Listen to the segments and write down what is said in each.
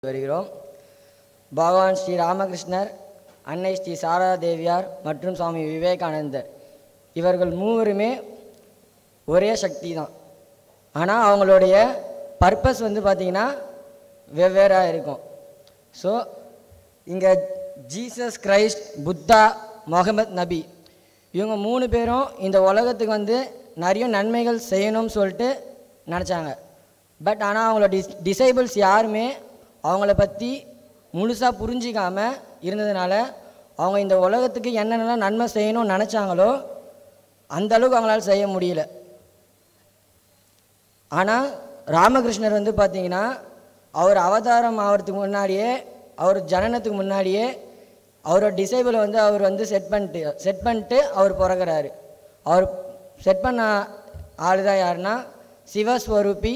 வருகிறோம் பகவான் ஸ்ரீ ராமகிருஷ்ணர் அன்னை ஸ்ரீ சாரதா தேவியார் மற்றும் சுவாமி விவேகானந்தர் இவர்கள் மூவருமே ஒரே சக்தி தான் ஆனால் அவங்களுடைய பர்பஸ் வந்து பார்த்திங்கன்னா வெவ்வேறாக இருக்கும் ஸோ இங்கே ஜீசஸ் கிரைஸ்ட் புத்தா முகமது நபி இவங்க மூணு பேரும் இந்த உலகத்துக்கு வந்து நிறைய நன்மைகள் செய்யணும்னு சொல்லிட்டு நினச்சாங்க பட் ஆனால் அவங்களோட டிஸ் டிசைபிள்ஸ் யாருமே அவங்கள பற்றி முழுசாக புரிஞ்சிக்காம இருந்ததுனால அவங்க இந்த உலகத்துக்கு என்னென்னலாம் நன்மை செய்யணும்னு நினச்சாங்களோ அந்த அளவுக்கு அவங்களால செய்ய முடியல ஆனால் ராமகிருஷ்ணர் வந்து பார்த்தீங்கன்னா அவர் அவதாரம் ஆகிறதுக்கு முன்னாடியே அவர் ஜனனத்துக்கு முன்னாடியே அவரோட டிசைபிளை வந்து அவர் வந்து செட் பண்ணிட்டு செட் பண்ணிட்டு அவர் பிறகுறாரு அவர் செட் பண்ண ஆள் தான் யாருன்னா சிவஸ்வரூபி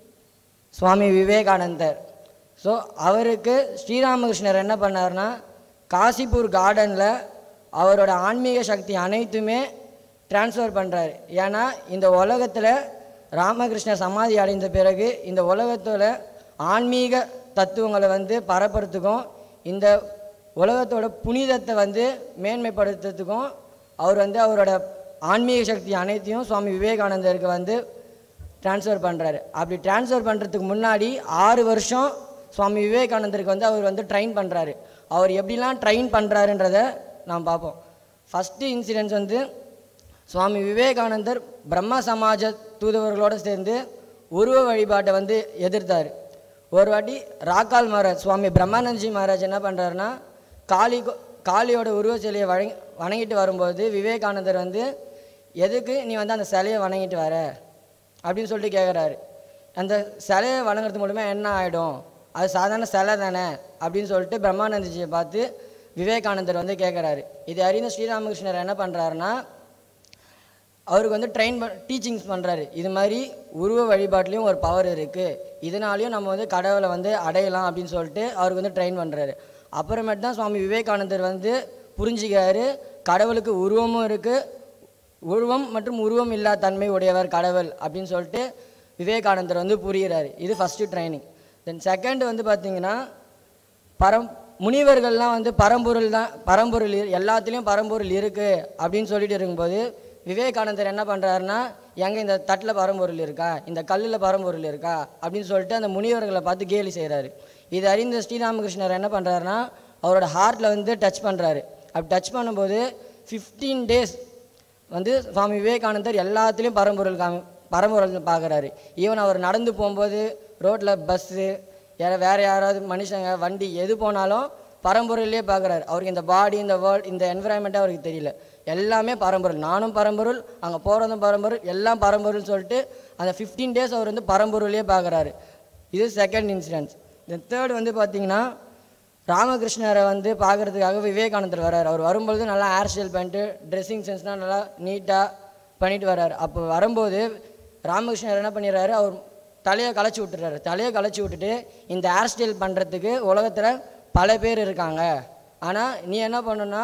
சுவாமி விவேகானந்தர் ஸோ அவருக்கு ஸ்ரீராமகிருஷ்ணர் என்ன பண்ணாருன்னா காசிப்பூர் கார்டனில் அவரோட ஆன்மீக சக்தி அனைத்துமே ட்ரான்ஸ்ஃபர் பண்ணுறாரு ஏன்னா இந்த உலகத்தில் ராமகிருஷ்ணர் சமாதி அடைந்த பிறகு இந்த உலகத்தில் ஆன்மீக தத்துவங்களை வந்து பரப்புறதுக்கும் இந்த உலகத்தோட புனிதத்தை வந்து மேன்மைப்படுத்துறதுக்கும் அவர் வந்து அவரோட ஆன்மீக சக்தி அனைத்தையும் சுவாமி விவேகானந்தருக்கு வந்து ட்ரான்ஸ்ஃபர் பண்ணுறாரு அப்படி ட்ரான்ஸ்ஃபர் பண்ணுறதுக்கு முன்னாடி ஆறு வருஷம் சுவாமி விவேகானந்தருக்கு வந்து அவர் வந்து ட்ரெயின் பண்ணுறாரு அவர் எப்படிலாம் ட்ரெயின் பண்ணுறாருன்றத நாம் பார்ப்போம் ஃபஸ்ட்டு இன்சிடென்ட்ஸ் வந்து சுவாமி விவேகானந்தர் பிரம்ம சமாஜ தூதுவர்களோடு சேர்ந்து உருவ வழிபாட்டை வந்து எதிர்த்தார் ஒரு வாட்டி ராக்கால் மகாராஜ் சுவாமி பிரம்மானந்த்ஜி மகாராஜ் என்ன பண்ணுறாருன்னா காளி கோ- காளியோட உருவ சிலையை வழங்கி வணங்கிட்டு வரும்போது விவேகானந்தர் வந்து எதுக்கு நீ வந்து அந்த சிலையை வணங்கிட்டு வர அப்படின்னு சொல்லிட்டு கேட்குறாரு அந்த சிலையை வணங்குறது மூலமாக என்ன ஆகிடும் அது சாதாரண சிலை தானே அப்படின்னு சொல்லிட்டு பிரம்மானந்தஜியை பார்த்து விவேகானந்தர் வந்து கேட்குறாரு இது அறிந்த ஸ்ரீராமகிருஷ்ணர் என்ன பண்ணுறாருன்னா அவருக்கு வந்து ட்ரெயின் பண் டீச்சிங்ஸ் பண்ணுறாரு இது மாதிரி உருவ வழிபாட்லேயும் ஒரு பவர் இருக்குது இதனாலையும் நம்ம வந்து கடவுளை வந்து அடையலாம் அப்படின்னு சொல்லிட்டு அவருக்கு வந்து ட்ரெயின் பண்ணுறாரு அப்புறமேட்டு தான் சுவாமி விவேகானந்தர் வந்து புரிஞ்சுக்கிறாரு கடவுளுக்கு உருவமும் இருக்குது உருவம் மற்றும் உருவம் இல்லா தன்மை உடையவர் கடவுள் அப்படின்னு சொல்லிட்டு விவேகானந்தர் வந்து புரிகிறாரு இது ஃபஸ்ட்டு ட்ரைனிங் தென் செகண்ட் வந்து பார்த்தீங்கன்னா பரம் முனிவர்கள்லாம் வந்து பரம்பொருள் தான் பரம்பொருள் இரு- எல்லாத்துலேயும் பரம்பொருள் இருக்குது அப்படின்னு சொல்லிட்டு இருக்கும்போது விவேகானந்தர் என்ன பண்ணுறாருன்னா எங்கே இந்த தட்டில் பரம்பொருள் இருக்கா இந்த கல்லில் பரம்பொருள் இருக்கா அப்படின்னு சொல்லிட்டு அந்த முனிவர்களை பார்த்து கேலி செய்கிறாரு இது அறிந்த ஸ்ரீராமகிருஷ்ணர் என்ன பண்ணுறாருன்னா அவரோட ஹார்ட்டில் வந்து டச் பண்ணுறாரு அப்படி டச் பண்ணும்போது ஃபிஃப்டீன் டேஸ் வந்து சுவாமி விவேகானந்தர் எல்லாத்துலேயும் பரம்பொருள் காமி பரம்பொருள் பார்க்குறாரு ஈவன் அவர் நடந்து போகும்போது ரோட்டில் பஸ்ஸு யாரா வேறு யாராவது மனுஷங்க வண்டி எது போனாலும் பரம்பொருள்லேயே பார்க்குறாரு அவருக்கு இந்த பாடி இந்த வேர்ல்ட் இந்த என்விரான்மெண்ட்டே அவருக்கு தெரியல எல்லாமே பரம்பொருள் நானும் பரம்பொருள் அங்கே போகிறதும் பரம்பொருள் எல்லாம் பரம்பொருள்னு சொல்லிட்டு அந்த ஃபிஃப்டீன் டேஸ் அவர் வந்து பரம்பொருளையே பார்க்குறாரு இது செகண்ட் இன்சிடென்ட்ஸ் தென் தேர்ட் வந்து பார்த்தீங்கன்னா ராமகிருஷ்ணரை வந்து பார்க்குறதுக்காக விவேகானந்தர் வரார் அவர் வரும்பொழுது நல்லா ஹேர் ஸ்டைல் பண்ணிட்டு ட்ரெஸ்ஸிங் சென்ஸ்லாம் நல்லா நீட்டாக பண்ணிட்டு வர்றார் அப்போ வரும்போது ராமகிருஷ்ணர் என்ன பண்ணிடுறாரு அவர் தலையை களைச்சி விட்டுறாரு தலையை களைச்சி விட்டுட்டு இந்த ஹேர் ஸ்டைல் பண்ணுறதுக்கு உலகத்தில் பல பேர் இருக்காங்க ஆனால் நீ என்ன பண்ணணும்னா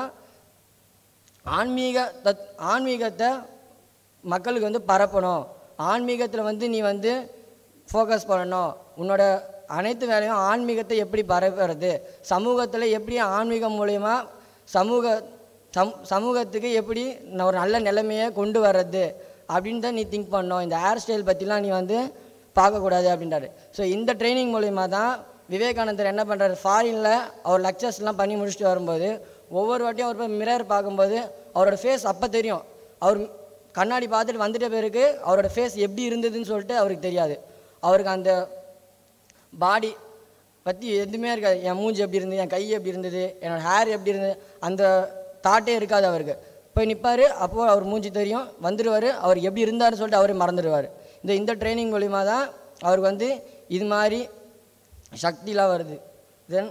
ஆன்மீக தத் ஆன்மீகத்தை மக்களுக்கு வந்து பரப்பணும் ஆன்மீகத்தில் வந்து நீ வந்து ஃபோக்கஸ் பண்ணணும் உன்னோட அனைத்து வேலையும் ஆன்மீகத்தை எப்படி பரப்புறது சமூகத்தில் எப்படி ஆன்மீகம் மூலயமா சமூக சம் சமூகத்துக்கு எப்படி ந- ஒரு நல்ல நிலைமையை கொண்டு வர்றது அப்படின்னு தான் நீ திங்க் பண்ணணும் இந்த ஹேர் ஸ்டைல் பற்றிலாம் நீ வந்து பார்க்கக்கூடாது அப்படின்றாரு ஸோ இந்த ட்ரைனிங் மூலயமா தான் விவேகானந்தர் என்ன பண்ணுறாரு ஃபாரினில் அவர் லெக்சர்ஸ்லாம் பண்ணி முடிச்சுட்டு வரும்போது ஒவ்வொரு வாட்டியும் அவர் போய் மிரர் பார்க்கும்போது அவரோட ஃபேஸ் அப்போ தெரியும் அவர் கண்ணாடி பார்த்துட்டு வந்துட்ட பிறகு அவரோட ஃபேஸ் எப்படி இருந்ததுன்னு சொல்லிட்டு அவருக்கு தெரியாது அவருக்கு அந்த பாடி பற்றி எதுவுமே இருக்காது என் மூஞ்சி எப்படி இருந்தது என் கை எப்படி இருந்தது என்னோட ஹேர் எப்படி இருந்தது அந்த தாட்டே இருக்காது அவருக்கு போய் நிற்பார் அப்போது அவர் மூஞ்சி தெரியும் வந்துடுவார் அவர் எப்படி இருந்தாருன்னு சொல்லிட்டு அவரே மறந்துடுவார் இந்த இந்த ட்ரைனிங் மூலிமா தான் அவருக்கு வந்து இது மாதிரி சக்திலாம் வருது தென்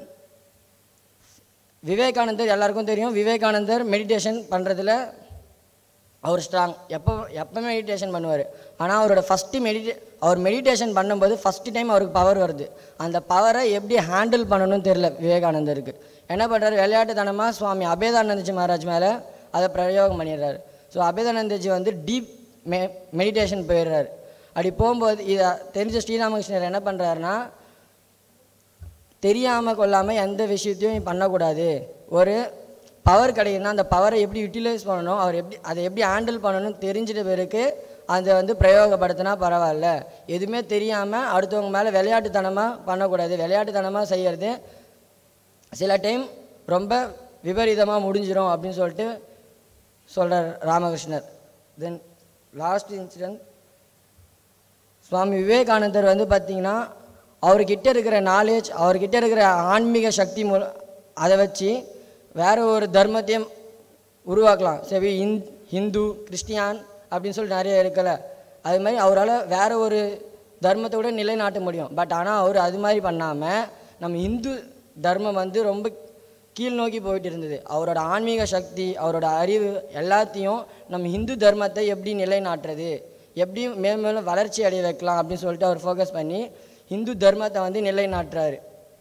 விவேகானந்தர் எல்லாருக்கும் தெரியும் விவேகானந்தர் மெடிடேஷன் பண்ணுறதுல அவர் ஸ்ட்ராங் எப்போ எப்போ மெடிடேஷன் பண்ணுவார் ஆனால் அவரோட ஃபஸ்ட்டு மெடிடே அவர் மெடிடேஷன் பண்ணும்போது ஃபஸ்ட்டு டைம் அவருக்கு பவர் வருது அந்த பவரை எப்படி ஹேண்டில் பண்ணணும்னு தெரில விவேகானந்தருக்கு என்ன பண்ணுறாரு விளையாட்டுத்தனமாக சுவாமி அபேதானந்தஜி மகாராஜ் மேலே அதை பிரயோகம் பண்ணிடுறாரு ஸோ அபேதானந்தஜி வந்து டீப் மெ மெடிடேஷன் போயிடுறாரு அப்படி போகும்போது இதை தெரிஞ்ச ஸ்ரீராமகிருஷ்ணர் என்ன பண்ணுறாருன்னா தெரியாமல் கொள்ளாமல் எந்த விஷயத்தையும் நீ பண்ணக்கூடாது ஒரு பவர் கிடைக்குதுன்னா அந்த பவரை எப்படி யூட்டிலைஸ் பண்ணணும் அவர் எப்படி அதை எப்படி ஹேண்டில் பண்ணணும்னு தெரிஞ்சிட்ட பிறகு அதை வந்து பிரயோகப்படுத்தினா பரவாயில்ல எதுவுமே தெரியாமல் அடுத்தவங்க மேலே விளையாட்டுத்தனமாக பண்ணக்கூடாது விளையாட்டுத்தனமாக செய்கிறது சில டைம் ரொம்ப விபரீதமாக முடிஞ்சிடும் அப்படின்னு சொல்லிட்டு சொல்கிறார் ராமகிருஷ்ணர் தென் லாஸ்ட் இன்சிடென்ட் சுவாமி விவேகானந்தர் வந்து பார்த்தீங்கன்னா அவர்கிட்ட இருக்கிற நாலேஜ் அவர்கிட்ட இருக்கிற ஆன்மீக சக்தி மூல அதை வச்சு வேற ஒரு தர்மத்தையும் உருவாக்கலாம் சரி இந் ஹிந்து கிறிஸ்டியான் அப்படின்னு சொல்லி நிறைய இருக்கல அது மாதிரி அவரால் வேற ஒரு தர்மத்தை கூட நிலைநாட்ட முடியும் பட் ஆனால் அவர் அது மாதிரி பண்ணாமல் நம்ம இந்து தர்மம் வந்து ரொம்ப கீழ் நோக்கி போயிட்டு இருந்தது அவரோட ஆன்மீக சக்தி அவரோட அறிவு எல்லாத்தையும் நம்ம இந்து தர்மத்தை எப்படி நிலைநாட்டுறது எப்படி மேலும் மேலும் வளர்ச்சி அடைய வைக்கலாம் அப்படின்னு சொல்லிட்டு அவர் ஃபோக்கஸ் பண்ணி இந்து தர்மத்தை வந்து நிலைநாட்டுறாரு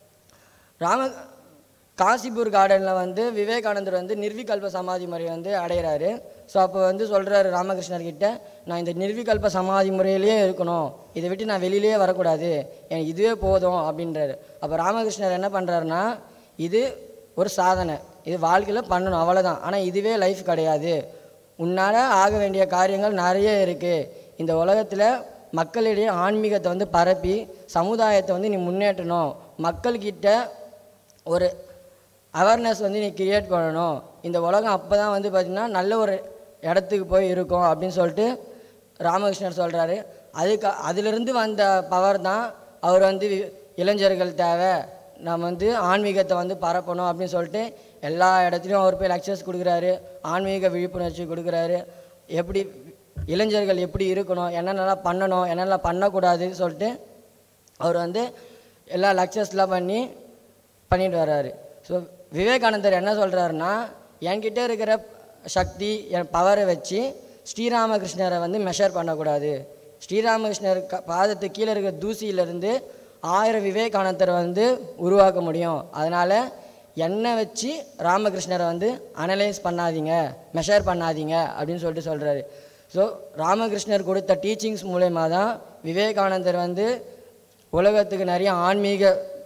ராம காசிபூர் கார்டனில் வந்து விவேகானந்தர் வந்து நிர்விகல்ப சமாதி முறை வந்து அடைகிறாரு ஸோ அப்போ வந்து சொல்கிறாரு ராமகிருஷ்ணர் கிட்ட நான் இந்த நிர்விகல்ப சமாதி முறையிலேயே இருக்கணும் இதை விட்டு நான் வெளியிலேயே வரக்கூடாது எனக்கு இதுவே போதும் அப்படின்றாரு அப்போ ராமகிருஷ்ணர் என்ன பண்ணுறாருன்னா இது ஒரு சாதனை இது வாழ்க்கையில் பண்ணணும் அவ்வளோதான் ஆனால் இதுவே லைஃப் கிடையாது உன்னால் ஆக வேண்டிய காரியங்கள் நிறைய இருக்குது இந்த உலகத்தில் மக்களிடையே ஆன்மீகத்தை வந்து பரப்பி சமுதாயத்தை வந்து நீ முன்னேற்றணும் மக்கள்கிட்ட ஒரு அவேர்னஸ் வந்து நீ கிரியேட் பண்ணணும் இந்த உலகம் அப்போ தான் வந்து பார்த்திங்கன்னா நல்ல ஒரு இடத்துக்கு போய் இருக்கும் அப்படின்னு சொல்லிட்டு ராமகிருஷ்ணர் சொல்கிறாரு அதுக்கு அதிலிருந்து வந்த பவர் தான் அவர் வந்து வி- இளைஞர்கள் தேவை நம்ம வந்து ஆன்மீகத்தை வந்து பரப்பணும் அப்படின்னு சொல்லிட்டு எல்லா இடத்துலையும் அவர் போய் லெக்சர்ஸ் கொடுக்குறாரு ஆன்மீக விழிப்புணர்ச்சி கொடுக்குறாரு எப்படி இளைஞர்கள் எப்படி இருக்கணும் என்னென்னலாம் பண்ணணும் என்னென்னலாம் பண்ணக்கூடாதுன்னு சொல்லிட்டு அவர் வந்து எல்லா லெக்சர்ஸ்லாம் பண்ணி பண்ணிட்டு வர்றாரு ஸோ விவேகானந்தர் என்ன சொல்கிறாருன்னா என்கிட்ட இருக்கிற சக்தி என் பவரை வச்சு ஸ்ரீராமகிருஷ்ணரை வந்து மெஷர் பண்ணக்கூடாது ஸ்ரீராமகிருஷ்ணர் க பாதத்துக்கு கீழே இருக்கிற தூசியிலிருந்து ஆயிரம் விவேகானந்தரை வந்து உருவாக்க முடியும் அதனால் என்னை வச்சு ராமகிருஷ்ணரை வந்து அனலைஸ் பண்ணாதீங்க மெஷர் பண்ணாதீங்க அப்படின்னு சொல்லிட்டு சொல்கிறாரு ஸோ ராமகிருஷ்ணர் கொடுத்த டீச்சிங்ஸ் மூலயமா தான் விவேகானந்தர் வந்து உலகத்துக்கு நிறைய ஆன்மீக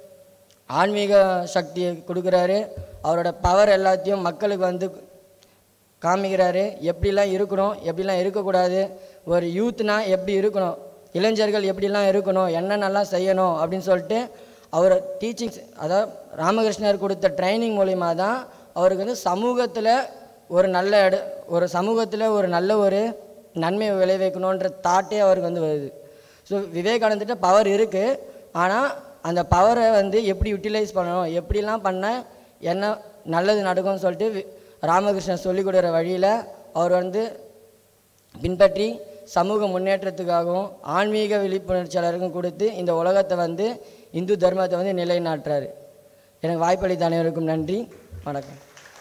ஆன்மீக சக்தியை கொடுக்குறாரு அவரோட பவர் எல்லாத்தையும் மக்களுக்கு வந்து காமிக்கிறாரு எப்படிலாம் இருக்கணும் எப்படிலாம் இருக்கக்கூடாது ஒரு யூத்னா எப்படி இருக்கணும் இளைஞர்கள் எப்படிலாம் இருக்கணும் என்னென்னலாம் செய்யணும் அப்படின்னு சொல்லிட்டு அவர் டீச்சிங்ஸ் அதாவது ராமகிருஷ்ணர் கொடுத்த ட்ரைனிங் மூலிமா தான் அவருக்கு வந்து சமூகத்தில் ஒரு நல்ல இட ஒரு சமூகத்தில் ஒரு நல்ல ஒரு நன்மையை விளைவிக்கணுன்ற தாட்டே அவருக்கு வந்து வருது ஸோ விவேகானந்திட்ட பவர் இருக்குது ஆனால் அந்த பவரை வந்து எப்படி யூட்டிலைஸ் பண்ணணும் எப்படிலாம் பண்ண என்ன நல்லது நடக்கும்னு சொல்லிட்டு வி- ராமகிருஷ்ணன் சொல்லிக் கொடுக்குற வழியில் அவர் வந்து பின்பற்றி சமூக முன்னேற்றத்துக்காகவும் ஆன்மீக விழிப்புணர்ச்சியாளருக்கும் கொடுத்து இந்த உலகத்தை வந்து இந்து தர்மத்தை வந்து நிலைநாட்டுறாரு எனக்கு வாய்ப்பளித்த அனைவருக்கும் நன்றி வணக்கம்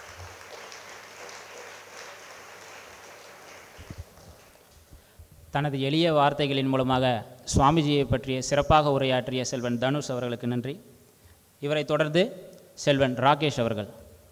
தனது எளிய வார்த்தைகளின் மூலமாக சுவாமிஜியை பற்றிய சிறப்பாக உரையாற்றிய செல்வன் தனுஷ் அவர்களுக்கு நன்றி இவரை தொடர்ந்து செல்வன் ராகேஷ் அவர்கள்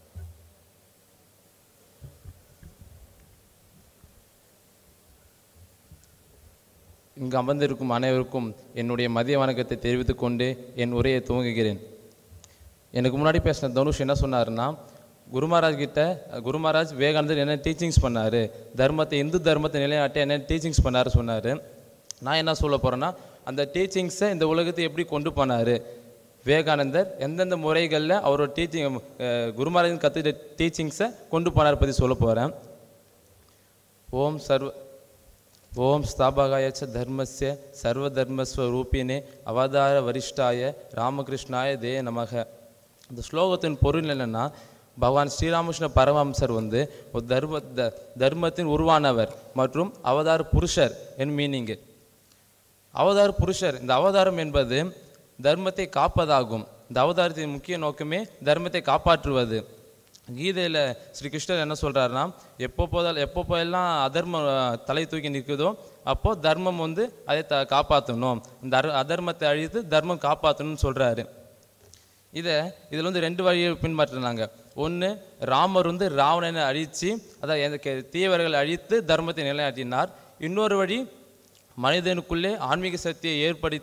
இங்கு அமர்ந்திருக்கும் அனைவருக்கும் என்னுடைய மதிய வணக்கத்தை தெரிவித்துக் கொண்டு என் உரையை துவங்குகிறேன் எனக்கு முன்னாடி பேசின தனுஷ் என்ன சொன்னாருன்னா குருமராஜ் கிட்ட குருமராஜ் விவேகானந்தர் என்ன டீச்சிங்ஸ் பண்ணாரு தர்மத்தை இந்து தர்மத்தை நிலைநாட்ட என்ன டீச்சிங்ஸ் பண்ணாரு சொன்னார் நான் என்ன சொல்ல போகிறேன்னா அந்த டீச்சிங்ஸை இந்த உலகத்தை எப்படி கொண்டு போனார் விவேகானந்தர் எந்தெந்த முறைகளில் அவரோட டீச்சிங் குருமராஜன் கற்றுக்கிட்ட டீச்சிங்ஸை கொண்டு போனார் பற்றி சொல்ல போகிறேன் ஓம் சர்வ ஓம் ஸ்தாபகாய ச தர்மஸ்ய சர்வதர்மஸ்வரூபினே அவதார வரிஷ்டாய ராமகிருஷ்ணாய தே நமக இந்த ஸ்லோகத்தின் பொருள் என்னன்னா பகவான் ஸ்ரீராமகிருஷ்ண பரமஹம்சர் வந்து ஒரு தர்ம த- தர்மத்தின் உருவானவர் மற்றும் அவதார புருஷர் என் மீனிங்கு அவதார புருஷர் இந்த அவதாரம் என்பது தர்மத்தை காப்பதாகும் இந்த அவதாரத்தின் முக்கிய நோக்கமே தர்மத்தை காப்பாற்றுவது கீதையில் ஸ்ரீ கிருஷ்ணர் என்ன சொல்றாருன்னா எப்போ போதால் எப்போ போதெல்லாம் அதர்மம் அஹ், தலை தூக்கி நிற்குதோ அப்போ தர்மம் வந்து அதை த காப்பாற்றணும் இந்த அரு- அதர்மத்தை அழித்து தர்மம் காப்பாற்றணும்னு சொல்றாரு இதை இதில் வந்து ரெண்டு வழியை பின்பற்றினாங்க ஒன்று ராமர் வந்து ராவணனை அழித்து அதாவது எனக்கு தீயவர்களை அழித்து தர்மத்தை நிலைநாட்டினார் இன்னொரு வழி மனிதனுக்குள்ளே ஆன்மீக சக்தியை ஏற்படுத்தி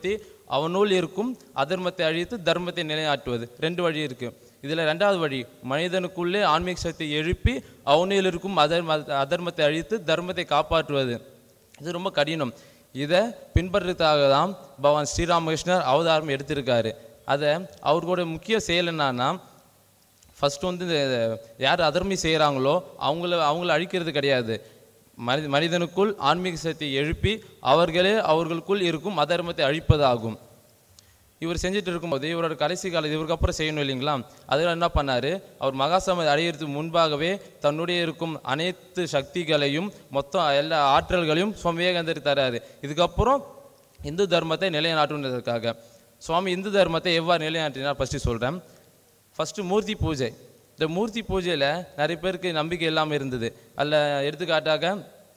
அவனுள் இருக்கும் அதர்மத்தை அழித்து தர்மத்தை நிலைநாட்டுவது ரெண்டு வழி இருக்கு இதுல ரெண்டாவது வழி மனிதனுக்குள்ளே ஆன்மீக சக்தியை எழுப்பி அவனில் இருக்கும் அதர்ம அதர்மத்தை அழித்து தர்மத்தை காப்பாற்றுவது இது ரொம்ப கடினம் இதை பின்பற்றுறதுக்காக தான் பகவான் ஸ்ரீராமகிருஷ்ணர் அவதாரம் எடுத்திருக்காரு அதை அவர்களோட முக்கிய செயல் என்னன்னா ஃபர்ஸ்ட் வந்து இந்த யார் அதர்மி செய்கிறாங்களோ அவங்கள அவங்கள அழிக்கிறது கிடையாது மனித மனிதனுக்குள் ஆன்மீக சக்தியை எழுப்பி அவர்களே அவர்களுக்குள் இருக்கும் அதர்மத்தை அழிப்பதாகும் இவர் செஞ்சுட்டு இருக்கும்போது இவரோட கடைசி காலம் இவருக்கு அப்புறம் செய்யணும் இல்லைங்களா அதில் என்ன பண்ணாரு அவர் மகாசமதி அடையிறதுக்கு முன்பாகவே தன்னுடைய இருக்கும் அனைத்து சக்திகளையும் மொத்தம் எல்லா ஆற்றல்களையும் சுவாமி விவேகானந்தர் தராரு இதுக்கப்புறம் இந்து தர்மத்தை நிலைநாட்டுன்றதுக்காக சுவாமி இந்து தர்மத்தை எவ்வாறு நிலைநாட்டினார் ஃபஸ்ட்டு சொல்கிறேன் ஃபஸ்ட்டு மூர்த்தி பூஜை இந்த மூர்த்தி பூஜையில் நிறைய பேருக்கு நம்பிக்கை இல்லாமல் இருந்தது அதில் எடுத்துக்காட்டாக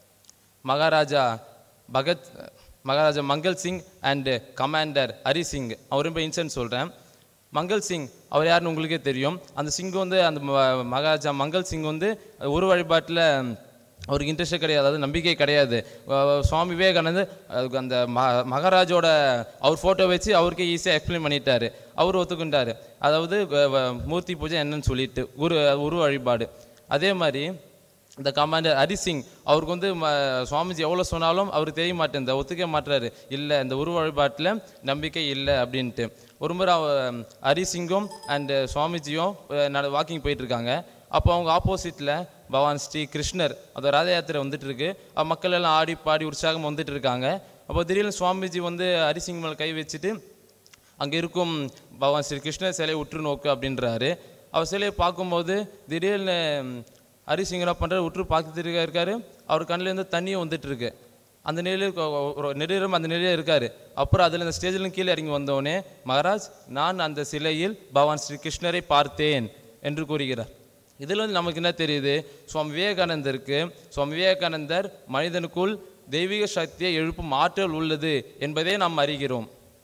மகாராஜா பகத் மகாராஜா மங்கள் சிங் அண்டு கமாண்டர் ஹரி சிங் அவர் ரொம்ப இன்சென்ட் சொல்கிறேன் மங்கள் சிங் அவர் யாருன்னு உங்களுக்கே தெரியும் அந்த சிங் வந்து அந்த ம- மகாராஜா மங்கள் சிங் வந்து ஒரு வழிபாட்டில் அவருக்கு இன்ட்ரெஸ்டே கிடையாது அதாவது நம்பிக்கை கிடையாது அஹ் சுவாமி விவேகானந்தர் அதுக்கு அந்த ம மகாராஜோட அவர் ஃபோட்டோ வச்சு அவருக்கே ஈஸியாக எக்ஸ்பிளைன் பண்ணிட்டாரு அவர் ஒத்துக்கிட்டாரு அதாவது வ- வ- மூர்த்தி பூஜை என்னன்னு சொல்லிட்டு உரு உரு வழிபாடு அதே மாதிரி இந்த கமாண்டர் ஹரி சிங் அவருக்கு வந்து ம- சுவாமிஜி எவ்வளோ சொன்னாலும் அவருக்கு தெரிய மாட்டேன் ஒத்துக்க மாட்டுறாரு இல்லை இந்த உருவ வழிபாட்டில் நம்பிக்கை இல்லை அப்படின்ட்டு ஒரு முறை அவ- ஹரி சிங்கும் அண்டு சுவாமிஜியும் வாக்கிங் போயிட்டு இருக்காங்க அப்போ அவங்க ஆப்போசிட்டில் பகவான் ஸ்ரீ கிருஷ்ணர் அந்த ரத யாத்திரை வந்துட்டு இருக்கு அப்ப மக்கள் எல்லாம் ஆடி பாடி உற்சாகம் வந்துட்டு இருக்காங்க அப்போ திடீர்னு சுவாமிஜி வந்து ஹரி சிங் மேலே கை வச்சுட்டு அங்கே இருக்கும் பகவான் ஸ்ரீ கிருஷ்ணர் சிலையை உற்று நோக்கு அப்படின்றாரு அவர் சிலையை பார்க்கும்போது திடீர்னு ஹரிசிங் என்ன பண்ணுறாரு உற்று பார்த்துட்டு இருக்காரு அவர் கண்ணுலேருந்து தண்ணியும் வந்துட்டு இருக்கு அந்த நிலையில் ஒரு நெடுநேரம் அந்த நிலையில் இருக்காரு அப்புறம் அதில் இந்த ஸ்டேஜில் கீழே இறங்கி வந்தோடனே மகாராஜ் நான் அந்த சிலையில் பகவான் ஸ்ரீ கிருஷ்ணரை பார்த்தேன் என்று கூறுகிறார் இதில் வந்து நமக்கு என்ன தெரியுது சுவாமி விவேகானந்தருக்கு சுவாமி விவேகானந்தர் மனிதனுக்குள் தெய்வீக சக்தியை எழுப்பும் ஆற்றல் உள்ளது என்பதை நாம் அறிகிறோம்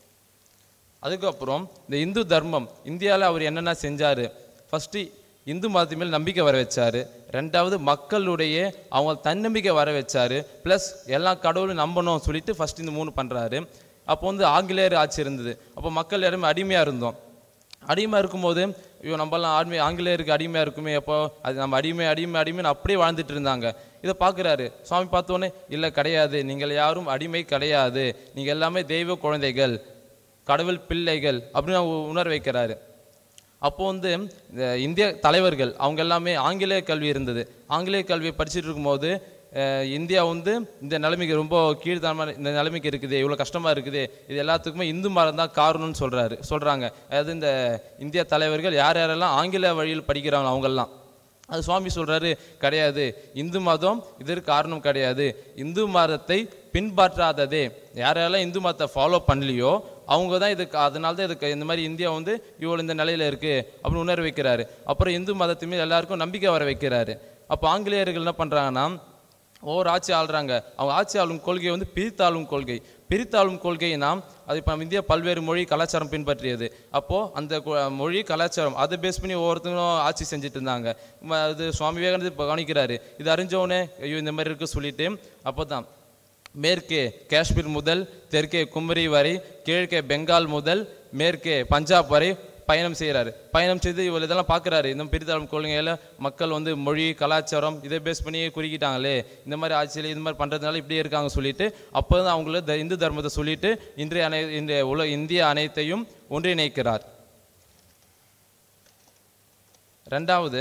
அதுக்கப்புறம் இந்த இந்து தர்மம் இந்தியாவில் அவர் என்னென்ன செஞ்சார் ஃபஸ்ட்டு இந்து மதத்து மேல் நம்பிக்கை வர வச்சாரு ரெண்டாவது மக்களுடைய அவங்க தன்னம்பிக்கை வர வச்சாரு ப்ளஸ் எல்லா கடவுளும் நம்பணும் சொல்லிட்டு ஃபஸ்ட் இந்த மூணு பண்ணுறாரு அப்போ வந்து ஆங்கிலேயர் ஆட்சி இருந்தது அப்போ மக்கள் எல்லாருமே அடிமையாக இருந்தோம் அடிமையாக இருக்கும்போது ஐயோ நம்மலாம் ஆண்மை ஆங்கிலேயருக்கு அடிமையாக இருக்குமே அப்போ அது நம்ம அடிமை அடிமை அடிமைன்னு அப்படியே வாழ்ந்துட்டு இருந்தாங்க இதை பார்க்குறாரு சுவாமி பார்த்தோன்னே இல்லை கிடையாது நீங்கள் யாரும் அடிமை கிடையாது நீங்கள் எல்லாமே தெய்வ குழந்தைகள் கடவுள் பிள்ளைகள் அப்படின்னு உ- உணர வைக்கிறாரு அப்போ வந்து இந்த இந்திய தலைவர்கள் அவங்க எல்லாமே ஆங்கிலேய கல்வி இருந்தது ஆங்கிலேய கல்வியை படிச்சுட்டு இருக்கும்போது அஹ், இந்தியா வந்து இந்த நிலைமைக்கு ரொம்ப கீழ்த்தனமான இந்த நிலைமைக்கு இருக்குது இவ்வளோ கஷ்டமாக இருக்குது இது எல்லாத்துக்குமே இந்து மதம் தான் காரணம்னு சொல்கிறாரு சொல்கிறாங்க அதாவது இந்த இந்திய தலைவர்கள் யார் யாரெல்லாம் ஆங்கில வழியில் படிக்கிறாங்களோ அவங்கெல்லாம் அது சுவாமி சொல்றாரு கிடையாது இந்து மதம் இதற்கு காரணம் கிடையாது இந்து மதத்தை பின்பற்றாததே யாரெல்லாம் இந்து மதத்தை ஃபாலோ பண்ணலையோ அவங்க தான் இதுக்கு அதனால தான் இதுக்கு இந்த மாதிரி இந்தியா வந்து இவ்வளோ இந்த நிலையில இருக்கு அப்படின்னு உணர வைக்கிறாரு அப்புறம் இந்து மதத்து மேல் எல்லாருக்கும் நம்பிக்கை வர வைக்கிறாரு அப்போ ஆங்கிலேயர்கள் என்ன பண்றாங்கன்னா ஒவ்வொரு ஆட்சி ஆள்றாங்க அவங்க ஆட்சி ஆளும் கொள்கை வந்து பிரித்தாளும் கொள்கை பிரித்தாளும் கொள்கைனா அது இப்போ நம்ம இந்தியா பல்வேறு மொழி கலாச்சாரம் பின்பற்றியது அப்போது அந்த கு- மொழி கலாச்சாரம் அதை பேஸ் பண்ணி ஒவ்வொருத்தங்களும் ஆட்சி செஞ்சுட்டு இருந்தாங்க ம- அது சுவாமி விவேகானந்தர் இப்போ கவனிக்கிறாரு இது அறிஞ்சவொடனே ஐயோ இந்த மாதிரி இருக்கு சொல்லிட்டு அப்போ தான் மேற்கே காஷ்மீர் முதல் தெற்கே குமரி வரை கிழக்கே பெங்கால் முதல் மேற்கே பஞ்சாப் வரை பயணம் செய்கிறாரு பயணம் செய்து இவ்வளோ இதெல்லாம் பார்க்குறாரு இந்த பிரித்தாளும் கொள்கையில் மக்கள் வந்து மொழி கலாச்சாரம் இதை பேஸ் பண்ணி குறுக்கிட்டாங்களே இந்த மாதிரி ஆட்சியில் இது மாதிரி பண்ணுறதுனால இப்படியே இருக்காங்க சொல்லிட்டு அப்போ தான் அவங்கள த- இந்து தர்மத்தை சொல்லிட்டு இன்றைய அனை இன்றைய உல இந்திய அனைத்தையும் ஒன்றிணைக்கிறார் ரெண்டாவது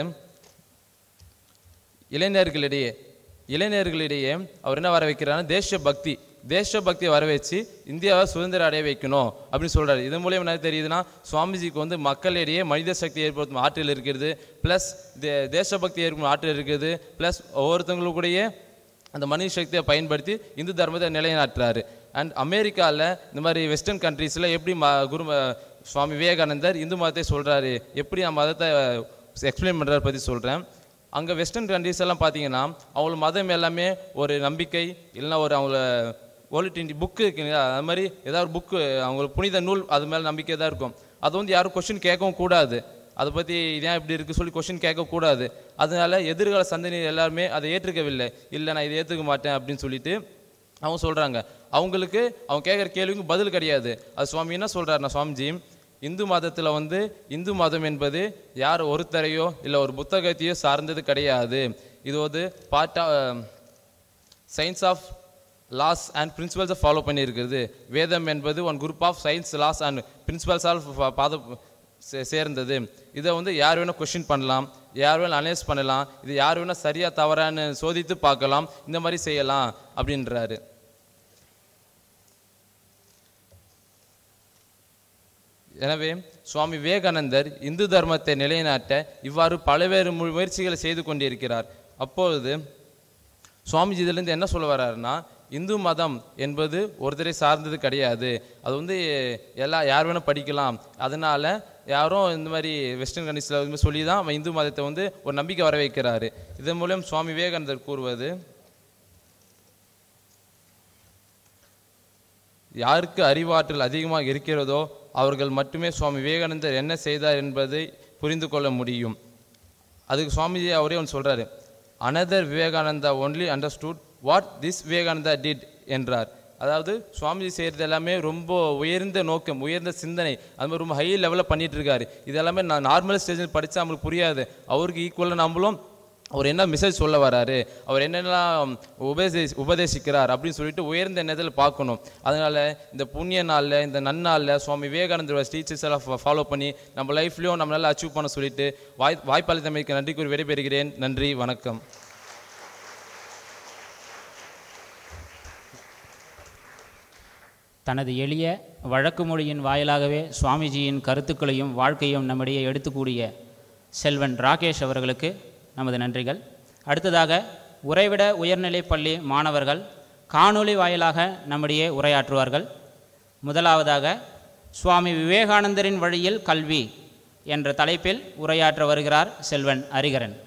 இளைஞர்களிடையே இளைஞர்களிடையே அவர் என்ன வர வைக்கிறாருன்னா தேச பக்தி தேச பக்தியை வர வச்சு இந்தியாவை சுதந்திரம் அடைய வைக்கணும் அப்படின்னு சொல்றாரு இது மூலியம் என்ன தெரியுதுன்னா சுவாமிஜிக்கு வந்து மக்களிடையே மனித சக்தி ஏற்படுத்தும் ஆற்றல் இருக்கிறது ப்ளஸ் தேசபக்தி ஏற்படும் ஆற்றல் இருக்குது ப்ளஸ் ஒவ்வொருத்தங்களுடைய அந்த மனித சக்தியை பயன்படுத்தி இந்து தர்மத்தை நிலைநாட்டுறாரு அண்ட் அமெரிக்காவில் இந்த மாதிரி வெஸ்டர்ன் கண்ட்ரீஸில் எப்படி ம குரு ம- சுவாமி விவேகானந்தர் இந்து மதத்தை சொல்கிறாரு எப்படி அந்த மதத்தை எக்ஸ்பிளைன் பண்ணுறாரு பற்றி சொல்கிறேன் அங்கே வெஸ்டர்ன் கண்ட்ரீஸ் எல்லாம் பார்த்தீங்கன்னா அவங்கள மதம் எல்லாமே ஒரு நம்பிக்கை இல்லைன்னா ஒரு அவங்கள ஓலிட்டின் புக்கு இருக்குங்க அது மாதிரி ஏதாவது ஒரு புக்கு அவங்களுக்கு புனித நூல் அது மேலே நம்பிக்கை தான் இருக்கும் அது வந்து யாரும் கொஷின் கேட்கவும் கூடாது அதை பற்றி ஏன் இப்படி இருக்குது சொல்லி கொஷின் கேட்கக்கூடாது அதனால எதிர்கால சந்ததியினர் எல்லாருமே அதை ஏற்றுக்கவில்லை இல்லை நான் இதை ஏற்றுக்க மாட்டேன் அப்படின்னு சொல்லிட்டு அவங்க சொல்கிறாங்க அவங்களுக்கு அவங்க கேட்குற கேள்விக்கு பதில் கிடையாது அது சுவாமி என்ன சொல்கிறாருன்னா சுவாமிஜி இந்து மதத்தில் வந்து இந்து மதம் என்பது யார் ஒருத்தரையோ இல்லை ஒரு புத்தகத்தையோ சார்ந்தது கிடையாது இது வந்து part science of laws and பிரின்சிபல்ஸை ஃபாலோ பண்ணியிருக்கிறது வேதம் என்பது one group of science laws and principles all பாத சே- சேர்ந்தது இதை வந்து யார் வேணால் கொஷின் பண்ணலாம் யார் வேணால் அனலைஸ் பண்ணலாம் இது யார் வேணால் சரியா தவறான்னு சோதித்து பார்க்கலாம் இந்த மாதிரி செய்யலாம் அப்படின்றாரு எனவே சுவாமி விவேகானந்தர் இந்து தர்மத்தை நிலைநாட்ட இவ்வாறு பல்வேறு மு- முயற்சிகளை செய்து கொண்டிருக்கிறார் அப்பொழுது சுவாமிஜி இதிலிருந்து என்ன சொல்ல வர்றாருன்னா இந்து மதம் என்பது ஒருத்தரை சார்ந்தது கிடையாது அது வந்து எல்லா யார் வேணால் படிக்கலாம் அதனால யாரும் இந்த மாதிரி வெஸ்டர்ன் கண்ட்ரீஸில் வந்து சொல்லி தான் அவன் இந்து மதத்தை வந்து ஒரு நம்பிக்கை வர வைக்கிறாரு இதன் மூலம் சுவாமி விவேகானந்தர் கூறுவது யாருக்கு அறிவாற்றல் அதிகமாக இருக்கிறதோ அவர்கள் மட்டுமே சுவாமி விவேகானந்தர் என்ன செய்தார் என்பதை புரிந்து கொள்ள முடியும் அதுக்கு சுவாமிஜி அவரே ஒன்று சொல்றாரு another Vivekananda only understood what this Vivekananda did என்றார் அதாவது சுவாமிஜி செய்கிறது எல்லாமே ரொம்ப உயர்ந்த நோக்கம் உயர்ந்த சிந்தனை அது மாதிரி ரொம்ப ஹை லெவலில் பண்ணிட்டு இருக்காரு இது எல்லாமே நான் நார்மல் ஸ்டேஜில் படித்தா நம்மளுக்கு புரியாது அவருக்கு ஈக்குவலாக நம்மளும் அவர் என்ன மெசேஜ் சொல்ல வராரு அவர் என்னென்னலாம் உபதேசி உபதேசிக்கிறார் அப்படின்னு சொல்லிட்டு உயர்ந்த எண்ணத்தில் பார்க்கணும் அதனால இந்த புண்ணிய நாளில் இந்த நன்னாளில் சுவாமி விவேகானந்தரோட டீச்சர்ஸ் எல்லாம் ஃபாலோ பண்ணி நம்ம லைஃப்லையும் நம்மளால அச்சீவ் பண்ண சொல்லிட்டு வாய் வாய்ப்பாளித்தமைக்கு நன்றி கூறி விடைபெறுகிறேன் நன்றி வணக்கம் தனது எளிய வழக்கு மொழியின் வாயிலாகவே சுவாமிஜியின் கருத்துக்களையும் வாழ்க்கையும் நம்மிடையே எடுத்துக்கூடிய செல்வன் ராகேஷ் அவர்களுக்கு நமது நன்றிகள் அடுத்ததாக உறைவிட உயர்நிலைப் பள்ளி மாணவர்கள் காணொளி வாயிலாக நம்மிடையே உரையாற்றுவார்கள் முதலாவதாக சுவாமி விவேகானந்தரின் வழியில் கல்வி என்ற தலைப்பில் உரையாற்ற வருகிறார் செல்வன் ஹரிகரன்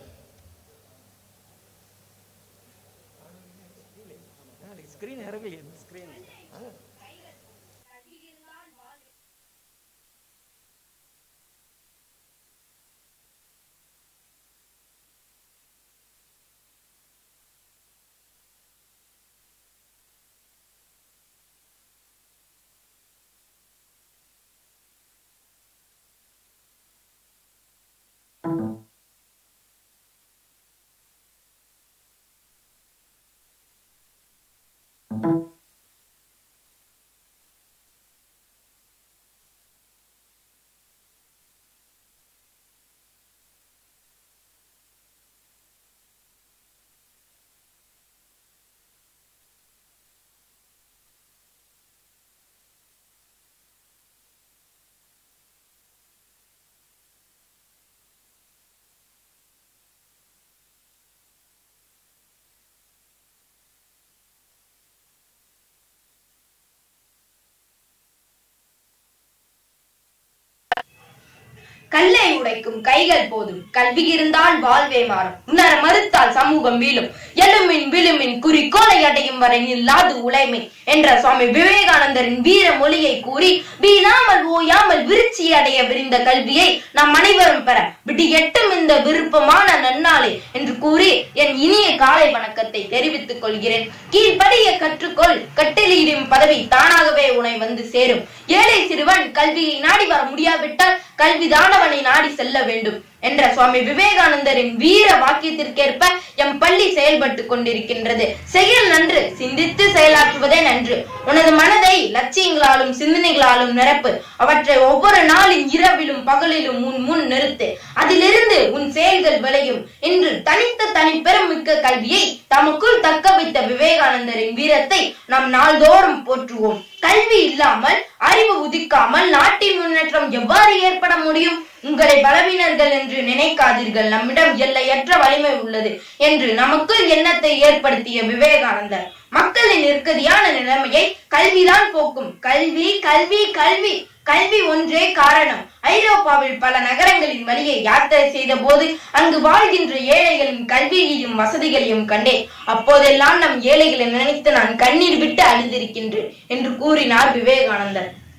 கல்லை உடைக்கும் கைகள் போதும் கல்வி இருந்தால் வாழ்வே மாறும் உணர மறுத்தால் சமூகம் வீழும் எழுமின் விழுமின் குறிக்கோளை அடையும் வரை நில்லாது உழைமை என்ற சுவாமி விவேகானந்தரின் வீர மொழியை கூறி வீணாமல் ஓயாமல் விருச்சி அடைய விரிந்த கல்வியை நாம் அனைவரும் பெற விடி எட்டும் இந்த விருப்பமான நன்னாளே என்று கூறி என் இனிய காலை வணக்கத்தை தெரிவித்துக் கொள்கிறேன் கீழ்ப்படிய கற்றுக்கொள் கட்டளையிடும் பதவி தானாகவே உனை வந்து சேரும் ஏழை சிறுவன் கல்வியை நாடி வர முடியாவிட்டால் கல்விதானவனை நாடி செல்ல வேண்டும் என்ற சுவாமி விவேகானந்தரின் வீர வாக்கியத்திற்கேற்ப எம் பள்ளி செயல்பட்டு கொண்டிருக்கின்றது செயல் நன்று சிந்தித்து செயலாற்றுவதே நன்று உனது மனதை லட்சியங்களாலும் சிந்தனைகளாலும் நிரப்பு அவற்றை ஒவ்வொரு நாளின் இரவிலும் பகலிலும் உன் முன் நிறுத்து அதிலிருந்து உன் செயல்கள் விளையும் என்று தனித்த தனிப்பெரும் மிக்க கல்வியை தமக்குள் தக்க வைத்த விவேகானந்தரின் வீரத்தை நாம் நாள்தோறும் போற்றுவோம் கல்வி இல்லாமல் அறிவு உதிக்காமல் நாட்டின் முன்னேற்றம் எவ்வாறு ஏற்பட முடியும் உங்களை பலவீனர்கள் என்று நினைக்காதீர்கள் நம்மிடம் எல்லையற்ற வலிமை உள்ளது என்று நமக்குள் எண்ணத்தை ஏற்படுத்திய விவேகானந்தர் மக்களின் நெருக்கடியான நிலைமையை கல்விதான் போக்கும் கல்வி கல்வி கல்வி கல்வி ஒன்றே காரணம் ஐரோப்பாவில் பல நகரங்களின் வழியை யாத்திரை செய்த போது அங்கு வாழ்கின்ற ஏழைகளின் கல்வியையும் வசதிகளையும் கண்டேன் அப்போதெல்லாம் நம் ஏழைகளை நினைத்து நான் கண்ணீர் விட்டு அழுதிருக்கின்றேன் என்று கூறினார் விவேகானந்தர்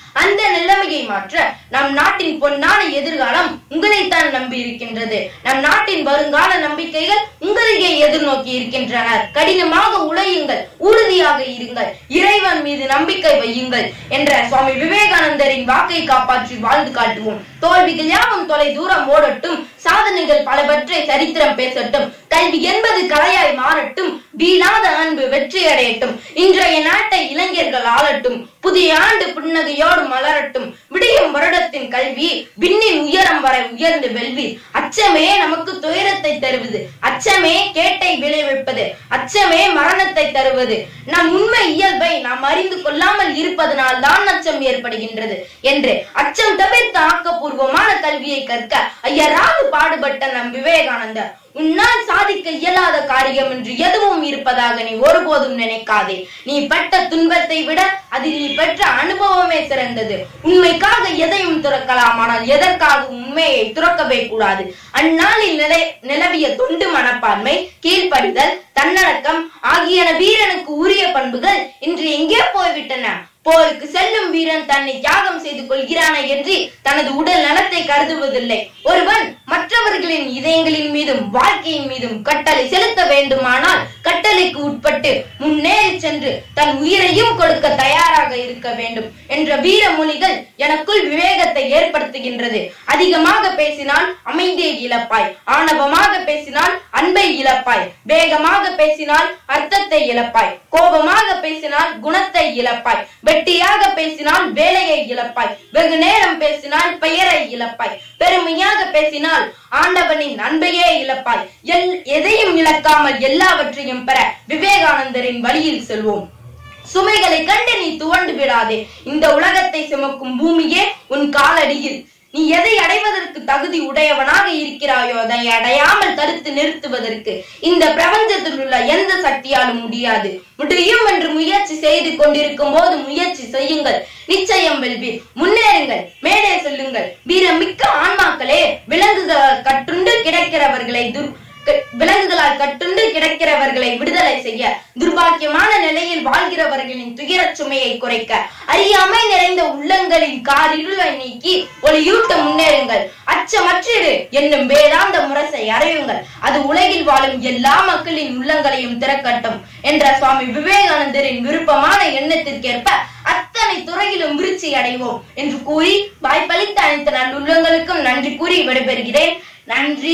அந்த நிலைமையை மாற்ற நம் நாட்டின் பொன்னான எதிர்காலம் உங்களைத்தான் நம்பி இருக்கின்றது நம் நாட்டின் வருங்கால நம்பிக்கைகள் உங்களையே எதிர்நோக்கி இருக்கின்றனர் கடினமாக உழையுங்கள் உறுதியாக இருங்கள் இறைவன் மீது நம்பிக்கை வையுங்கள் என்ற சுவாமி விவேகானந்தரின் வாக்கை காப்பாற்றி வாழ்ந்து காட்டுவோம் தோல்விகள் யாவும் தொலை தூரம் ஓடட்டும் சாதனைகள் பலவற்றை சரித்திரம் பேசட்டும் கல்வி என்பது கலையாய் மாறட்டும் வீணாத அன்பு வெற்றி அடையட்டும் இன்றைய நாட்டை இளைஞர்கள் ஆளட்டும் புதிய ஆண்டு புன்னகையோடு மலரட்டும் விடியும் வருடத்தின் கல்வி விண்ணின் உயரம் வரை உயர்ந்து வெல்வீர் அச்சமே நமக்கு துயரத்தை தருவது அச்சமே கேட்டை விளைவிப்பது அச்சமே மரணத்தை தருவது நம் உண்மை இயல்பை நாம் அறிந்து கொள்ளாமல் இருப்பதனால் தான் அச்சம் ஏற்படுகின்றது என்று அச்சம் தவிர்த்த ஆக்கப்பூர்வமான கல்வியை கற்க ஐயராது பாடுபட்ட நம் விவேகானந்தர் உன்னால் சாதிக்க இயலாத காரியம் என்று எதுவும் இருப்பதாக நீ ஒருபோதும் நினைக்காதே நீ பட்ட துன்பத்தை விட அதில் நீ பெற்ற அனுபவமே சிறந்தது உண்மைக்காக எதையும் துறக்கலாம் ஆனால் எதற்காக உண்மையை துறக்கவே கூடாது அந்நாளில் நிலை நிலவிய தொண்டு மனப்பான்மை கீழ்ப்படிதல் தன்னடக்கம் ஆகியன வீரனுக்கு உரிய பண்புகள் இன்று எங்கே போய்விட்டன போருக்கு செல்லும் வீரன் தன்னை தியாகம் செய்து கொள்கிறானே என்று தனது உடல் நலத்தை கருதுவதில்லை ஒருவன் மற்றவர்களின் இதயங்களின் மீதும் வாழ்க்கையின் மீதும் கட்டளை செலுத்த வேண்டுமானால் கட்டளைக்கு உட்பட்டு முன்னேறி சென்று தன் உயிரையும் கொடுக்க தயாராக இருக்க வேண்டும் என்ற வீர மொழிகள் எனக்குள் விவேகத்தை ஏற்படுத்துகின்றது அதிகமாக பேசினால் அமைதியை இழப்பாய் ஆணவமாக பேசினால் அன்பை இழப்பாய் வேகமாக பேசினால் அர்த்தத்தை இழப்பாய் கோபமாக பேசினால் குணத்தை இழப்பாய் வெட்டியாக பேசினால் வேலையை இழப்பாய் வெகு நேரம் பேசினால் பெயரை இழப்பாய் பெருமையாக பேசினால் ஆண்டவனின் அன்பையே இழப்பாய் எல் எதையும் இழக்காமல் எல்லாவற்றையும் பெற விவேகானந்தரின் வழியில் செல்வோம் சுமைகளை கண்டு நீ துவண்டு விடாதே இந்த உலகத்தை சுமக்கும் பூமியே உன் காலடியில் நீ எதை அடைவதற்கு தகுதி உடையவனாக இருக்கிறாயோ அதை அடையாமல் தடுத்து நிறுத்துவதற்கு இந்த பிரபஞ்சத்தில் உள்ள எந்த சக்தியாலும் முடியாது முடியும் என்று முயற்சி செய்து கொண்டிருக்கும் போது முயற்சி செய்யுங்கள் நிச்சயம் வெல்வீர் முன்னேறுங்கள் மேலே செல்லுங்கள் வீரமிக்க ஆன்மாக்களே விலங்குகளால் கட்டுண்டு கிடக்கிறவர்களை துர் க- விலங்குகளால் கட்டுண்டு கிடக்கிறவர்களை விடுதலை செய்ய துர்பாக்கியமான நிலையில் வாழ்கிறவர்களின் துயரச் சுமையை குறைக்க அறியாமை நிறைந்த உள்ளங்களின் காரிருளை நீக்கி ஒளியூட்ட முன்னேறுங்கள் அச்சமற்றிரு என்னும் வேதாந்த முரசை அறையுங்கள் அது உலகில் வாழும் எல்லா மக்களின் உள்ளங்களையும் திறக்கட்டும் என்ற சுவாமி விவேகானந்தரின் விருப்பமான எண்ணத்திற்கேற்ப அத்தனை துறையிலும் விருச்சி அடைவோம் என்று கூறி வாய்ப்பளித்த அனைத்து நல்லுள்ளங்களுக்கும் நன்றி கூறி விடைபெறுகிறேன் நன்றி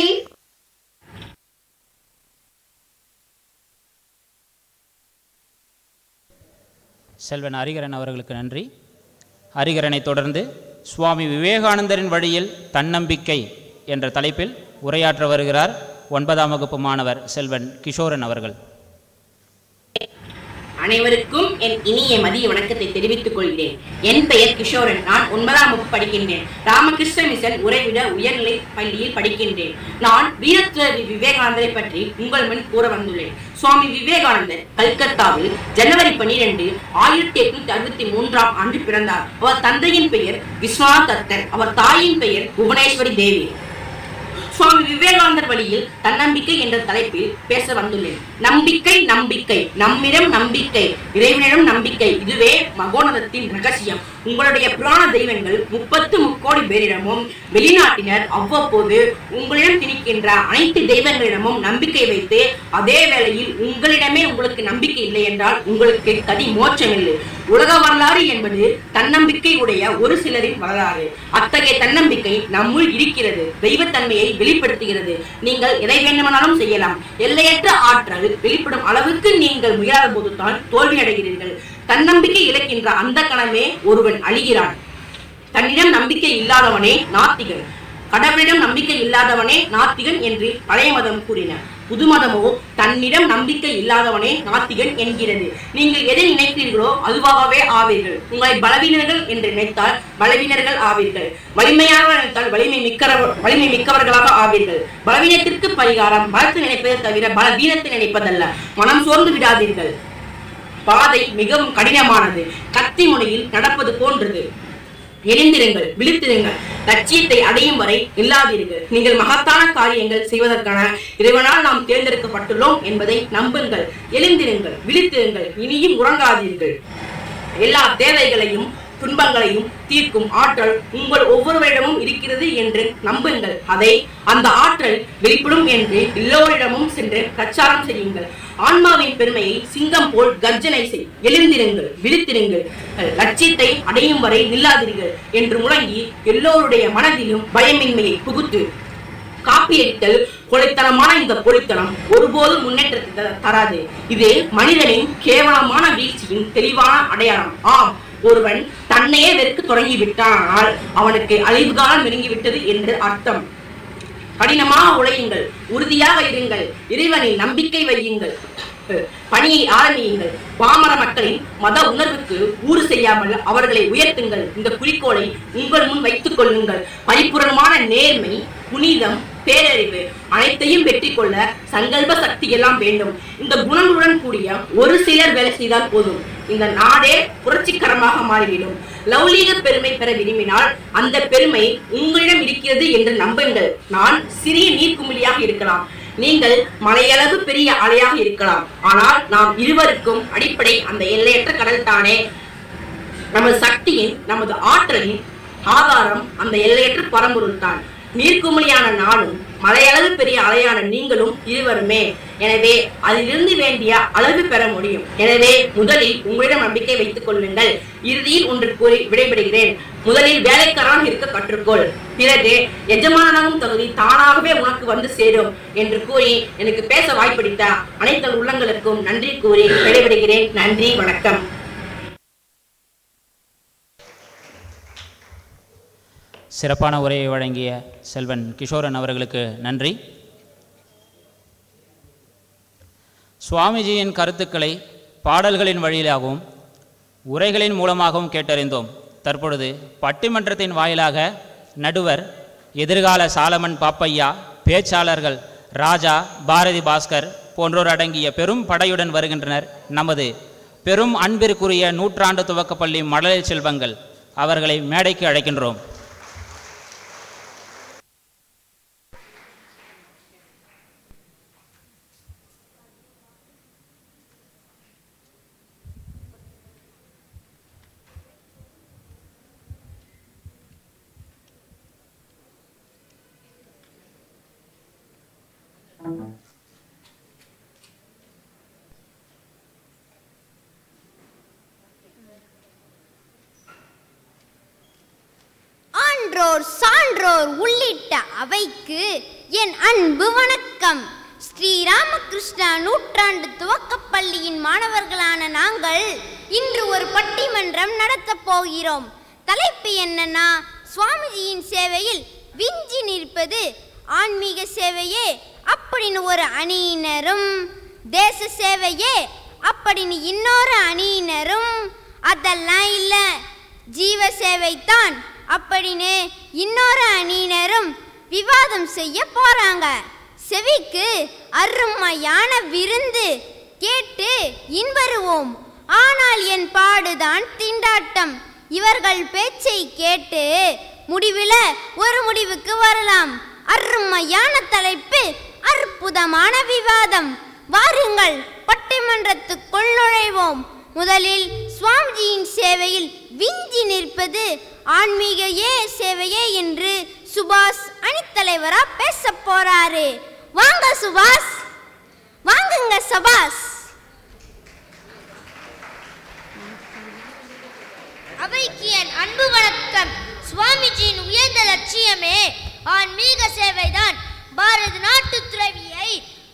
செல்வன் ஹரிகரன் அவர்களுக்கு நன்றி ஹரிகரனை தொடர்ந்து சுவாமி விவேகானந்தரின் வழியில் தன்னம்பிக்கை என்ற தலைப்பில் உரையாற்ற வருகிறார் ஒன்பதாம் வகுப்பு மாணவர் செல்வன் கிஷோரன் அவர்கள் அனைவருக்கும் என் இனிய மதிய வணக்கத்தை தெரிவித்துக் கொள்கிறேன் என் பெயர் கிஷோரன் நான் ஒன்பதாம் வகுப்பு படிக்கின்றேன் ராமகிருஷ்ண மிஷன் உறைவிட உயர்நிலை பள்ளியில் படிக்கின்றேன் நான் வீரத்துறவி விவேகானந்தரை பற்றி உங்கள் முன் கூற வந்துள்ளேன் சுவாமி விவேகானந்தர் கல்கத்தாவில் ஜனவரி பனிரெண்டு ஆயிரத்தி எட்நூத்தி அறுபத்தி மூன்றாம் ஆண்டு பிறந்தார் அவர் தந்தையின் பெயர் விஸ்வநாத் தத்தர் அவர் தாயின் பெயர் புவனேஸ்வரி தேவி சுவாமி விவேகானந்தர் வழியில் தன்னம்பிக்கை என்ற தலைப்பில் பேச வந்துள்ளேன் நம்பிக்கை நம்பிக்கை நம்மிடம் நம்பிக்கை இறைவனிடம் நம்பிக்கை இதுவே மகோனதத்தின் ரகசியம் உங்களுடைய புராண தெய்வங்கள் முப்பத்து முக்கோடி பேரிடமும் வெளிநாட்டினர் அவ்வப்போது உங்களிடம் திணிக்கின்ற அனைத்து தெய்வங்களிடமும் நம்பிக்கை வைத்து அதே வேளையில் உங்களிடமே உங்களுக்கு நம்பிக்கை இல்லை என்றால் உங்களுக்கு கதி மோட்சமில்லை உலக வரலாறு என்பது தன்னம்பிக்கை உடைய ஒரு சிலரின் வரலாறு அத்தகைய தன்னம்பிக்கை நம்முள் இருக்கிறது தெய்வத்தன்மையை வெளிப்படுத்துகிறது நீங்கள் எதை வேண்டுமானாலும் செய்யலாம் எல்லையற்ற ஆற்றல் வெளிப்படும் அளவுக்கு நீங்கள் முயலாத போதுதான் தோல்வியடைகிறீர்கள் தன்னம்பிக்கை இழக்கின்ற அந்த கணமே ஒருவன் அழிகிறான் தன்னிடம் நம்பிக்கை இல்லாதவனே நாத்திகன் கடவுளிடம் நம்பிக்கை இல்லாதவனே நாத்திகன் என்று பழைய மதம் கூறின புது மதமோ தன்னிடம் நம்பிக்கை இல்லாதவனே நாத்திகன் என்கிறது நீங்கள் எதை நினைக்கிறீர்களோ அதுவாகவே ஆவீர்கள் உங்களை பலவீனர்கள் என்று நினைத்தால் பலவீனர்கள் ஆவீர்கள் வலிமையாக நினைத்தால் வலிமை மிக்க வலிமை மிக்கவர்களாக ஆவீர்கள் பலவீனத்திற்கு பரிகாரம் பலத்தை நினைப்பதை தவிர பலவீனத்தை நினைப்பதல்ல மனம் சோர்ந்து விடாதீர்கள் பாதை மிகவும் கடினமானது கத்தி முனையில் நடப்பது போன்றது எழுந்திருங்கள் விழித்திருங்கள் லட்சியத்தை அடையும் வரை இல்லாதீர்கள் நீங்கள் மகத்தான காரியங்கள் செய்வதற்கான இறைவனால் நாம் தேர்ந்தெடுக்கப்பட்டுள்ளோம் என்பதை நம்புங்கள் எழுந்திருங்கள் விழித்திருங்கள் இனியும் உறங்காதீர்கள் எல்லா தேவைகளையும் துன்பங்களையும் தீர்க்கும் ஆற்றல் உங்கள் ஒவ்வொருவரிடமும் இருக்கிறது என்று நம்புங்கள் அதை அந்த ஆற்றல் வெளிப்படும் என்று எல்லோரிடமும் சென்று பிரச்சாரம் செய்யுங்கள் ஆன்மாவின் பெருமையை சிங்கம் போல் கர்ஜனை செய் எழுந்திருங்கள் விழித்திருங்கள் லட்சியத்தை அடையும் வரை நில்லாதீர்கள் என்று முழங்கி எல்லோருடைய மனதிலும் பயமின்மையை புகுத்து காப்பியடித்தல் கொலைத்தனமான இந்த பொலித்தனம் ஒருபோதும் முன்னேற்றத்தை த- தராது இது மனிதனின் கேவலமான வீழ்ச்சியின் தெளிவான அடையாளம் ஆம் ஒருவன் தன்னையே வெறுக்க தொடங்கி விட்டானால் அவனுக்கு அழிவு காலம் நெருங்கிவிட்டது என்று அர்த்தம் கடினமாக உழையுங்கள் உறுதியாக இருங்கள் இறைவனில் நம்பிக்கை வையுங்கள் பணியை ஆரம்பியுங்கள் பாமர மக்களின் மத உணர்வுக்கு ஊறு செய்யாமல் அவர்களை உயர்த்துங்கள் இந்த குறிக்கோளை உங்கள் முன் வைத்துக் கொள்ளுங்கள் பரிபூரணமான நேர்மை புனிதம் பேரறிவு அனைத்தையும் வெற்றி கொள்ள சங்கல்ப சக்தி எல்லாம் வேண்டும் இந்த குணங்களுடன் கூடிய ஒரு சிலர் வேலை செய்தால் போதும் இந்த நாடே புரட்சிகரமாக மாறிவிடும் லௌலீக பெருமை பெற விரும்பினால் அந்த பெருமை உங்களிடம் இருக்கிறது என்று நம்புங்கள் நான் சிறிய நீர்க்குமிழியாக இருக்கலாம் நீங்கள் மலையளவு பெரிய அலையாக இருக்கலாம் ஆனால் நாம் இருவருக்கும் அடிப்படை அந்த எல்லையற்ற கடல் தானே நமது சக்தியின் நமது ஆற்றலின் ஆதாரம் அந்த எல்லையற்ற பரம்பொருள் தான் நீர்க்குமிழியான நானும் மலையளவு பெரிய அலையான நீங்களும் இருவருமே எனவே அதிலிருந்து வேண்டிய அளவு பெற முடியும் எனவே முதலில் உங்களிடம் நம்பிக்கை வைத்துக் கொள்ளுங்கள் இறுதியில் ஒன்று கூறி விடைபெறுகிறேன் முதலில் வேலைக்காரனாக இருக்க கற்றுக்கொள் பிறகு எஜமானாகும் தகுதி தானாகவே உனக்கு வந்து சேரும் என்று கூறி எனக்கு பேச வாய்ப்பளித்த அனைத்து உள்ளங்களுக்கும் நன்றி கூறி விடைபெறுகிறேன் நன்றி வணக்கம் சிறப்பான உரையை வழங்கிய செல்வன் கிஷோரன் அவர்களுக்கு நன்றி சுவாமிஜியின் கருத்துக்களை பாடல்களின் வழியிலாகவும் உரைகளின் மூலமாகவும் கேட்டறிந்தோம் தற்பொழுது பட்டிமன்றத்தின் வாயிலாக நடுவர் எதிர்கால சாலமன் பாப்பையா பேச்சாளர்கள் ராஜா பாரதி பாஸ்கர் போன்றோர் அடங்கிய பெரும் படையுடன் வருகின்றனர் நமது பெரும் அன்பிற்குரிய நூற்றாண்டு துவக்கப்பள்ளி மழலை செல்வங்கள் அவர்களை மேடைக்கு அழைக்கின்றோம் ஆன்றோர் சான்றோர் உள்ளிட்ட அவைக்கு என் அன்பு வணக்கம் ஸ்ரீராமகிருஷ்ணா நூற்றாண்டு துவக்கப் பள்ளியின் மாணவர்களான நாங்கள் இன்று ஒரு பட்டிமன்றம் நடத்தப் போகிறோம் தலைப்பு என்னன்னா சுவாமிஜியின் சேவையில் விஞ்சி நிற்பது ஆன்மீக சேவையே அப்படின்னு ஒரு அணியினரும் தேச சேவையே அப்படின்னு இன்னொரு அணியினரும் அதெல்லாம் இல்லை ஜீவ சேவைத்தான் அப்படின்னு இன்னொரு அணியினரும் விவாதம் செய்ய போறாங்க செவிக்கு அருமையான விருந்து கேட்டு இன்பருவோம் ஆனால் என் பாடுதான் திண்டாட்டம் இவர்கள் பேச்சை கேட்டு முடிவில் ஒரு முடிவுக்கு வரலாம் அருமையான தலைப்பு அற்புதமான விவாதம் வாருங்கள் பட்டிமன்றத்துக்குள் நுழைவோம் முதலில் சுவாமிஜியின் சேவையில் விஞ்சி நிற்பது ஆன்மீக ஏ சேவையே என்று சுபாஷ் அணித்தலைவரா பேச போறாரு வாங்க சுபாஷ் வாங்குங்க சபாஷ் அவைக்கு என் அன்பு வணக்கம் சுவாமிஜியின் உயர்ந்த லட்சியமே ஆன்மீக சேவைதான் பாரத நாட்டு துறவியை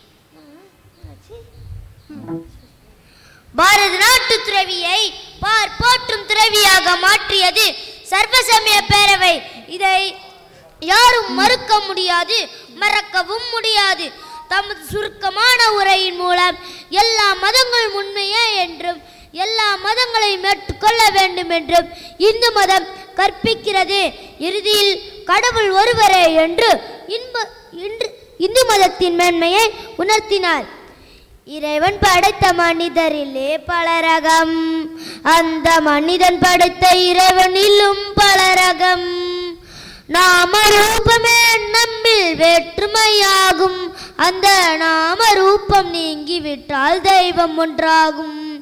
பாரத நாட்டு துறவியை பார் போற்றும் துறவியாக மாற்றியது சர்வசமய பேரவை இதை யாரும் மறுக்க முடியாது மறக்கவும் முடியாது தமது சுருக்கமான உரையின் மூலம் எல்லா மதங்கள் உண்மையே என்றும் எல்லா மதங்களையும் ஏற்றுக்கொள்ள வேண்டும் என்றும் இந்து மதம் கற்பிக்கிறது இறுதியில் கடவுள் ஒருவரே என்று இன்ப இன்று இந்து மதத்தின் மேன்மையை உணர்த்தினார் இறைவன் படைத்த மனிதரிலே பல ரகம் அந்த மனிதன் படைத்த இறைவனிலும் பல ரகம் நாம ரூபமே நம்மில் வேற்றுமையாகும் அந்த நாம ரூபம் நீங்கிவிட்டால் தெய்வம் ஒன்றாகும்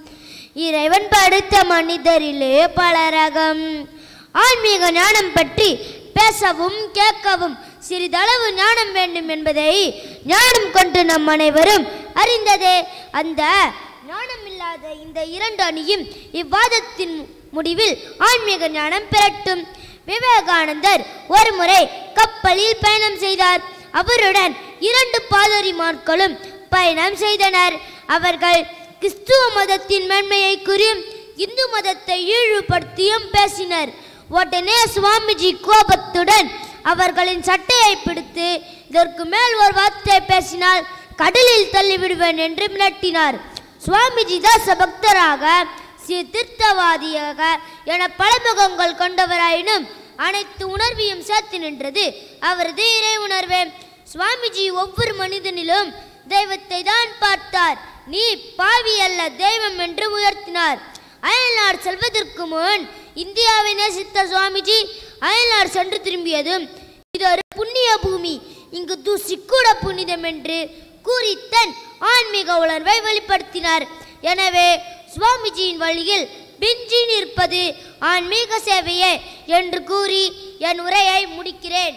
இறைவன் படுத்த மனிதரிலே பல ரகம் ஆன்மீக ஞானம் பற்றி பேசவும் கேட்கவும் சிறிதளவு ஞானம் வேண்டும் என்பதை ஞானம் கொண்டு நம் அனைவரும் அறிந்ததே அந்த ஞானம் இல்லாத இந்த இரண்டு அணியும் இவ்வாதத்தின் முடிவில் ஆன்மீக ஞானம் பெறட்டும் விவேகானந்தர் ஒருமுறை கப்பலில் பயணம் செய்தார் அவருடன் இரண்டு பாதிரிமார்களும் பயணம் செய்தனர் அவர்கள் கிறிஸ்துவ மதத்தின் மேன்மையை கூறியும் இந்து மதத்தை இழிவுபடுத்தியும் பேசினர் உடனே சுவாமிஜி கோபத்துடன் அவர்களின் சட்டையை பிடித்து இதற்கு மேல் ஒரு வார்த்தை பேசினால் கடலில் தள்ளிவிடுவேன் என்று மிரட்டினார் சுவாமிஜி தாச பக்தராக சீர்திருத்தவாதியாக என பலமுகங்கள் கொண்டவராயினும் அனைத்து உணர்வையும் சேர்த்து நின்றது அவரது இறை உணர்வே சுவாமிஜி ஒவ்வொரு மனிதனிலும் தெய்வத்தை தான் பார்த்தார் நீ பாவி அல்ல தெய்வம் என்று உயர்த்தினார் அயல்நாடு செல்வதற்கு முன் இந்தியாவை நேசித்த சுவாமிஜி அயல்நாடு சென்று திரும்பியதும் இது ஒரு புண்ணிய பூமி இங்கு தூசி கூட புனிதம் என்று கூறி தன் ஆன்மீக உணர்வை வெளிப்படுத்தினார் எனவே சுவாமிஜியின் வழியில் பிஞ்சி நிற்பது ஆன்மீக சேவையே என்று கூறி என் உரையை முடிக்கிறேன்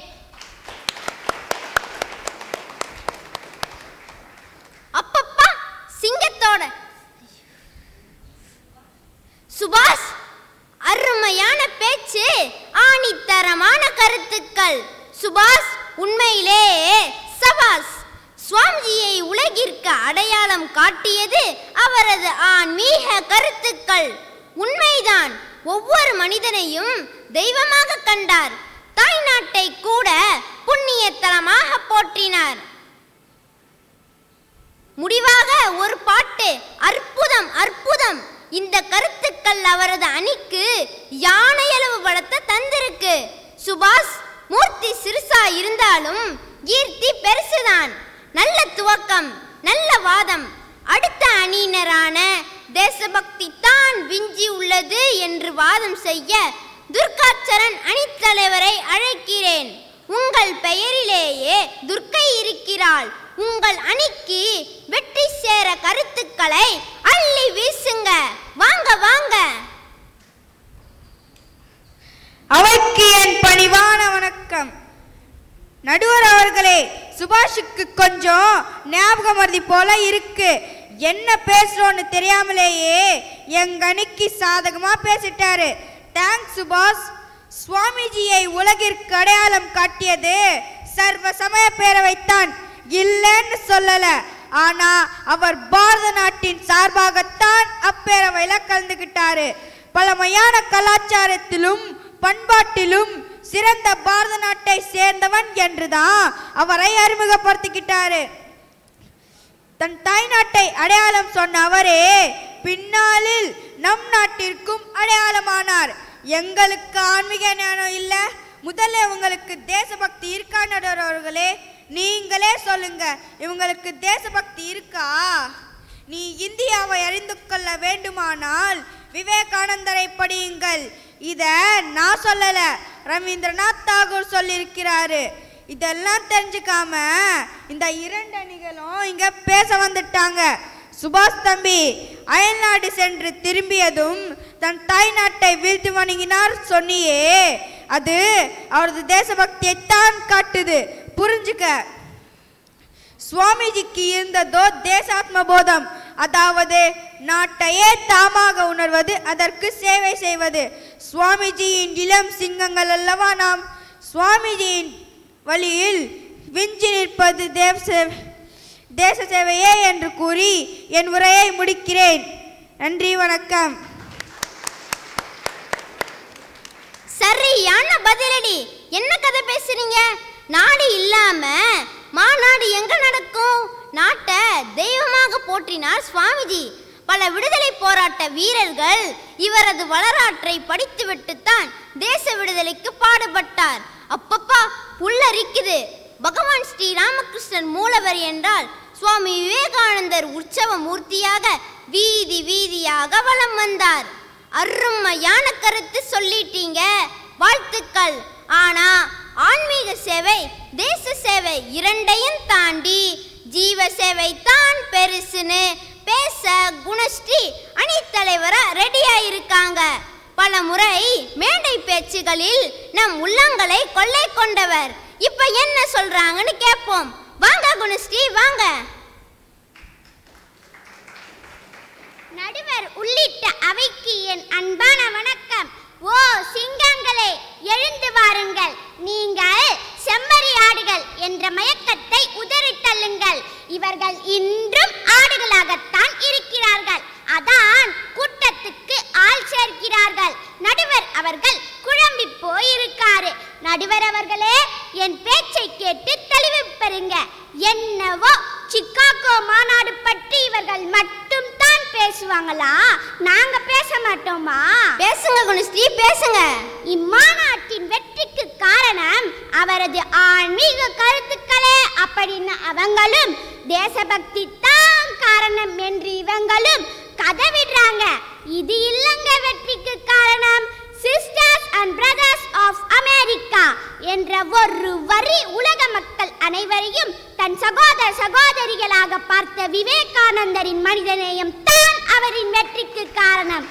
அப்பப்பா சிங்கத்தோட சுபாஷ் அருமையான பேச்சு ஆணித்தரமான கருத்துக்கள் சுபாஷ் உண்மையிலேயே சபாஸ் சுவாமிஜியை உலகிற்கு அடையாளம் காட்டியது அவரது ஆன்மீக கருத்துக்கள் உண்மைதான் ஒவ்வொரு மனிதனையும் தெய்வமாக கண்டார் தாய்நாட்டை கூட புண்ணியத்தலமாக போற்றினார் முடிவாக ஒரு பாட்டு அற்புதம் அற்புதம் இந்த கருத்துக்கள் அவரது அணிக்கு யானையளவு பலத்தை தந்திருக்கு சுபாஷ் மூர்த்தி சிறுசா இருந்தாலும் கீர்த்தி பெருசுதான் நல்ல துவக்கம் நல்ல வாதம் அடுத்த அணியினரான தேசபக்தி தான் விஞ்சி உள்ளது என்று வாதம் செய்ய துர்காச்சரன் அணித்தலைவரை அழைக்கிறேன் உங்கள் பெயரிலேயே துர்க்கை இருக்கிறாள் உங்கள் அணிக்கு வெற்றி சேர கருத்துக்களை அள்ளி வீசுங்க வாங்க வாங்க அவைக்கு என் பணிவான வணக்கம் நடுவர் அவர்களே சுபாஷுக்கு கொஞ்சம் ஞாபக மருதி போல இருக்கு என்ன பேசுறோன்னு தெரியாமலேயே எங்க அணிக்கு சாதகமா பேசிட்டாரு தேங்க்ஸ் சுபாஷ் சுவாமிஜியை உலகிற்கு அடையாளம் காட்டியது சர்வ சமய பேரவைத்தான் இல்லைன்னு சொல்லல ஆனா அவர் பாரத நாட்டின் சார்பாகத்தான் அப்பேரவையில கலந்துகிட்டாரு பழமையான கலாச்சாரத்திலும் பண்பாட்டிலும் சிறந்த பாரத நாட்டை சேர்ந்தவன் என்றுதான் அவரை அறிமுகப்படுத்திக்கிட்டாரு தன் தாய்நாட்டை அடையாளம் சொன்ன அவரே பின்னாளில் நம் நாட்டிற்கும் அடையாளமானார் எங்களுக்கு ஆன்மீக ஞானம் இல்ல முதல்ல இவங்களுக்கு தேசபக்தி இருக்கா நடுவர் அவர்களே நீங்களே சொல்லுங்க இவங்களுக்கு தேசபக்தி இருக்கா நீ இந்தியாவை அறிந்து கொள்ள வேண்டுமானால் விவேகானந்தரை படியுங்கள் இத நான் சொல்லல ரவீந்திரநாத் தாகூர் சொல்லியிருக்கிறாரு இதெல்லாம் தெரிஞ்சுக்காம இந்த இரண்டு அணிகளும் இங்க பேச வந்துட்டாங்க சுபாஷ் தம்பி அயல்நாடு சென்று திரும்பியதும் தன் தாய்நாட்டை வீழ்த்து வணங்கினார் சொன்னியே அது அவரது தேசபக்தியைத்தான் காட்டுது புரிஞ்சுக்க சுவாமிஜிக்கு இருந்ததோ தேசாத்ம போதம் அதாவது நாட்டையே தாமாக உணர்வது அதற்கு சேவை செய்வது சுவாமிஜியின் இளம் சிங்கங்கள் அல்லவா நாம் சுவாமிஜியின் வழியில் விஞ்சி நிற்பது தேவ சேவை தேச சேவையே என்று கூறி என் உரையை முடிக்கிறேன் நன்றி வணக்கம் சரியான பதிலடி என்ன கதை பேசுறீங்க நாடு இல்லாம மாநாடு எங்க நடக்கும் நாட்டை தெய்வமாக போற்றினார் சுவாமிஜி பல விடுதலை போராட்ட வீரர்கள் இவரது வரலாற்றை படித்துவிட்டுத்தான் தேச விடுதலைக்கு பாடுபட்டார் அப்பப்பா புல்லரிக்குது பகவான் ஸ்ரீ ராமகிருஷ்ணன் மூலவர் என்றால் சுவாமி விவேகானந்தர் உற்சவ மூர்த்தியாக வீதி வீதியாக வலம் வந்தார் அருமையான கருத்து சொல்லிட்டீங்க வாழ்த்துக்கள் ஆனா ஆன்மீக சேவை தேச சேவை இரண்டையும் தாண்டி ஜீவ சேவை தான் பெருசுன்னு பேச பேச குணஸ்ரீ அணித்தலைவரா ரெடியா இருக்காங்க பல முறை மேடை பேச்சுகளில் நம் உள்ளங்களை கொள்ளை கொண்டவர் இப்ப என்ன சொல்றாங்கன்னு கேட்போம் வாங்க குணஸ்ரீ வாங்க நடுவர் உள்ளிட்ட அவைக்கு என் அன்பான வணக்கம் ஓ சிங்கங்களே எழுந்து வாருங்கள் நீங்கள் செம்மறி ஆடுகள் என்ற மயக்கத்தை உதறித் தள்ளுங்கள் இவர்கள் இன்றும் ஆடுகளாகத்தான் இருக்கிறார்கள் அதான் கூட்டத்துக்கு ஆள் சேர்க்கிறார்கள் நடுவர் அவர்கள் குழம்பி போயிருக்காரு நடுவர் அவர்களே என் பேச்சை கேட்டு தெளிவு பெறுங்க என்னவோ சிக்காகோ மாநாடு பற்றி இவர்கள் மட்டும் தான் பேசுவாங்களா நாங்க பேச மாட்டோமா பேசுங்க குணஸ்ரீ பேசுங்க இம்மாநாட்டின் வெற்றிக்கு காரணம் அவரது ஆன்மீக கருத்துக்களே அப்படின்னு அவங்களும் தேசபக்தி தான் காரணம் என்று இவங்களும் கதவிடுறாங்க இது இல்லங்க வெற்றிக்கு காரணம் sisters and brothers of America என்ற ஒரு வரி உலக மக்கள் அனைவரையும் தன் சகோதர சகோதரிகளாக பார்த்த விவேகானந்தரின் மனிதநேயம் தான் அவரின் வெற்றிக்கு காரணம்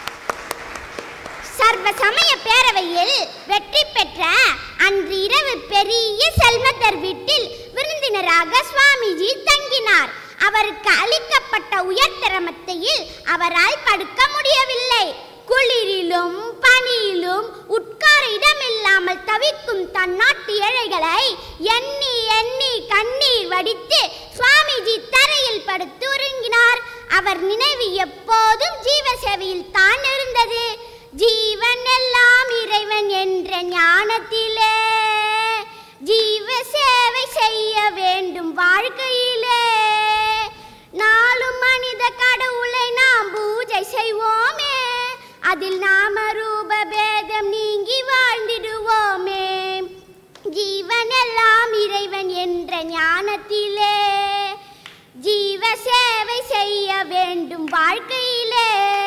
சர்வ சமய பேரவையில் வெற்றி பெற்ற அன்று இரவு பெரிய செல்வந்தர் வீட்டில் விருந்தினராக சுவாமிஜி தங்கினார் அவருக்கு அளிக்கப்பட்ட உயர்தரமத்தையில் அவரால் படுக்க முடியவில்லை குளிரிலும் பனியிலும் உட்கார இடமில்லாமல் தவிக்கும் தன் நாட்டு ஏழைகளை எண்ணி எண்ணி கண்ணீர் வடித்து சுவாமிஜி தரையில் படுத்து உறங்கினார் அவர் நினைவு எப்போதும் ஜீவ சேவையில் தான் இருந்தது ஜீவன் எல்லாம் இறைவன் என்ற ஞானத்திலே ஜீவ சேவை செய்ய வேண்டும் வாழ்க்கையிலே நாளும் மனித கடவுளை நாம் பூஜை செய்வோமே அதில் நாம ரூப பேதம் நீங்கி வாழ்ந்திடுவோமே ஜீவன் எல்லாம் இறைவன் என்ற ஞானத்திலே ஜீவ சேவை செய்ய வேண்டும் வாழ்க்கையிலே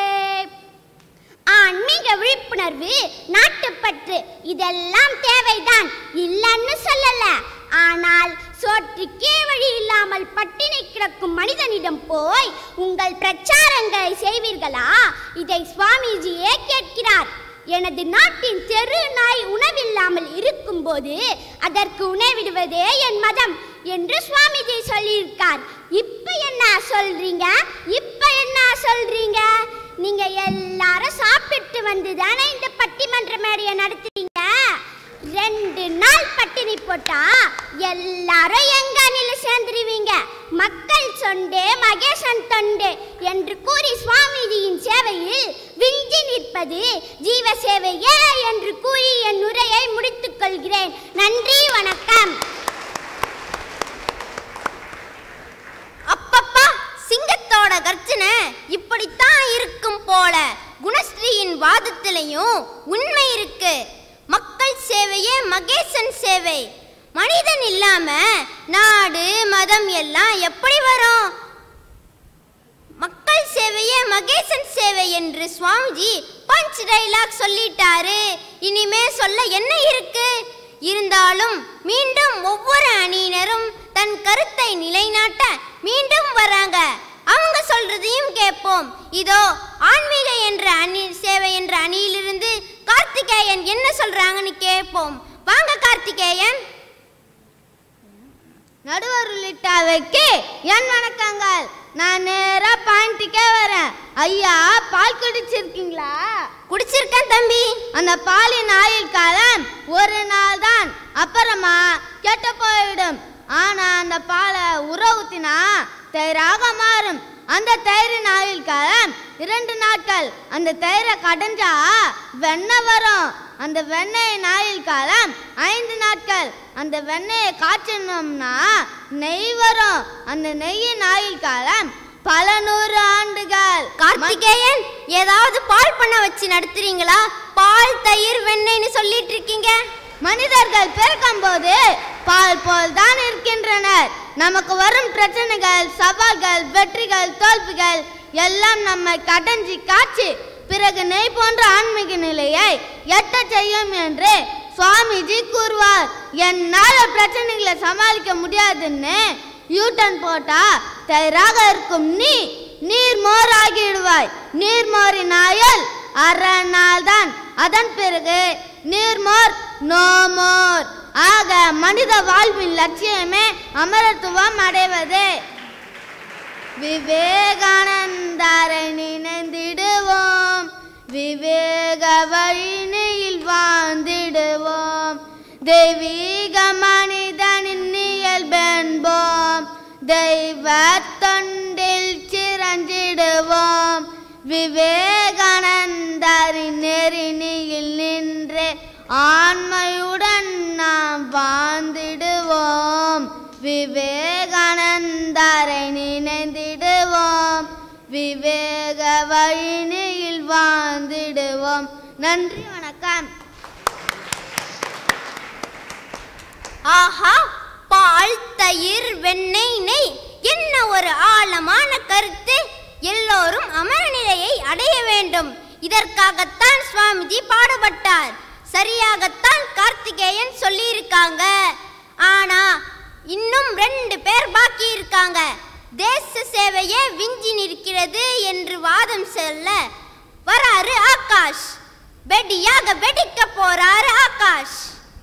ஆன்மீக விழிப்புணர்வு நாட்டுப்பற்று இதெல்லாம் தேவைதான் இல்லைன்னு சொல்லல ஆனால் சோற்றுக்கே வழி இல்லாமல் பட்டினி கிடக்கும் மனிதனிடம் போய் உங்கள் பிரச்சாரங்களை செய்வீர்களா இதை சுவாமிஜியே கேட்கிறார் எனது நாட்டின் தெரு நாய் உணவில்லாமல் இருக்கும்போது அதற்கு உணவிடுவதே என் மதம் என்று சுவாமிஜி சொல்லியிருக்கார் இப்ப என்ன சொல்றீங்க இப்ப என்ன சொல்றீங்க நீங்க எல்லாரும் சாப்பிட்டு வந்து தானே இந்த பட்டிமன்ற மேடையை நடத்துறீங்க ரெண்டு நாள் பட்டினி போட்டா எல்லாரும் எங்க அணில சேர்ந்துருவீங்க மக்கள் சொண்டே மகேசன் தொண்டு என்று கூறி சுவாமிஜியின் சேவையில் விஞ்சி நிற்பது ஜீவ சேவையே என்று கூறி என் உரையை முடித்துக் கொள்கிறேன் நன்றி வணக்கம் அப்பப்பா சிங்கத்தோட கர்ஜனை இப்படித்தான் இருக்கும் போல குணஸ்ரீயின் வாதத்திலையும் உண்மை இருக்கு மக்கள் சேவையே மகேசன் சேவை மனிதன் இல்லாம நாடு மதம் எல்லாம் எப்படி வரும் மக்கள் சேவையே மகேசன் சேவை என்று சுவாமிஜி பஞ்ச் டைலாக் சொல்லிட்டாரு இனிமே சொல்ல என்ன இருக்கு இருந்தாலும் மீண்டும் ஒவ்வொரு அணியினரும் தன் கருத்தை நிலைநாட்ட மீண்டும் வராங்க அவங்க சொல்றதையும் கேட்போம் இதோ ஆன்மீக என்ற அணி சேவை என்ற அணியிலிருந்து கார்த்திகேயன் என்ன சொல்றாங்கன்னு கேட்போம் வாங்க கார்த்திகேயன் நடுவர் உள்ளிட்ட அவைக்கு என் வணக்கங்கள் நான் நேரா பாயிண்ட்டுக்கே வரேன் ஐயா பால் குடிச்சிருக்கீங்களா குடிச்சிருக்கேன் தம்பி அந்த பாலின் ஆயுள் காலம் ஒரு நாள் தான் அப்புறமா கெட்டு போயிடும் ஆனா அந்த பாலை உர ஊத்தினா தயிராக மாறும் அந்த தயிரின் ஆயுள் காலம் இரண்டு நாட்கள் அந்த தயிரை கடைஞ்சா வெண்ணெய் வரும் அந்த வெண்ணெயின் ஆயுள் காலம் ஐந்து நாட்கள் அந்த வெண்ணெயை காய்ச்சணும்னா நெய் வரும் அந்த நெய்யின் ஆயுள் காலம் பல நூறு ஆண்டுகள் கார்த்திகேயன் ஏதாவது பால் பண்ண வச்சு நடத்துறீங்களா பால் தயிர் வெண்ணெய்னு சொல்லிட்டு இருக்கீங்க மனிதர்கள் பிறக்கும்போது பால் போல் தான் இருக்கின்றனர் நமக்கு வரும் பிரச்சனைகள் சவால்கள் வெற்றிகள் தோல்விகள் எல்லாம் நம்மை கடைஞ்சி காய்ச்சி பிறகு நெய் போன்ற ஆன்மீக நிலையை எட்ட செய்யும் என்று சுவாமிஜி கூறுவார் என்னால பிரச்சனைகளை சமாளிக்க முடியாதுன்னு யூட்டன் போட்டா தயாராக இருக்கும் நீ நீர்மோர் ஆகிடுவாய் நீர்மோரினாயல் அரை நாள் தான் அதன் பிறகு நீர்மோர் நோமோர் ஆக மனித வாழ்வின் லட்சியமே அமரத்துவம் அடைவது விவேகானந்தரை நினைந்திடுவோம் விவேக வழியில் வாழ்ந்திடுவோம் தெய்வீக மனிதனின் இயல்பென்போம் தெய்வ தொண்டில் சிறந்திடுவோம் விவேகானந்தரின் நெறினியில் நின்று ஆண்மையுடன் நாம் வாழ்ந்திடுவோம் விவேகானந்தரை நினைந்திடுவோம் விவேக வழினியில் வாழ்ந்திடுவோம் நன்றி வணக்கம் ஆஹா பால் தயிர் வெண்ணெய் நெய் என்ன ஒரு ஆழமான கருத்து எல்லோரும் அமரநிலையை அடைய வேண்டும் இதற்காகத்தான் சுவாமிஜி பாடுபட்டார் சரியாகத்தான் கார்த்திகேயன் சொல்லியிருக்காங்க ஆனா இன்னும் ரெண்டு பேர் பாக்கி இருக்காங்க தேச சேவையே விஞ்சி நிற்கிறது என்று வாதம் சொல்ல வராரு ஆகாஷ் வெடியாக வெடிக்க போறாரு ஆகாஷ்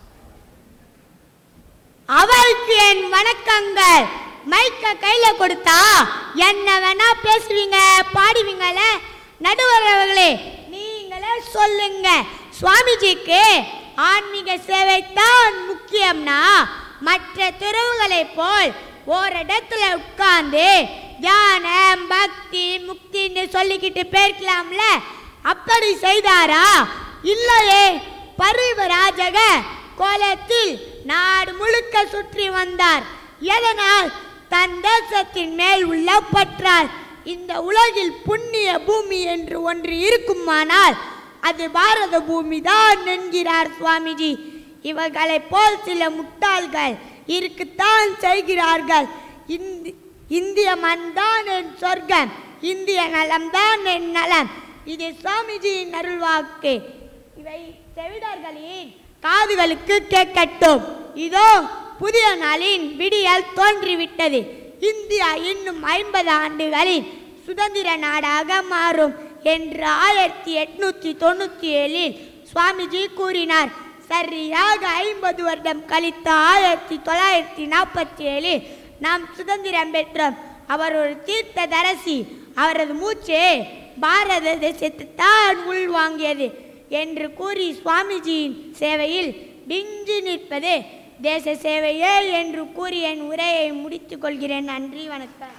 அவருக்கு என் வணக்கங்கள் மைக்க கையில கொடுத்தா என்ன வேணா பேசுவீங்க பாடுவீங்கல்ல நடுவர் அவர்களே நீங்களே சொல்லுங்க சுவாமிஜிக்கு ஆன்மீக சேவை தான் முக்கியம்னா மற்ற துறவுகளைப் போல் ஓரிடத்துல உட்கார்ந்து தியானம் பக்தி முக்தின்னு சொல்லிக்கிட்டு போயிருக்கலாம்ல அப்படி செய்தாரா இல்லையே பரிவராஜக கோலத்தில் நாடு முழுக்க சுற்றி வந்தார் எதனால் தன் தேசத்தின் மேல் உள்ள பற்றால் இந்த உலகில் புண்ணிய பூமி என்று ஒன்று இருக்குமானால் அது பாரத பூமி தான் என்கிறார் சுவாமிஜி இவர்களைப் போல் சில முட்டாள்கள் இருக்குத்தான் செய்கிறார்கள் இந்தி இந்திய மண் தான் என் சொர்க்கம் இந்திய நலம் தான் என் நலம் இது சுவாமிஜியின் அருள்வாக்கு இவை செவிடர்களின் காதுகளுக்கு கேட்கட்டும் இதோ புதிய நாளின் விடியல் தோன்றிவிட்டது இந்தியா இன்னும் ஐம்பது ஆண்டுகளில் சுதந்திர நாடாக மாறும் என்று ஆயிரத்தி எட்நூத்தி தொண்ணூத்தி ஏழில் சுவாமிஜி கூறினார் சரியாக ஐம்பது வருடம் கழித்த ஆயிரத்தி தொள்ளாயிரத்தி நாற்பத்தி ஏழில் நாம் சுதந்திரம் பெற்றோம் அவர் ஒரு தீர்த்ததரசி அவரது மூச்சு பாரத தேசத்தை தான் உள்வாங்கியது என்று கூறி சுவாமிஜியின் சேவையில் விஞ்சி நிற்பது தேச சேவையே என்று கூறி என் உரையை முடித்துக் கொள்கிறேன் நன்றி வணக்கம்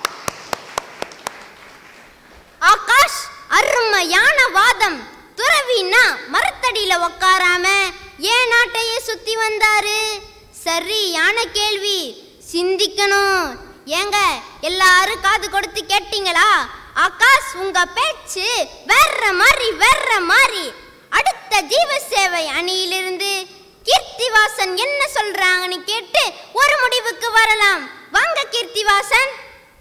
ஆகாஷ் அருமையான வாதம் துறவின்னா மரத்தடியில உக்காராம ஏன் நாட்டையே சுத்தி வந்தாரு சரியான கேள்வி சிந்திக்கணும் ஏங்க எல்லாரும் காது கொடுத்து கேட்டீங்களா ஆகாஷ் உங்க பேச்சு வேற மாதிரி வேற மாதிரி அடுத்த ஜீவ சேவை அணியிலிருந்து கீர்த்திவாசன் என்ன சொல்றாங்கன்னு கேட்டு ஒரு முடிவுக்கு வரலாம் வாங்க கீர்த்திவாசன்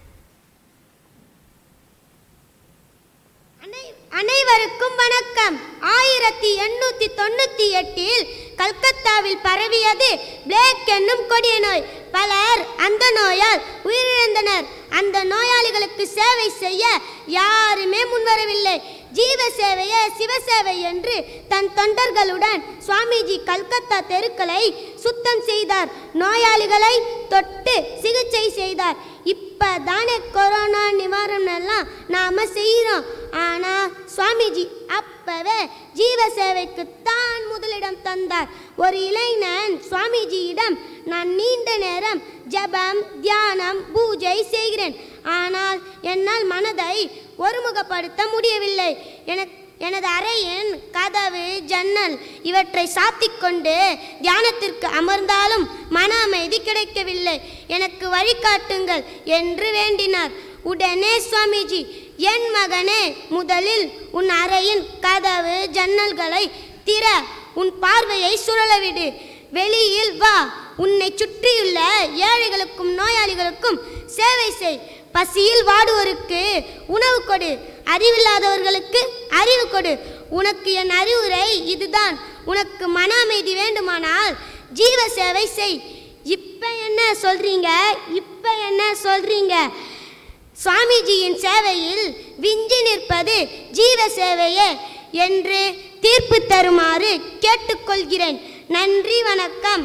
அனைவருக்கும் வணக்கம் ஆயிரத்தி எண்ணூத்தி தொண்ணூத்தி எட்டில் கல்கத்தாவில் பரவியது பிளேக் என்னும் கொடிய நோய் பலர் அந்த நோயால் உயிரிழந்தனர் அந்த நோயாளிகளுக்கு சேவை செய்ய யாருமே முன்வரவில்லை ஜீவ சேவையே சிவசேவை என்று தன் தொண்டர்களுடன் சுவாமிஜி கல்கத்தா தெருக்களை சுத்தம் செய்தார் நோயாளிகளை தொட்டு சிகிச்சை செய்தார் இப்ப தானே கொரோனா நிவாரணம் எல்லாம் நாம செய்கிறோம் ஆனா சுவாமிஜி அப்பவே ஜீவ சேவைக்கு தான் முதலிடம் தந்தார் ஒரு இளைஞன் சுவாமிஜியிடம் நான் நீண்ட நேரம் ஜெபம் தியானம் பூஜை செய்கிறேன் ஆனால் என்னால் மனதை ஒருமுகப்படுத்த முடியவில்லை எனக்கு எனது அறையின் கதவு ஜன்னல் இவற்றை சாத்திக் கொண்டு தியானத்திற்கு அமர்ந்தாலும் மன அமைதி கிடைக்கவில்லை எனக்கு வழிகாட்டுங்கள் என்று வேண்டினார் உடனே சுவாமிஜி என் மகனே முதலில் உன் அறையின் கதவு ஜன்னல்களை திற உன் பார்வையை சுழலவிடு வெளியில் வா உன்னை சுற்றியுள்ள ஏழைகளுக்கும் நோயாளிகளுக்கும் சேவை செய் பசியில் வாடுவோருக்கு உணவு கொடு அறிவில்லாதவர்களுக்கு அறிவு கொடு உனக்கு என் அறிவுரை இதுதான் உனக்கு மன அமைதி வேண்டுமானால் ஜீவ சேவை செய் இப்ப என்ன சொல்றீங்க இப்ப என்ன சொல்றீங்க சுவாமிஜியின் சேவையில் விஞ்சி நிற்பது ஜீவ சேவையே என்று தீர்ப்பு தருமாறு கேட்டுக்கொள்கிறேன் நன்றி வணக்கம்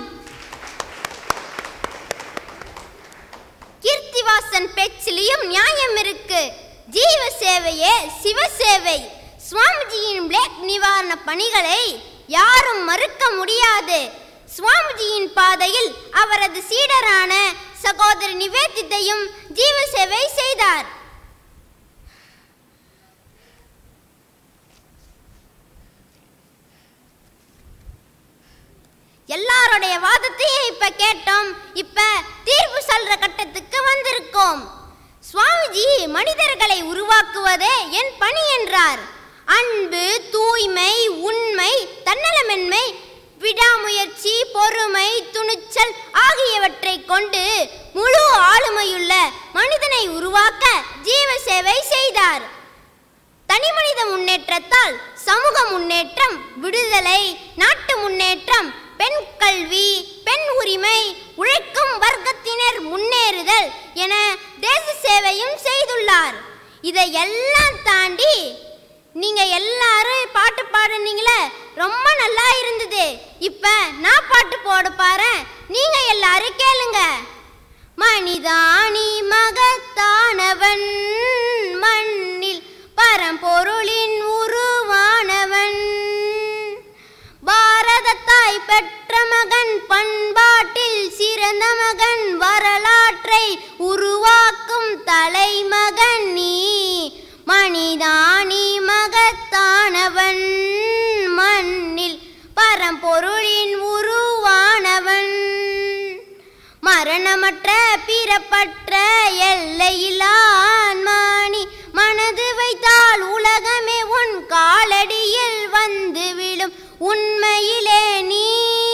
கீர்த்திவாசன் பேச்சிலையும் நியாயம் இருக்கு ஜீவ சேவையே சிவ சேவை சுவாமிஜியின் பிளேக் நிவாரண பணிகளை யாரும் மறுக்க முடியாது சுவாமிஜியின் பாதையில் அவரது சீடரான சகோதரி நிவேதிதையும் ஜீவ சேவை செய்தார் எல்லாருடைய வாதத்தையும் இப்ப கேட்டோம் இப்ப தீர்ப்பு சொல்ற கட்டத்துக்கு வந்திருக்கோம் சுவாமிஜி மனிதர்களை உருவாக்குவதே என் பணி என்றார் அன்பு தூய்மை உண்மை தன்னலமென்மை விடாமுயற்சி பொறுமை துணிச்சல் ஆகியவற்றை கொண்டு முழு ஆளுமையுள்ள மனிதனை உருவாக்க ஜீவ சேவை செய்தார் தனிமனித முன்னேற்றத்தால் சமூக முன்னேற்றம் விடுதலை நாட்டு முன்னேற்றம் பெண் கல்வி பெண் உரிமை உழைக்கும் வர்க்கத்தினர் முன்னேறுதல் என தேச சேவையும் செய்துள்ளார் இதை எல்லாம் தாண்டி நீங்க எல்லாரும் பாட்டு பாடுனீங்களே ரொம்ப நல்லா இருந்தது இப்ப நான் பாட்டு போட பாரு நீங்க எல்லாரும் கேளுங்க மனிதானி மகத்தானவன் மண்ணில் பரம்பொருளின் உருவானவன் பாரத தாய் பெற்ற மகன் பண்பாட்டில் சிறந்த மகன் வரலாற்றை உருவாக்கும் தலைமகன் நீ மனிதானி மகத்தானவன் மண்ணில் பரம்பொருளின் உருவானவன் மரணமற்ற பிறப்பற்ற எல்லையில்லா ஆன்மானி மனது வைத்தால் உலகமே உன் காலடியில் வந்து விழும் உண்மையிலே நீ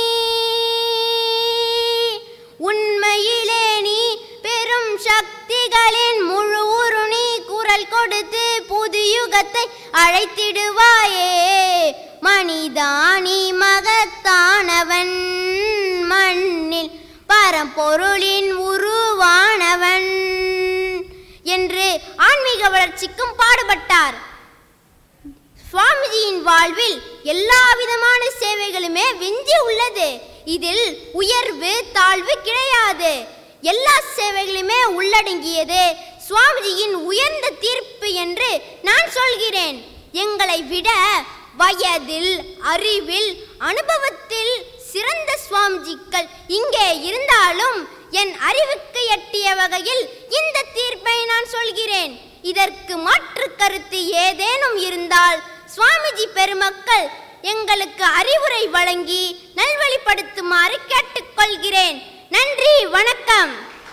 உண்மையிலே நீ பெரும் சக்திகளின் முழு உருணி குரல் கொடுத்து புதியுகத்தை அழைத்திடுவாயே மனிதானி மகத்தானவன் மண்ணில் பரம்பொருளின் உருவானவன் என்று ஆன்மீக வளர்ச்சிக்கும் பாடுபட்டார் சுவாமிஜியின் வாழ்வில் எல்லா விதமான சேவைகளுமே விஞ்சி உள்ளது இதில் உயர்வு தாழ்வு கிடையாது எல்லா சேவைகளுமே உள்ளடங்கியது சுவாமிஜியின் உயர்ந்த தீர்ப்பு என்று நான் சொல்கிறேன் எங்களை விட வயதில் அறிவில் அனுபவத்தில் சிறந்த சுவாமிஜிக்கள் இங்கே இருந்தாலும் என் அறிவுக்கு எட்டிய வகையில் இந்த தீர்ப்பை நான் சொல்கிறேன் இதற்கு மாற்று கருத்து ஏதேனும் இருந்தால் சுவாமிஜி பெருமக்கள் எங்களுக்கு அறிவுரை வழங்கி நல்வழிப்படுத்துமாறு கேட்டுக்கொள்கிறேன் நன்றி வணக்கம்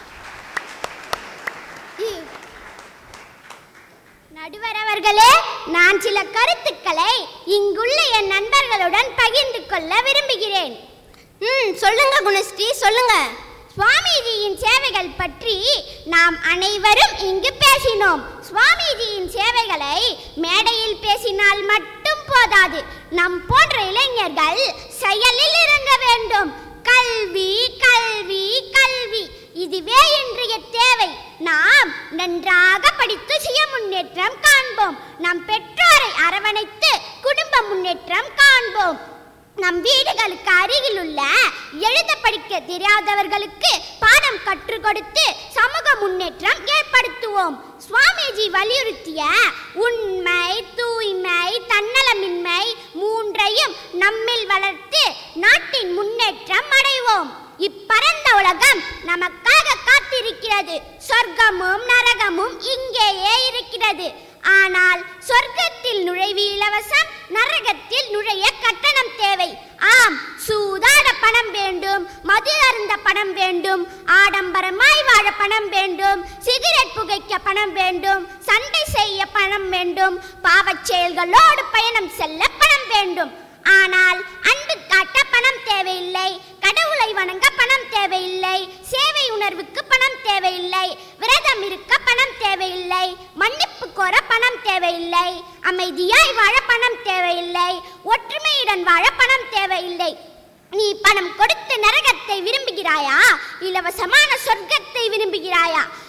நடுவர் அவர்களே நான் சில கருத்துக்களை இங்குள்ள என் நண்பர்களுடன் பகிர்ந்து கொள்ள விரும்புகிறேன் ம் சொல்லுங்க குணஸ்ரீ சொல்லுங்க சுவாமிஜியின் சேவைகள் பற்றி நாம் அனைவரும் இங்கு பேசினோம் சுவாமிஜியின் சேவைகளை மேடையில் பேசினால் மட்டும் போதாது நம் போன்ற இளைஞர்கள் செயலில் இறங்க வேண்டும் கல்வி கல்வி கல்வி இதுவே இன்றைய தேவை நாம் நன்றாக படித்து சுய முன்னேற்றம் காண்போம் நம் பெற்றோரை அரவணைத்து குடும்ப முன்னேற்றம் காண்போம் நம் வீடுகளுக்கு அருகில் உள்ள எழுத படிக்க தெரியாதவர்களுக்கு பாடம் கற்றுக் கொடுத்து சமூக முன்னேற்றம் ஏற்படுத்துவோம் சுவாமிஜி வலியுறுத்திய உண்மை தூய்மை தன்னலமின்மை மூன்றையும் நம்மில் வளர்த்து நாட்டின் முன்னேற்றம் அடைவோம் இப்பரந்த உலகம் நமக்காக காத்திருக்கிறது சொர்க்கமும் நரகமும் இங்கேயே இருக்கிறது ஆனால் சொர்க்கத்தில் நுழைவு இலவசம் நரகத்தில் நுழைய கட்டணம் தேவை ஆம் சூதாட பணம் வேண்டும் மது அருந்த பணம் வேண்டும் ஆடம்பரமாய் வாழ பணம் வேண்டும் சிகரெட் புகைக்க பணம் வேண்டும் சண்டை செய்ய பணம் வேண்டும் பாவச் செயல்களோடு பயணம் செல்ல பணம் வேண்டும் ஆனால் அன்பு காட்ட பணம் தேவையில்லை கடவுளை வணங்க பணம் தேவையில்லை சேவை உணர்வுக்கு பணம் தேவையில்லை விரதம் இருக்க பணம் தேவையில்லை மன்னிப்பு கோர பணம் தேவையில்லை அமைதியாய் வாழ பணம் தேவையில்லை ஒற்றுமையுடன் வாழ பணம் தேவையில்லை நீ பணம் கொடுத்து நரகத்தை விரும்புகிறாயா இலவசமான சொர்க்கத்தை விரும்புகிறாயா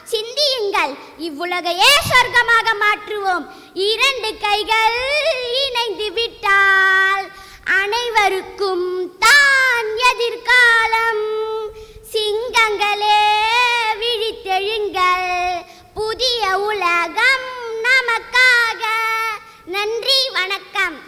சிந்தியுங்கள் இவ்வுலகையே சொர்க்கமாக மாற்றுவோம் இரண்டு கைகள் இணைந்து விட்டால் அனைவருக்கும் தான் எதிர்காலம் சிங்கங்களே விழித்தெழுங்கள் புதிய உலகம் நமக்காக நன்றி வணக்கம்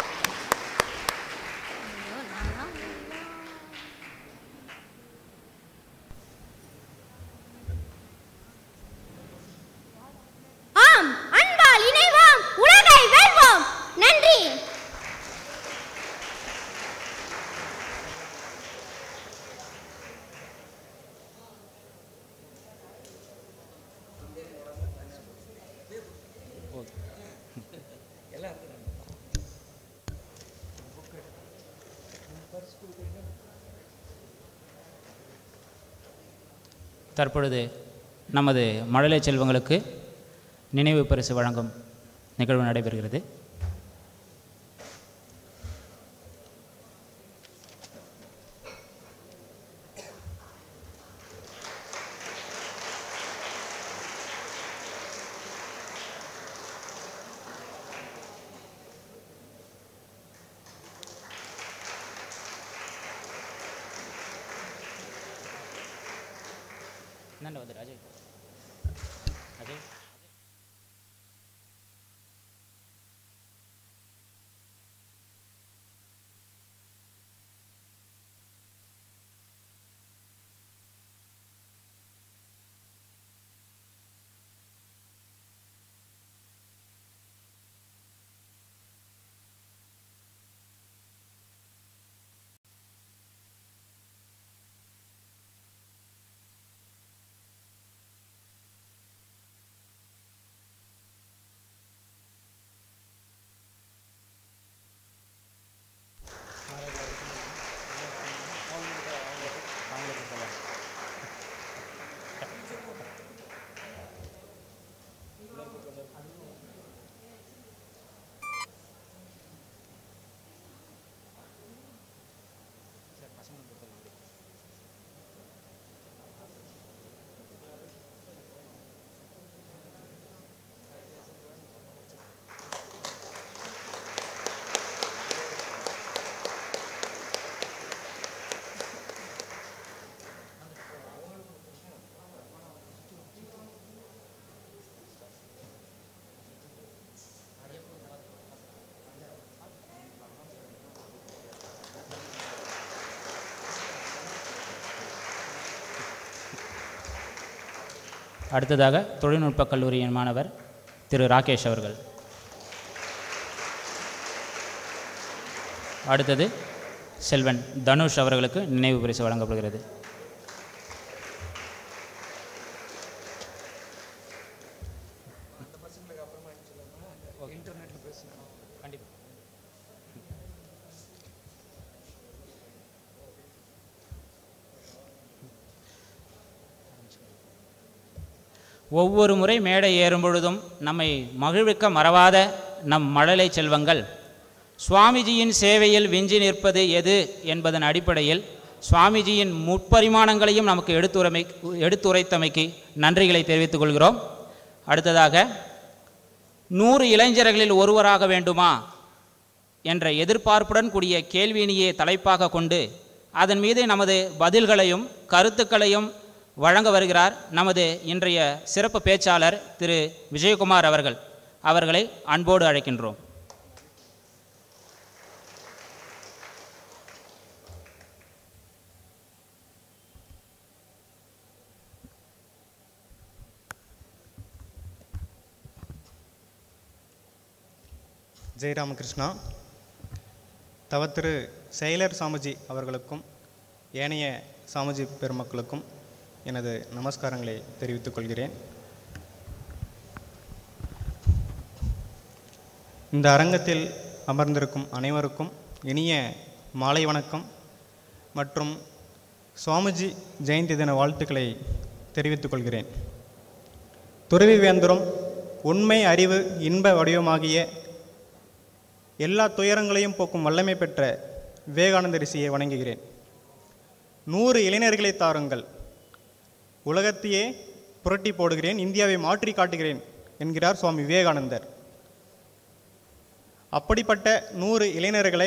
ஆம் அன்பால் இணைவோம் உலகை வெல்வோம் நன்றி தற்பொழுது நமது மழலை செல்வங்களுக்கு நினைவு பரிசு வழங்கும் நிகழ்வு நடைபெறுகிறது இந்தாண்ட வந்துடு அஜய் அஜய் அடுத்ததாக தொழில்நுட்ப கல்லூரியின் மாணவர் திரு ராகேஷ் அவர்கள் அடுத்தது செல்வன் தனுஷ் அவர்களுக்கு நினைவு பரிசு வழங்கப்படுகிறது ஒவ்வொரு முறை மேடை ஏறும் பொழுதும் நம்மை மகிழ்விக்க மறவாத நம் மழலை செல்வங்கள் சுவாமிஜியின் சேவையில் விஞ்சி நிற்பது எது என்பதன் அடிப்படையில் சுவாமிஜியின் முப்பரிமாணங்களையும் நமக்கு எடுத்துரைமை எடுத்துரைத்தமைக்கு நன்றிகளை தெரிவித்துக் கொள்கிறோம் அடுத்ததாக நூறு இளைஞர்களில் ஒருவராக வேண்டுமா என்ற எதிர்பார்ப்புடன் கூடிய கேள்வியினையே தலைப்பாக கொண்டு அதன் மீது நமது பதில்களையும் கருத்துக்களையும் வழங்க வருகிறார் நமது இன்றைய சிறப்பு பேச்சாளர் திரு விஜயகுமார் அவர்கள் அவர்களை அன்போடு அழைக்கின்றோம் ஜெயராமகிருஷ்ணா தவத்திரு செயலர் சாமிஜி அவர்களுக்கும் ஏனைய சாமிஜி பெருமக்களுக்கும் எனது நமஸ்காரங்களை தெரிவித்துக் கொள்கிறேன் இந்த அரங்கத்தில் அமர்ந்திருக்கும் அனைவருக்கும் இனிய மாலை வணக்கம் மற்றும் சுவாமிஜி ஜெயந்தி தின வாழ்த்துக்களை தெரிவித்துக் கொள்கிறேன் துறவி வேந்தரும் உண்மை அறிவு இன்ப வடிவமாகிய எல்லா துயரங்களையும் போக்கும் வல்லமை பெற்ற விவேகானந்த ரிஷியை வணங்குகிறேன் நூறு இளைஞர்களை தாருங்கள் உலகத்தையே புரட்டி போடுகிறேன் இந்தியாவை மாற்றி காட்டுகிறேன் என்கிறார் சுவாமி விவேகானந்தர் அப்படிப்பட்ட நூறு இளைஞர்களை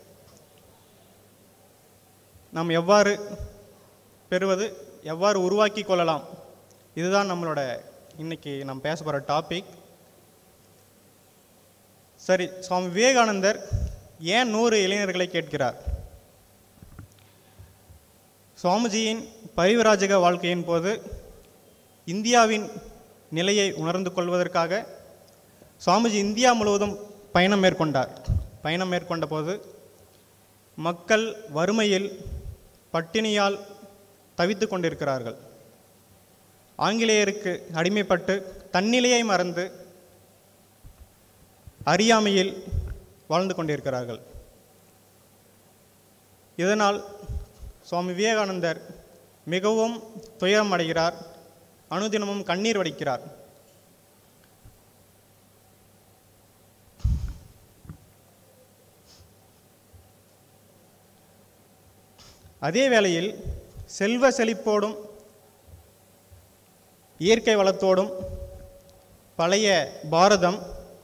நாம் எவ்வாறு பெறுவது எவ்வாறு உருவாக்கி கொள்ளலாம் இதுதான் நம்மளோட இன்னைக்கு நாம் பேச போகிற டாபிக் சரி சுவாமி விவேகானந்தர் ஏன் நூறு இளைஞர்களை கேட்கிறார் சுவாமிஜியின் பரிவராஜக வாழ்க்கையின் போது இந்தியாவின் நிலையை உணர்ந்து கொள்வதற்காக சுவாமிஜி இந்தியா முழுவதும் பயணம் மேற்கொண்டார் பயணம் மேற்கொண்ட போது மக்கள் வறுமையில் பட்டினியால் தவித்து கொண்டிருக்கிறார்கள் ஆங்கிலேயருக்கு அடிமைப்பட்டு தன்னிலையை மறந்து அறியாமையில் வாழ்ந்து கொண்டிருக்கிறார்கள் இதனால் சுவாமி விவேகானந்தர் மிகவும் துயரம் அடைகிறார் அனுதினமும் கண்ணீர் வடிக்கிறார் அதே வேளையில் செல்வ செழிப்போடும் இயற்கை வளத்தோடும் பழைய பாரதம்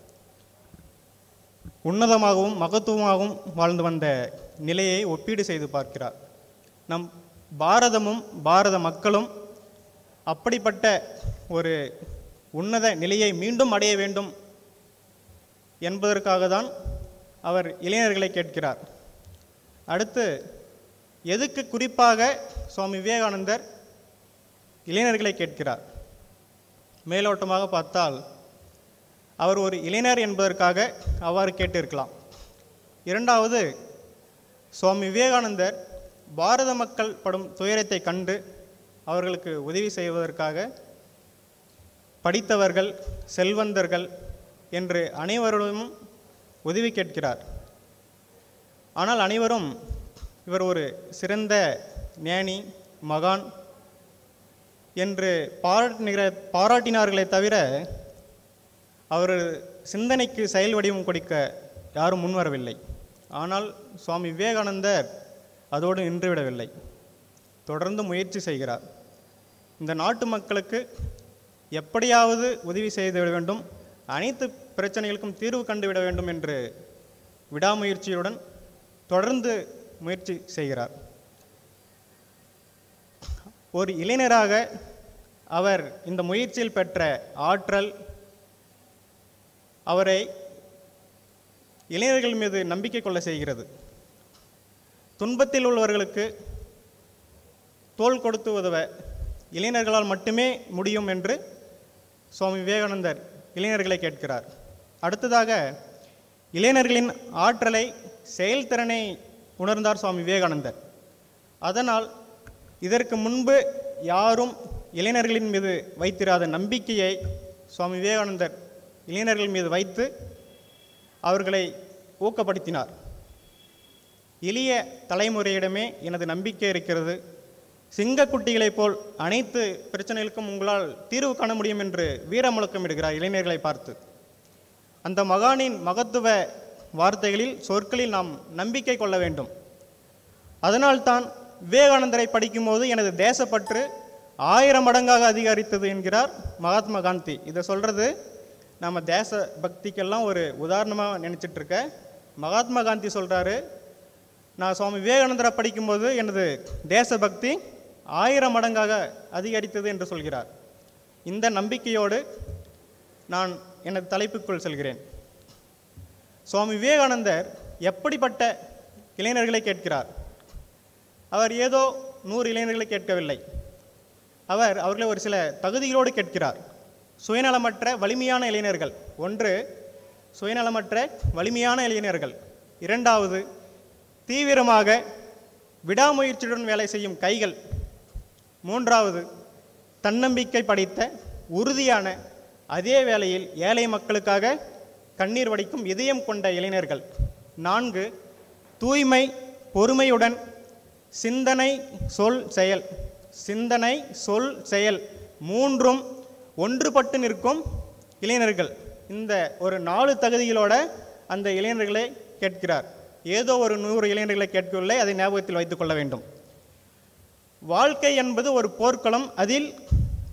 உன்னதமாகவும் மகத்துவமாகவும் வாழ்ந்து வந்த நிலையை ஒப்பீடு செய்து பார்க்கிறார் நம் பாரதமும் பாரத மக்களும் அப்படிப்பட்ட ஒரு உன்னத நிலையை மீண்டும் அடைய வேண்டும் என்பதற்காக தான் அவர் இளைஞர்களை கேட்கிறார் அடுத்து எதுக்கு குறிப்பாக சுவாமி விவேகானந்தர் இளைஞர்களை கேட்கிறார் மேலோட்டமாக பார்த்தால் அவர் ஒரு இளைஞர் என்பதற்காக அவ்வாறு கேட்டிருக்கலாம் இரண்டாவது சுவாமி விவேகானந்தர் பாரத மக்கள் படும் துயரத்தை கண்டு அவர்களுக்கு உதவி செய்வதற்காக படித்தவர்கள் செல்வந்தர்கள் என்று அனைவரிடமும் உதவி கேட்கிறார் ஆனால் அனைவரும் இவர் ஒரு சிறந்த ஞானி மகான் என்று பாராட்டின பாராட்டினார்களே தவிர அவர் சிந்தனைக்கு செயல் வடிவம் கொடுக்க யாரும் முன்வரவில்லை ஆனால் சுவாமி விவேகானந்தர் அதோடு நின்றுவிடவில்லை தொடர்ந்து முயற்சி செய்கிறார் இந்த நாட்டு மக்களுக்கு எப்படியாவது உதவி செய்துவிட வேண்டும் அனைத்து பிரச்சனைகளுக்கும் தீர்வு கண்டுவிட வேண்டும் என்று விடாமுயற்சியுடன் தொடர்ந்து முயற்சி செய்கிறார் ஒரு இளைஞராக அவர் இந்த முயற்சியில் பெற்ற ஆற்றல் அவரை இளைஞர்கள் மீது நம்பிக்கை கொள்ள செய்கிறது துன்பத்தில் உள்ளவர்களுக்கு தோள் கொடுத்து உதவ இளைஞர்களால் மட்டுமே முடியும் என்று சுவாமி விவேகானந்தர் இளைஞர்களை கேட்கிறார் அடுத்ததாக இளைஞர்களின் ஆற்றலை செயல்திறனை உணர்ந்தார் சுவாமி விவேகானந்தர் அதனால் இதற்கு முன்பு யாரும் இளைஞர்களின் மீது வைத்திராத நம்பிக்கையை சுவாமி விவேகானந்தர் இளைஞர்கள் மீது வைத்து அவர்களை ஊக்கப்படுத்தினார் எளிய தலைமுறையிடமே எனது நம்பிக்கை இருக்கிறது சிங்கக்குட்டிகளைப் போல் அனைத்து பிரச்சனைகளுக்கும் உங்களால் தீர்வு காண முடியும் என்று வீரமுழக்கமிடுகிறார் இளைஞர்களை பார்த்து அந்த மகானின் மகத்துவ வார்த்தைகளில் சொற்களில் நாம் நம்பிக்கை கொள்ள வேண்டும் அதனால்தான் விவேகானந்தரை படிக்கும்போது எனது தேசப்பற்று ஆயிரம் மடங்காக அதிகரித்தது என்கிறார் மகாத்மா காந்தி இதை சொல்கிறது நம்ம தேச பக்திக்கெல்லாம் ஒரு உதாரணமாக நினச்சிட்டு இருக்க மகாத்மா காந்தி சொல்கிறாரு நான் சுவாமி விவேகானந்தரை படிக்கும்போது எனது தேசபக்தி ஆயிரம் மடங்காக அதிகரித்தது என்று சொல்கிறார் இந்த நம்பிக்கையோடு நான் எனது தலைப்புக்குள் செல்கிறேன் சுவாமி விவேகானந்தர் எப்படிப்பட்ட இளைஞர்களை கேட்கிறார் அவர் ஏதோ நூறு இளைஞர்களை கேட்கவில்லை அவர் அவர்களை ஒரு சில தகுதிகளோடு கேட்கிறார் சுயநலமற்ற வலிமையான இளைஞர்கள் ஒன்று சுயநலமற்ற வலிமையான இளைஞர்கள் இரண்டாவது தீவிரமாக விடாமுயற்சியுடன் வேலை செய்யும் கைகள் மூன்றாவது தன்னம்பிக்கை படைத்த உறுதியான அதே வேளையில் ஏழை மக்களுக்காக கண்ணீர் வடிக்கும் இதயம் கொண்ட இளைஞர்கள் நான்கு தூய்மை பொறுமையுடன் சிந்தனை சொல் செயல் சிந்தனை சொல் செயல் மூன்றும் ஒன்றுபட்டு நிற்கும் இளைஞர்கள் இந்த ஒரு நாலு தகுதிகளோட அந்த இளைஞர்களை கேட்கிறார் ஏதோ ஒரு நூறு இளைஞர்களை கேட்கவில்லை அதை ஞாபகத்தில் வைத்துக் கொள்ள வேண்டும் வாழ்க்கை என்பது ஒரு போர்க்களம் அதில்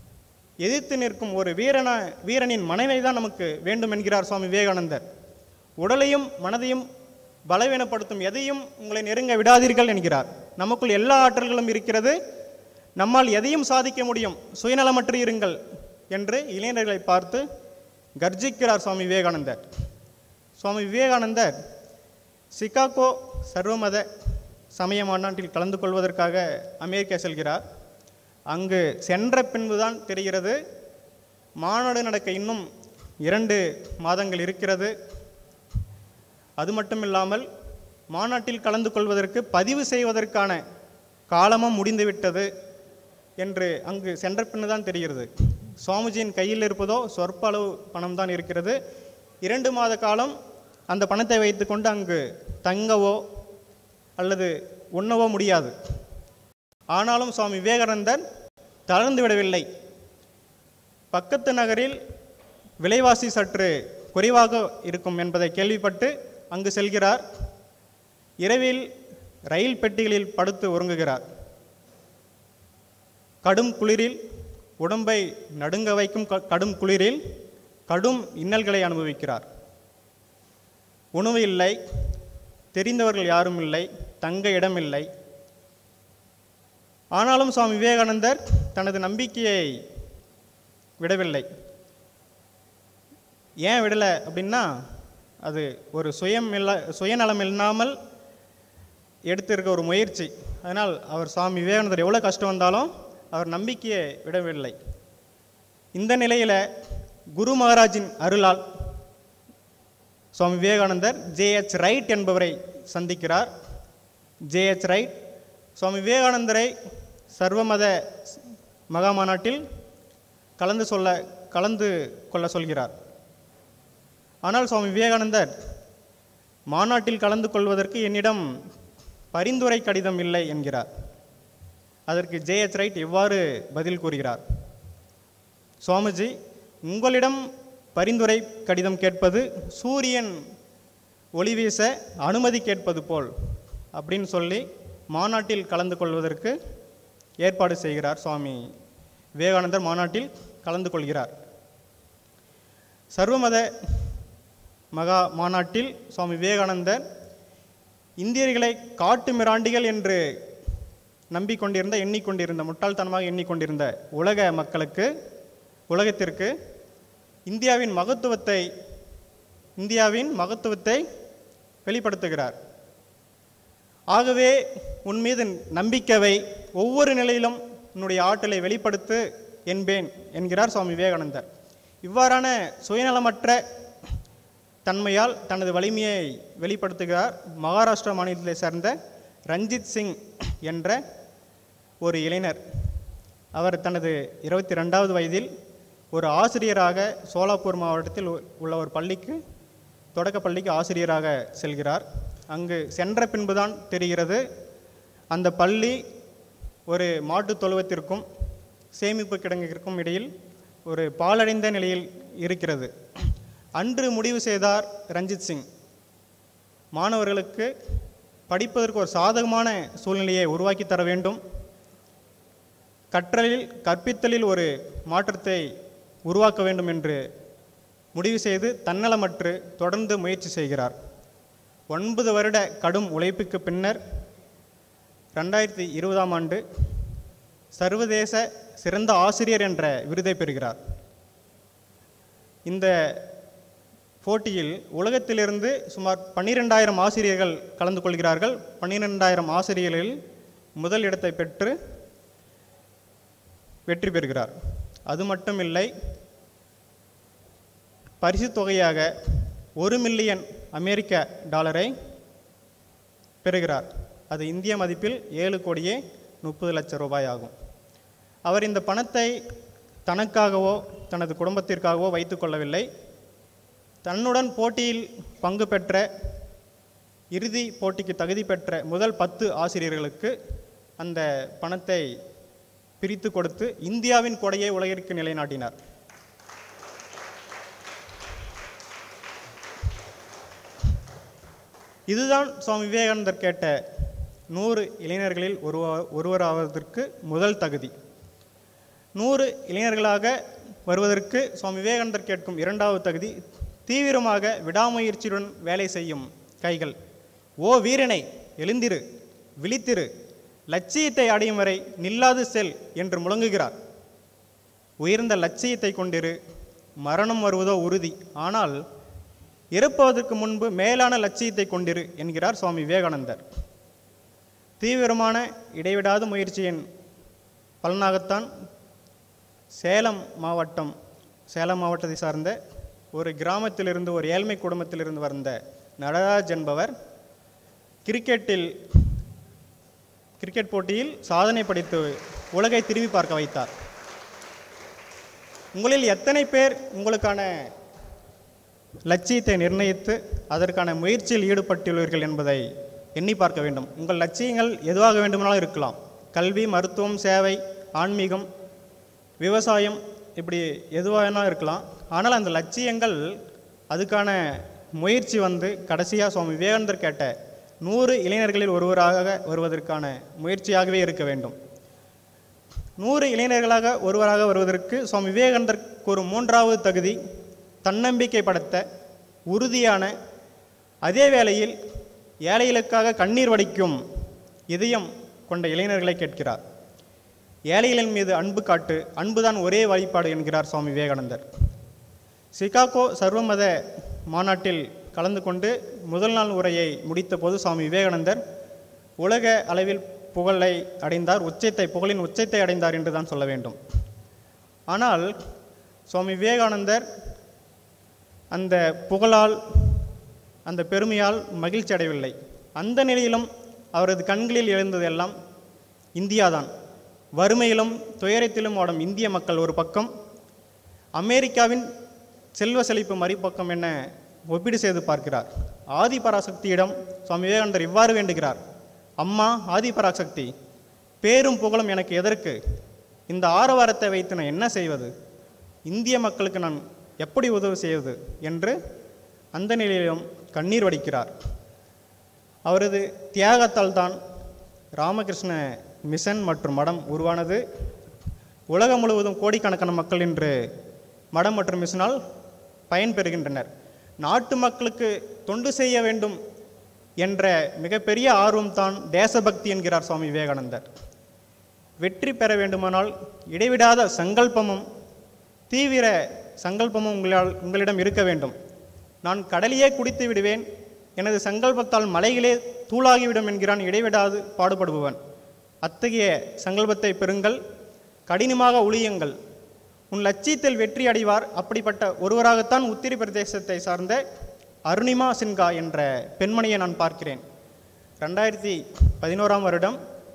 எதிர்த்து நிற்கும் ஒரு வீரன வீரனின் மனைவி தான் நமக்கு வேண்டும் என்கிறார் சுவாமி விவேகானந்தர் உடலையும் மனதையும் பலவீனப்படுத்தும் எதையும் உங்களை நெருங்க விடாதீர்கள் என்கிறார் நமக்குள் எல்லா ஆற்றல்களும் இருக்கிறது நம்மால் எதையும் சாதிக்க முடியும் சுயநலமற்று இருங்கள் என்று இளைஞர்களை பார்த்து கர்ஜிக்கிறார் சுவாமி விவேகானந்தர் சுவாமி விவேகானந்தர் சிகாகோ சர்வமத சமய மாநாட்டில் கலந்து கொள்வதற்காக அமெரிக்கா செல்கிறார் அங்கு சென்ற பின்புதான் தெரிகிறது மாநாடு நடக்க இன்னும் இரண்டு மாதங்கள் இருக்கிறது அது மட்டும் இல்லாமல் மாநாட்டில் கலந்து கொள்வதற்கு பதிவு செய்வதற்கான காலமும் முடிந்துவிட்டது என்று அங்கு சென்ற பின்னுதான் தெரிகிறது சுவாமிஜியின் கையில் இருப்பதோ சொற்ப அளவு பணம் தான் இருக்கிறது இரண்டு மாத காலம் அந்த பணத்தை வைத்துக்கொண்டு அங்கு தங்கவோ அல்லது உண்ணவோ முடியாது ஆனாலும் சுவாமி விவேகானந்தர் தளர்ந்து விடவில்லை பக்கத்து நகரில் விலைவாசி சற்று குறைவாக இருக்கும் என்பதை கேள்விப்பட்டு அங்கு செல்கிறார் இரவில் ரயில் பெட்டிகளில் படுத்து உறங்குகிறார் கடும் குளிரில் உடம்பை நடுங்க வைக்கும் க- கடும் குளிரில் கடும் இன்னல்களை அனுபவிக்கிறார் உணவு இல்லை தெரிந்தவர்கள் யாரும் இல்லை தங்க இடமில்லை ஆனாலும் சுவாமி விவேகானந்தர் தனது நம்பிக்கையை விடவில்லை ஏன் விடலை அப்படின்னா அது ஒரு சுயம் இல்ல சுயநலம் இல்லாமல் எடுத்திருக்க ஒரு முயற்சி அதனால் அவர் சுவாமி விவேகானந்தர் எவ்வளோ கஷ்டம் வந்தாலும் அவர் நம்பிக்கையை விடவில்லை இந்த நிலையில் குரு மகாராஜின் அருளால் சுவாமி விவேகானந்தர் ஜேஎச் ரைட் என்பவரை சந்திக்கிறார் ஜேஎச் ரைட் சுவாமி விவேகானந்தரை சர்வமத மகா மாநாட்டில் கலந்து சொல்ல கலந்து கொள்ள சொல்கிறார் ஆனால் சுவாமி விவேகானந்தர் மாநாட்டில் கலந்து கொள்வதற்கு என்னிடம் பரிந்துரை கடிதம் இல்லை என்கிறார் அதற்கு ஜேஎச் ரைட் இவ்வாறு பதில் கூறுகிறார் சுவாமிஜி உங்களிடம் பரிந்துரை கடிதம் கேட்பது சூரியன் ஒளி வீச அனுமதி கேட்பது போல் அப்படின்னு சொல்லி மாநாட்டில் கலந்து கொள்வதற்கு ஏற்பாடு செய்கிறார் சுவாமி விவேகானந்தர் மாநாட்டில் கலந்து கொள்கிறார் சர்வமத மகா மாநாட்டில் சுவாமி விவேகானந்தர் இந்தியர்களை காட்டு மிராண்டிகள் என்று நம்பிக்கொண்டிருந்த எண்ணிக்கொண்டிருந்த முட்டாள்தனமாக எண்ணிக்கொண்டிருந்த உலக மக்களுக்கு உலகத்திற்கு இந்தியாவின் மகத்துவத்தை இந்தியாவின் மகத்துவத்தை வெளிப்படுத்துகிறார் ஆகவே உன் மீது நம்பிக்கவை ஒவ்வொரு நிலையிலும் உன்னுடைய ஆற்றலை வெளிப்படுத்து என்பேன் என்கிறார் சுவாமி விவேகானந்தர் இவ்வாறான சுயநலமற்ற தன்மையால் தனது வலிமையை வெளிப்படுத்துகிறார் மகாராஷ்டிரா மாநிலத்தை சேர்ந்த ரஞ்சித் சிங் என்ற ஒரு இளைஞர் அவர் தனது இருபத்தி ரெண்டாவது வயதில் ஒரு ஆசிரியராக சோலாப்பூர் மாவட்டத்தில் உ- உள்ள ஒரு பள்ளிக்கு தொடக்கப் பள்ளிக்கு ஆசிரியராக செல்கிறார் அங்கு சென்ற பின்புதான் தெரிகிறது அந்த பள்ளி ஒரு மாட்டுத் தொழுவத்திற்கும் சேமிப்பு கிடங்கிற்கும் இடையில் ஒரு பாழடைந்த நிலையில் இருக்கிறது அன்று முடிவு செய்தார் ரஞ்சித் சிங் மாணவர்களுக்கு படிப்பதற்கு ஒரு சாதகமான சூழ்நிலையை உருவாக்கி தர வேண்டும் கற்றலில் கற்பித்தலில் ஒரு மாற்றத்தை உருவாக்க வேண்டும் என்று முடிவு செய்து தன்னலமற்று தொடர்ந்து முயற்சி செய்கிறார் ஒன்பது வருட கடும் உழைப்புக்கு பின்னர் ரெண்டாயிரத்தி இருபதாம் ஆண்டு சர்வதேச சிறந்த ஆசிரியர் என்ற விருதை பெறுகிறார் இந்த போட்டியில் உலகத்திலிருந்து சுமார் பன்னிரெண்டாயிரம் ஆசிரியர்கள் கலந்து கொள்கிறார்கள் பன்னிரெண்டாயிரம் ஆசிரியர்களில் முதல் இடத்தை பெற்று வெற்றி பெறுகிறார் அது மட்டுமில்லை பரிசுத் தொகையாக ஒரு மில்லியன் அமெரிக்க டாலரை பெறுகிறார் அது இந்திய மதிப்பில் ஏழு கோடியே முப்பது லட்சம் ரூபாய் ஆகும் அவர் இந்த பணத்தை தனக்காகவோ தனது குடும்பத்திற்காகவோ வைத்துக் கொள்ளவில்லை தன்னுடன் போட்டியில் பங்கு பெற்ற இறுதி போட்டிக்கு தகுதி பெற்ற முதல் பத்து ஆசிரியர்களுக்கு அந்த பணத்தை பிரித்து கொடுத்து இந்தியாவின் கொடையை உலகிற்கு நிலைநாட்டினார் இதுதான் சுவாமி விவேகானந்தர் கேட்ட நூறு இளைஞர்களில் ஒருவ ஒருவராவதற்கு முதல் தகுதி நூறு இளைஞர்களாக வருவதற்கு சுவாமி விவேகானந்தர் கேட்கும் இரண்டாவது தகுதி தீவிரமாக விடாமுயற்சியுடன் வேலை செய்யும் கைகள் ஓ வீரனை எழுந்திரு விழித்திரு லட்சியத்தை அடையும் வரை நில்லாது செல் என்று முழங்குகிறார் உயர்ந்த லட்சியத்தை கொண்டிரு மரணம் வருவதோ உறுதி ஆனால் இறப்பதற்கு முன்பு மேலான லட்சியத்தை கொண்டிரு என்கிறார் சுவாமி விவேகானந்தர் தீவிரமான இடைவிடாத முயற்சியின் பலனாகத்தான் சேலம் மாவட்டம் சேலம் மாவட்டத்தை சார்ந்த ஒரு கிராமத்திலிருந்து ஒரு ஏழ்மை குடும்பத்திலிருந்து வந்த நடராஜ் என்பவர் கிரிக்கெட்டில் கிரிக்கெட் போட்டியில் சாதனை படைத்து உலகை திரும்பி பார்க்க வைத்தார் உங்களில் எத்தனை பேர் உங்களுக்கான லட்சியத்தை நிர்ணயித்து அதற்கான முயற்சியில் ஈடுபட்டுள்ளீர்கள் என்பதை எண்ணி பார்க்க வேண்டும் உங்கள் லட்சியங்கள் எதுவாக வேண்டுமானாலும் இருக்கலாம் கல்வி மருத்துவம் சேவை ஆன்மீகம் விவசாயம் இப்படி எதுவாக வேணாலும் இருக்கலாம் ஆனால் அந்த லட்சியங்கள் அதுக்கான முயற்சி வந்து கடைசியாக சுவாமி விவேகானந்தர் கேட்ட நூறு இளைஞர்களில் ஒருவராக வருவதற்கான முயற்சியாகவே இருக்க வேண்டும் நூறு இளைஞர்களாக ஒருவராக வருவதற்கு சுவாமி விவேகானந்தர் கூறும் மூன்றாவது தகுதி தன்னம்பிக்கை படுத்த உறுதியான அதே வேளையில் ஏழைகளுக்காக கண்ணீர் வடிக்கும் இதயம் கொண்ட இளைஞர்களை கேட்கிறார் ஏழைகளின் மீது அன்பு காட்டு அன்புதான் ஒரே வழிபாடு என்கிறார் சுவாமி விவேகானந்தர் சிகாகோ சர்வமத மாநாட்டில் கலந்து கொண்டு முதல் நாள் உரையை முடித்த போது சுவாமி விவேகானந்தர் உலக அளவில் புகழை அடைந்தார் உச்சத்தை புகழின் உச்சத்தை அடைந்தார் என்று தான் சொல்ல வேண்டும் ஆனால் சுவாமி விவேகானந்தர் அந்த புகழால் அந்த பெருமையால் மகிழ்ச்சி அடையவில்லை அந்த நிலையிலும் அவரது கண்களில் எழுந்ததெல்லாம் இந்தியாதான் வறுமையிலும் துயரத்திலும் ஓடும் இந்திய மக்கள் ஒரு பக்கம் அமெரிக்காவின் செல்வ செழிப்பு மறுபக்கம் என ஒப்பீடு செய்து பார்க்கிறார் ஆதிபராசக்தியிடம் சுவாமி விவேகானந்தர் இவ்வாறு வேண்டுகிறார் அம்மா ஆதிபராசக்தி பேரும் புகழும் எனக்கு எதற்கு இந்த ஆரவாரத்தை வைத்து நான் என்ன செய்வது இந்திய மக்களுக்கு நான் எப்படி உதவி செய்வது என்று அந்த நிலையிலும் கண்ணீர் வடிக்கிறார் அவரது தியாகத்தால் தான் ராமகிருஷ்ண மிஷன் மற்றும் மடம் உருவானது உலகம் முழுவதும் கோடிக்கணக்கான மக்கள் இன்று மடம் மற்றும் மிஷனால் பயன்பெறுகின்றனர் நாட்டு மக்களுக்கு தொண்டு செய்ய வேண்டும் என்ற மிகப்பெரிய ஆர்வம்தான் தேசபக்தி என்கிறார் சுவாமி விவேகானந்தர் வெற்றி பெற வேண்டுமானால் இடைவிடாத சங்கல்பமும் தீவிர சங்கல்பமும் உங்களால் உங்களிடம் இருக்க வேண்டும் நான் கடலையே குடித்து விடுவேன் எனது சங்கல்பத்தால் மலைகளே தூளாகிவிடும் என்கிறான் இடைவிடாது பாடுபடுபவன் அத்தகைய சங்கல்பத்தை பெறுங்கள் கடினமாக உளியுங்கள் உன் லட்சியத்தில் வெற்றி அடைவார் அப்படிப்பட்ட ஒருவராகத்தான் உத்தரப்பிரதேசத்தை சார்ந்த அருணிமா சின்ஹா என்ற பெண்மணியை நான் பார்க்கிறேன் ரெண்டாயிரத்தி பதினோராம் வருடம்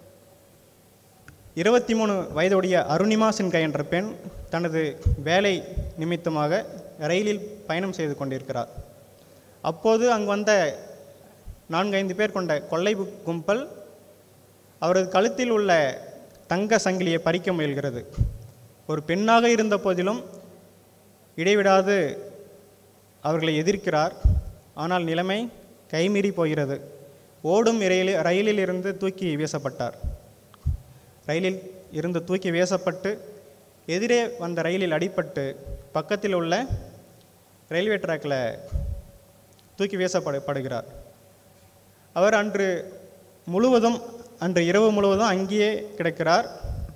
இருபத்தி மூணு வயதுடைய அருணிமா சின்ஹா என்ற பெண் தனது வேலை நிமித்தமாக ரயிலில் பயணம் செய்து கொண்டிருக்கிறார் அப்போது அங்கு வந்த நான்கு ஐந்து பேர் கொண்ட கொள்ளை கு- கும்பல் அவரது கழுத்தில் உள்ள தங்க சங்கிலியை பறிக்க முயல்கிறது ஒரு பெண்ணாக இருந்த போதிலும் இடைவிடாது அவர்களை எதிர்க்கிறார் ஆனால் நிலைமை கைமீறி போகிறது ஓடும் ரயிலில் ரயிலில் இருந்து தூக்கி வீசப்பட்டார் ரயிலில் இருந்து தூக்கி வீசப்பட்டு எதிரே வந்த ரயிலில் அடிபட்டு பக்கத்தில் உள்ள ரயில்வே ட்ராக்கில் தூக்கி வீசப்படு படுகிறார் அவர் அன்று முழுவதும் அன்று இரவு முழுவதும் அங்கேயே கிடக்கிறார்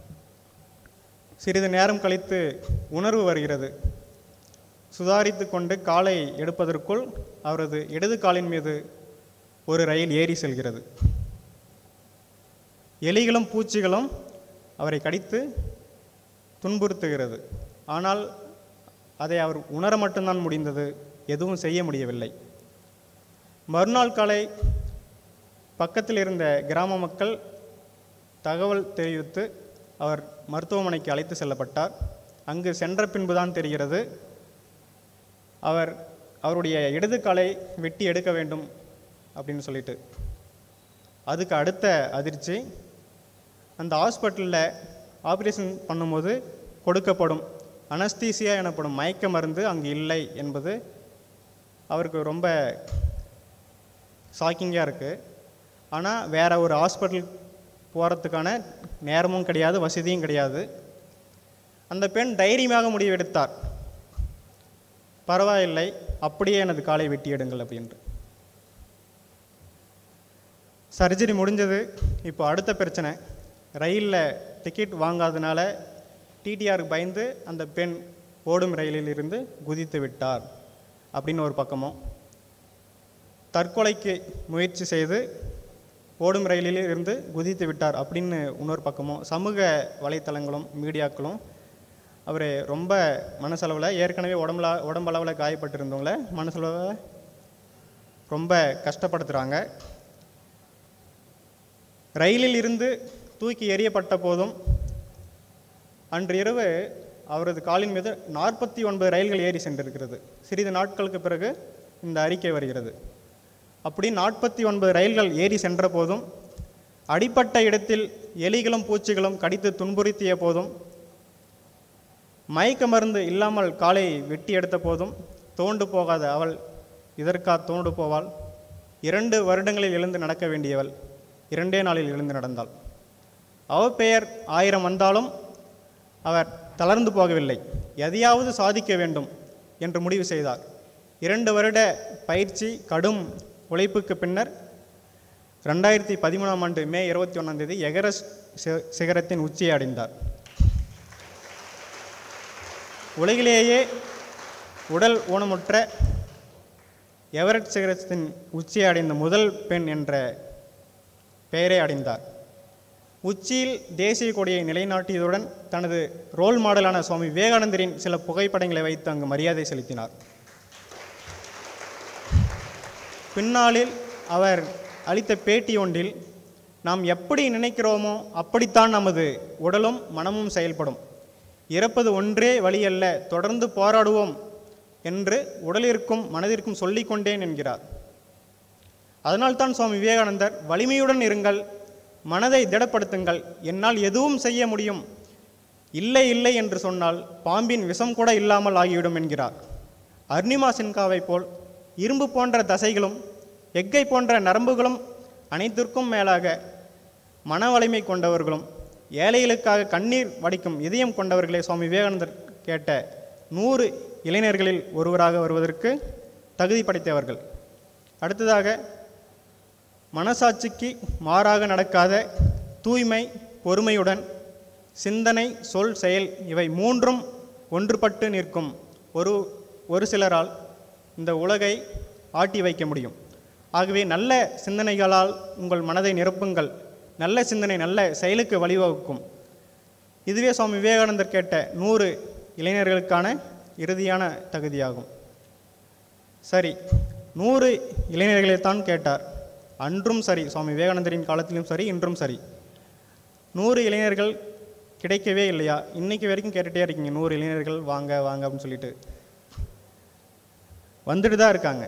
சிறிது நேரம் கழித்து உணர்வு வருகிறது சுதாரித்து கொண்டு காலை எடுப்பதற்குள் அவரது இடது காலின் மீது ஒரு ரயில் ஏறி செல்கிறது எலிகளும் பூச்சிகளும் அவரை கடித்து துன்புறுத்துகிறது ஆனால் அதை அவர் உணர மட்டும்தான் முடிந்தது எதுவும் செய்ய முடியவில்லை மறுநாள் காலை பக்கத்தில் இருந்த கிராம மக்கள் தகவல் தெரிவித்து அவர் மருத்துவமனைக்கு அழைத்து செல்லப்பட்டார் அங்கு சென்ற பின்புதான் தெரிகிறது அவர் அவருடைய இடது காலை வெட்டி எடுக்க வேண்டும் அப்படின்னு சொல்லிட்டு அதுக்கு அடுத்த அதிர்ச்சி அந்த ஹாஸ்பிட்டலில் ஆப்ரேஷன் பண்ணும்போது கொடுக்கப்படும் அனஸ்தீசியா எனப்படும் மயக்க மருந்து அங்கு இல்லை என்பது அவருக்கு ரொம்ப ஷாக்கிங்காக இருக்குது ஆனால் வேற ஒரு ஹாஸ்பிட்டல் போகிறதுக்கான நேரமும் கிடையாது வசதியும் கிடையாது அந்த பெண் தைரியமாக முடிவெடுத்தார் பரவாயில்லை அப்படியே எனது காலை வெட்டி எடுங்கள் அப்படின்ட்டு சர்ஜரி முடிஞ்சது இப்போ அடுத்த பிரச்சனை ரயிலில் டிக்கெட் வாங்காதனால டிடிஆருக்கு பயந்து அந்த பெண் ஓடும் ரயிலில் இருந்து குதித்து விட்டார் அப்படின்னு ஒரு பக்கமும் தற்கொலைக்கு முயற்சி செய்து ஓடும் ரயிலில் இருந்து குதித்து விட்டார் அப்படின்னு இன்னொரு பக்கமும் சமூக வலைத்தளங்களும் மீடியாக்களும் அவர் ரொம்ப மனசளவில் ஏற்கனவே உடம்புல உடம்பளவில் காயப்பட்டிருந்தவங்கள மனசளவில் ரொம்ப கஷ்டப்படுத்துகிறாங்க ரயிலில் இருந்து தூக்கி எறியப்பட்ட போதும் அன்று இரவு அவரது காலின் மீது நாற்பத்தி ஒன்பது ரயில்கள் ஏறி சென்றிருக்கிறது சிறிது நாட்களுக்கு பிறகு இந்த அறிக்கை வருகிறது அப்படி நாற்பத்தி ஒன்பது ரயில்கள் ஏறி சென்ற போதும் அடிப்பட்ட இடத்தில் எலிகளும் பூச்சிகளும் கடித்து துன்புறுத்திய போதும் மயக்க மருந்து இல்லாமல் காலை வெட்டி எடுத்த போதும் தோண்டு போகாத அவள் இதற்கா தோண்டு போவாள் இரண்டு வருடங்களில் எழுந்து நடக்க வேண்டியவள் இரண்டே நாளில் எழுந்து நடந்தாள் அவ பெயர் ஆயிரம் வந்தாலும் அவர் தளர்ந்து போகவில்லை எதையாவது சாதிக்க வேண்டும் என்று முடிவு செய்தார் இரண்டு வருட பயிற்சி கடும் உழைப்புக்கு பின்னர் ரெண்டாயிரத்தி பதிமூணாம் ஆண்டு மே இருபத்தி ஒன்றாம் தேதி எகரஸ்ட் சி- சிகரத்தின் உச்சியை அடைந்தார் உலகிலேயே உடல் ஊனமுற்ற எவரெஸ்ட் சிகரத்தின் உச்சியை அடைந்த முதல் பெண் என்ற பெயரை அடைந்தார் உச்சியில் தேசிய கொடியை நிலைநாட்டியதுடன் தனது ரோல் மாடலான சுவாமி விவேகானந்தரின் சில புகைப்படங்களை வைத்து அங்கு மரியாதை செலுத்தினார் பின்னாளில் அவர் அளித்த பேட்டி ஒன்றில் நாம் எப்படி நினைக்கிறோமோ அப்படித்தான் நமது உடலும் மனமும் செயல்படும் இறப்பது ஒன்றே வழியல்ல தொடர்ந்து போராடுவோம் என்று உடலிற்கும் மனதிற்கும் சொல்லிக் கொண்டேன் என்கிறார் அதனால்தான் சுவாமி விவேகானந்தர் வலிமையுடன் இருங்கள் மனதை திடப்படுத்துங்கள் என்னால் எதுவும் செய்ய முடியும் இல்லை இல்லை என்று சொன்னால் பாம்பின் விஷம் கூட இல்லாமல் ஆகிவிடும் என்கிறார் அர்ணிமா சின்காவை போல் இரும்பு போன்ற தசைகளும் எக்கை போன்ற நரம்புகளும் அனைத்திற்கும் மேலாக மன வலிமை கொண்டவர்களும் ஏழைகளுக்காக கண்ணீர் வடிக்கும் இதயம் கொண்டவர்களே சுவாமி விவேகானந்தர் கேட்ட நூறு இளைஞர்களில் ஒருவராக வருவதற்கு தகுதி படைத்தவர்கள் அடுத்ததாக மனசாட்சிக்கு மாறாக நடக்காத தூய்மை பொறுமையுடன் சிந்தனை சொல் செயல் இவை மூன்றும் ஒன்றுபட்டு நிற்கும் ஒரு ஒரு சிலரால் இந்த உலகை ஆட்டி வைக்க முடியும் ஆகவே நல்ல சிந்தனைகளால் உங்கள் மனதை நிரப்புங்கள் நல்ல சிந்தனை நல்ல செயலுக்கு வழிவகுக்கும் இதுவே சுவாமி விவேகானந்தர் கேட்ட நூறு இளைஞர்களுக்கான இறுதியான தகுதியாகும் சரி நூறு இளைஞர்களைத்தான் கேட்டார் அன்றும் சரி சுவாமி விவேகானந்தரின் காலத்திலும் சரி இன்றும் சரி நூறு இளைஞர்கள் கிடைக்கவே இல்லையா இன்னைக்கு வரைக்கும் கேட்டுகிட்டே இருக்கீங்க நூறு இளைஞர்கள் வாங்க வாங்க அப்படின்னு சொல்லிட்டு வந்துட்டு தான் இருக்காங்க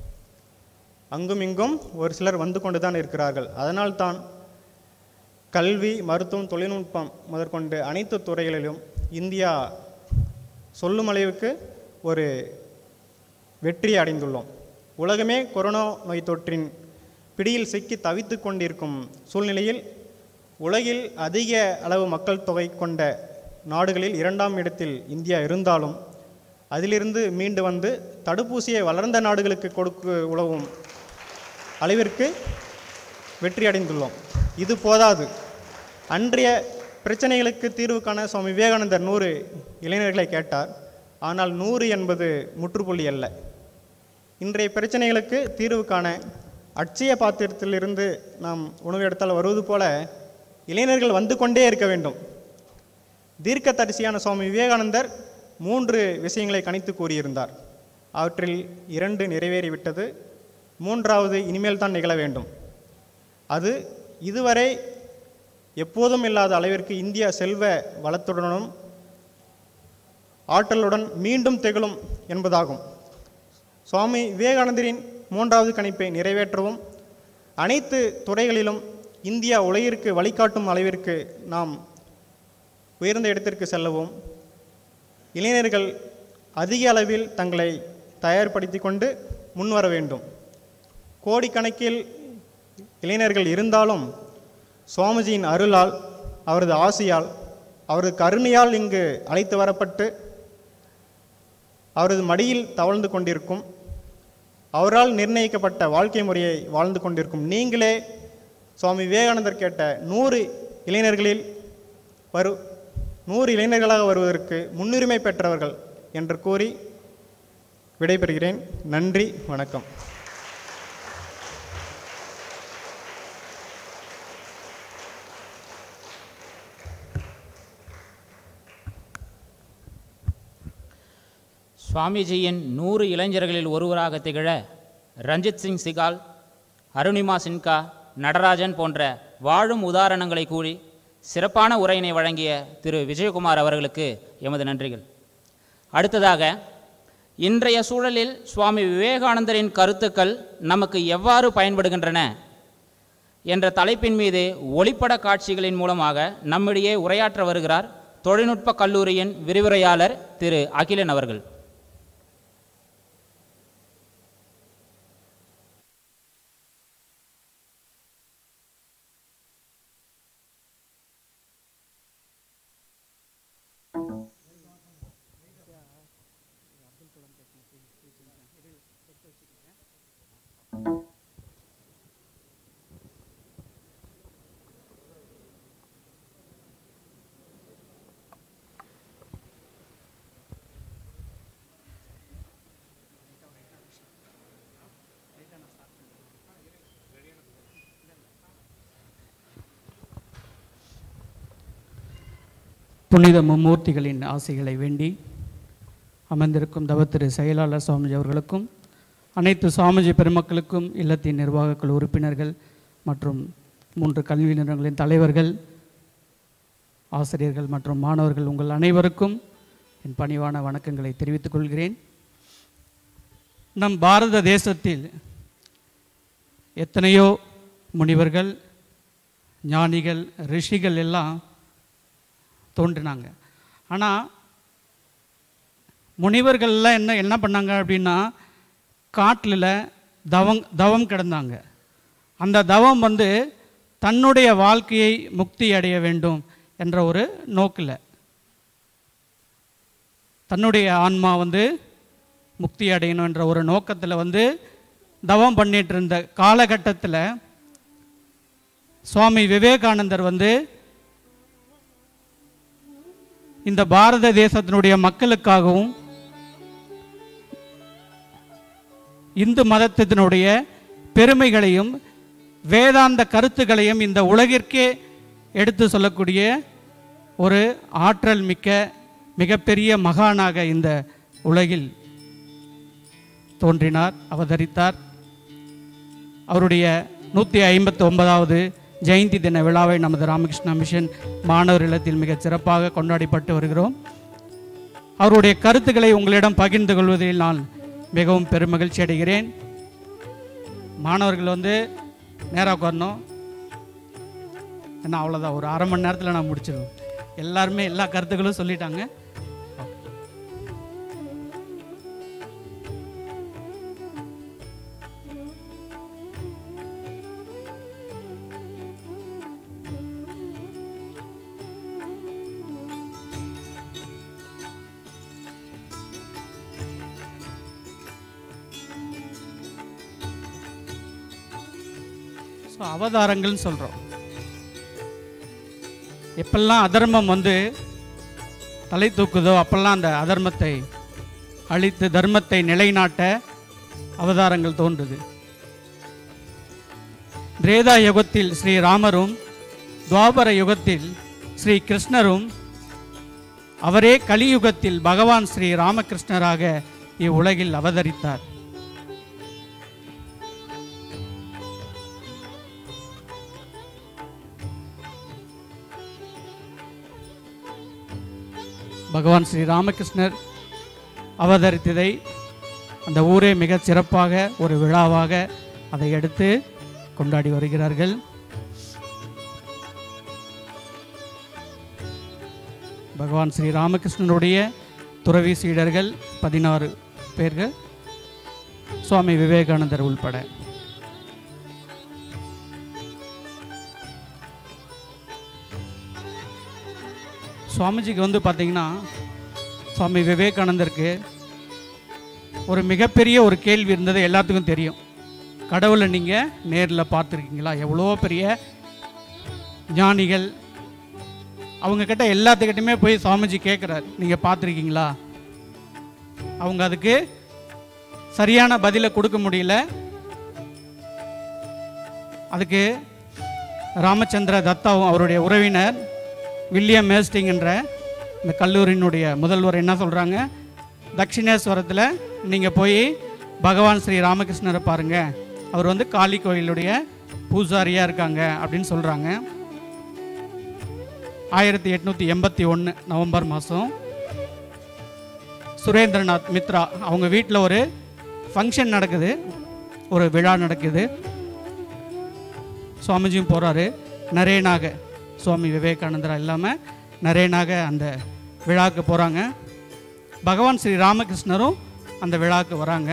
அங்கும் இங்கும் ஒரு சிலர் வந்து கொண்டு தான் இருக்கிறார்கள் அதனால்தான் கல்வி மருத்துவம் தொழில்நுட்பம் முதற்கொண்டு அனைத்து துறைகளிலும் இந்தியா சொல்லும் அளவுக்கு ஒரு வெற்றி அடைந்துள்ளோம் உலகமே கொரோனா நோய் தொற்றின் பிடியில் சிக்கி தவித்து கொண்டிருக்கும் சூழ்நிலையில் உலகில் அதிக அளவு மக்கள் தொகை கொண்ட நாடுகளில் இரண்டாம் இடத்தில் இந்தியா இருந்தாலும் அதிலிருந்து மீண்டு வந்து தடுப்பூசியை வளர்ந்த நாடுகளுக்கு கொடுக்க உழவும் அளவிற்கு வெற்றி அடைந்துள்ளோம் இது போதாது அன்றைய பிரச்சனைகளுக்கு தீர்வு காண சுவாமி விவேகானந்தர் நூறு இளைஞர்களை கேட்டார் ஆனால் நூறு என்பது முற்றுப்புள்ளி அல்ல இன்றைய பிரச்சனைகளுக்கு தீர்வு காண அட்சய பாத்திரத்திலிருந்து நாம் உணவு எடுத்தால் வருவது போல இளைஞர்கள் வந்து கொண்டே இருக்க வேண்டும் தீர்க்கதரிசியான சுவாமி விவேகானந்தர் மூன்று விஷயங்களை கணித்து கூறியிருந்தார் அவற்றில் இரண்டு நிறைவேறிவிட்டது மூன்றாவது இனிமேல் தான் நிகழ வேண்டும் அது இதுவரை எப்போதும் இல்லாத அளவிற்கு இந்தியா செல்வ வளத்துடனும் ஆற்றலுடன் மீண்டும் திகழும் என்பதாகும் சுவாமி விவேகானந்தரின் மூன்றாவது கணிப்பை நிறைவேற்றவும் அனைத்து துறைகளிலும் இந்தியா உலகிற்கு வழிகாட்டும் அளவிற்கு நாம் உயர்ந்த இடத்திற்கு செல்லவும் இளைஞர்கள் அதிக அளவில் தங்களை தயார்படுத்தி கொண்டு முன்வர வேண்டும் கோடிக்கணக்கில் இளைஞர்கள் இருந்தாலும் சுவாமிஜியின் அருளால் அவரது ஆசியால் அவரது கருணையால் இங்கு அழைத்து வரப்பட்டு அவரது மடியில் தவழ்ந்து கொண்டிருக்கும் அவரால் நிர்ணயிக்கப்பட்ட வாழ்க்கை முறையை வாழ்ந்து கொண்டிருக்கும் நீங்களே சுவாமி விவேகானந்தர் கேட்ட நூறு இளைஞர்களில் வரு நூறு இளைஞர்களாக வருவதற்கு முன்னுரிமை பெற்றவர்கள் என்று கூறி விடைபெறுகிறேன் நன்றி வணக்கம் சுவாமிஜியின் நூறு இளைஞர்களில் ஒருவராக திகழ ரஞ்சித் சிங் சிகால் அருணிமா சின்கா நடராஜன் போன்ற வாழும் உதாரணங்களை கூறி சிறப்பான உரையினை வழங்கிய திரு விஜயகுமார் அவர்களுக்கு எமது நன்றிகள் அடுத்ததாக இன்றைய சூழலில் சுவாமி விவேகானந்தரின் கருத்துக்கள் நமக்கு எவ்வாறு பயன்படுகின்றன என்ற தலைப்பின் மீது ஒளிப்பட காட்சிகளின் மூலமாக நம்மிடையே உரையாற்ற வருகிறார் தொழில்நுட்ப கல்லூரியின் விரிவுரையாளர் திரு அகிலன் அவர்கள் புனித மும்மூர்த்திகளின் ஆசைகளை வேண்டி அமர்ந்திருக்கும் தவத்திரு செயலாளர் சுவாமிஜி அவர்களுக்கும் அனைத்து சுவாமிஜி பெருமக்களுக்கும் இல்லத்தின் நிர்வாகக் குழு உறுப்பினர்கள் மற்றும் மூன்று கல்வி நிறுவனங்களின் தலைவர்கள் ஆசிரியர்கள் மற்றும் மாணவர்கள் உங்கள் அனைவருக்கும் என் பணிவான வணக்கங்களை தெரிவித்துக் கொள்கிறேன் நம் பாரத தேசத்தில் எத்தனையோ முனிவர்கள் ஞானிகள் ரிஷிகள் எல்லாம் தோன்றினாங்க ஆனால் முனிவர்கள்லாம் என்ன என்ன பண்ணாங்க அப்படின்னா காட்டில் தவம் தவம் கிடந்தாங்க அந்த தவம் வந்து தன்னுடைய வாழ்க்கையை முக்தி அடைய வேண்டும் என்ற ஒரு நோக்கில் தன்னுடைய ஆன்மா வந்து முக்தி அடையணும் என்ற ஒரு நோக்கத்தில் வந்து தவம் பண்ணிட்டு இருந்த காலகட்டத்தில் சுவாமி விவேகானந்தர் வந்து இந்த பாரத தேசத்தினுடைய மக்களுக்காகவும் இந்து மதத்தினுடைய பெருமைகளையும் வேதாந்த கருத்துக்களையும் இந்த உலகிற்கே எடுத்து சொல்லக்கூடிய ஒரு ஆற்றல் மிக்க மிகப்பெரிய மகானாக இந்த உலகில் தோன்றினார் அவதரித்தார் அவருடைய நூற்றி ஐம்பத்தி ஒன்பதாவது ஜெயந்தி தின விழாவை நமது ராமகிருஷ்ணா மிஷன் மாணவர் இல்லத்தில் மிகச் சிறப்பாக கொண்டாடிப்பட்டு வருகிறோம் அவருடைய கருத்துக்களை உங்களிடம் பகிர்ந்து கொள்வதில் நான் மிகவும் பெருமகிழ்ச்சி அடைகிறேன் மாணவர்கள் வந்து நேராக உட்காரணும் ஏன்னா அவ்வளோதான் ஒரு அரை மணி நேரத்தில் நான் முடிச்சிடுவேன் எல்லாருமே எல்லா கருத்துக்களும் சொல்லிட்டாங்க ஸோ அவதாரங்கள்னு சொல்கிறோம் எப்பெல்லாம் அதர்மம் வந்து தலை தூக்குதோ அப்பெல்லாம் அந்த அதர்மத்தை அழித்து தர்மத்தை நிலைநாட்ட அவதாரங்கள் தோன்றுது திரேதா யுகத்தில் ஸ்ரீ ராமரும் துவாபர யுகத்தில் ஸ்ரீ கிருஷ்ணரும் அவரே கலியுகத்தில் பகவான் ஸ்ரீ ராமகிருஷ்ணராக இவ்வுலகில் அவதரித்தார் பகவான் ஸ்ரீ ராமகிருஷ்ணர் அவதரித்ததை அந்த ஊரே மிகச் சிறப்பாக ஒரு விழாவாக அதை எடுத்து கொண்டாடி வருகிறார்கள் பகவான் ஸ்ரீ ராமகிருஷ்ணனுடைய துறவி சீடர்கள் பதினாறு பேர்கள் சுவாமி விவேகானந்தர் உள்பட சுவாமிஜிக்கு வந்து பார்த்தீங்கன்னா சுவாமி விவேகானந்தருக்கு ஒரு மிகப்பெரிய ஒரு கேள்வி இருந்தது எல்லாத்துக்கும் தெரியும் கடவுளை நீங்கள் நேரில் பார்த்துருக்கீங்களா எவ்வளோ பெரிய ஞானிகள் அவங்க கிட்ட எல்லாத்துக்கிட்டையுமே போய் சுவாமிஜி கேட்குறாரு நீங்கள் பார்த்துருக்கீங்களா அவங்க அதுக்கு சரியான பதிலை கொடுக்க முடியல அதுக்கு ராமச்சந்திர தத்தாவும் அவருடைய உறவினர் வில்லியம் மேஸ்டிங்ன்ற இந்த கல்லூரியினுடைய முதல்வர் என்ன சொல்கிறாங்க தட்சிணேஸ்வரத்தில் நீங்கள் போய் பகவான் ஸ்ரீ ராமகிருஷ்ணரை பாருங்கள் அவர் வந்து காளி கோயிலுடைய பூசாரியாக இருக்காங்க அப்படின்னு சொல்கிறாங்க ஆயிரத்தி எட்நூற்றி எண்பத்தி ஒன்று நவம்பர் மாதம் சுரேந்திரநாத் மித்ரா அவங்க வீட்டில் ஒரு ஃபங்க்ஷன் நடக்குது ஒரு விழா நடக்குது சுவாமிஜியும் போகிறாரு நரேனாக சுவாமி விவேகானந்தரா இல்லாமல் நரேனாக அந்த விழாவுக்கு போகிறாங்க பகவான் ஸ்ரீ ராமகிருஷ்ணரும் அந்த விழாவுக்கு வராங்க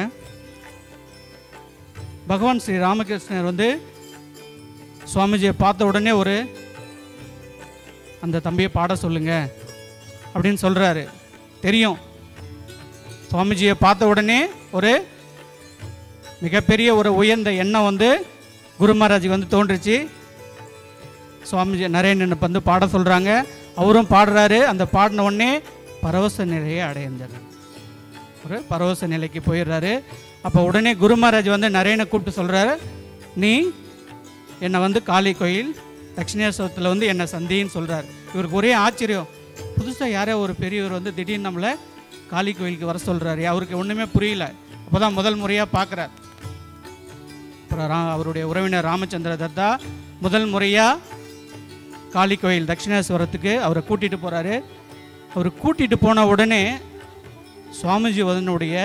பகவான் ஸ்ரீ ராமகிருஷ்ணர் வந்து சுவாமிஜியை பார்த்த உடனே ஒரு அந்த தம்பியை பாட சொல்லுங்க அப்படின்னு சொல்கிறாரு தெரியும் சுவாமிஜியை பார்த்த உடனே ஒரு மிகப்பெரிய ஒரு உயர்ந்த எண்ணம் வந்து குரு மகாராஜுக்கு வந்து தோன்றுச்சு சுவாமிஜி நரேந்திரனை வந்து பாட சொல்கிறாங்க அவரும் பாடுறாரு அந்த பாடின உடனே பரவச நிலையை அடைந்தார் ஒரு பரவச நிலைக்கு போயிடுறாரு அப்போ உடனே குரு மகாராஜ் வந்து நரேனை கூப்பிட்டு சொல்கிறாரு நீ என்னை வந்து காளி கோயில் தட்சிணேஸ்வரத்தில் வந்து என்னை சந்தின்னு சொல்கிறார் இவருக்கு ஒரே ஆச்சரியம் புதுசாக யாரோ ஒரு பெரியவர் வந்து திடீர்னு நம்மளை காளி கோயிலுக்கு வர சொல்கிறாரு அவருக்கு ஒன்றுமே புரியல அப்போ தான் முதல் முறையாக பார்க்குறார் அப்புறம் ரா அவருடைய உறவினர் ராமச்சந்திர தத்தா முதல் முறையாக காளி கோயில் தட்சிணேஸ்வரத்துக்கு அவரை கூட்டிகிட்டு போகிறாரு அவர் கூட்டிகிட்டு போன உடனே சுவாமிஜி அதனுடைய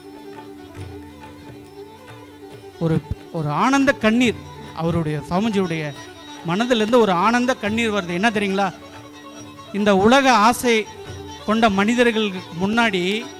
ஒரு ஒரு ஆனந்த கண்ணீர் அவருடைய சுவாமிஜியுடைய மனதிலிருந்து ஒரு ஆனந்த கண்ணீர் வருது என்ன தெரியுங்களா இந்த உலக ஆசை கொண்ட மனிதர்களுக்கு முன்னாடி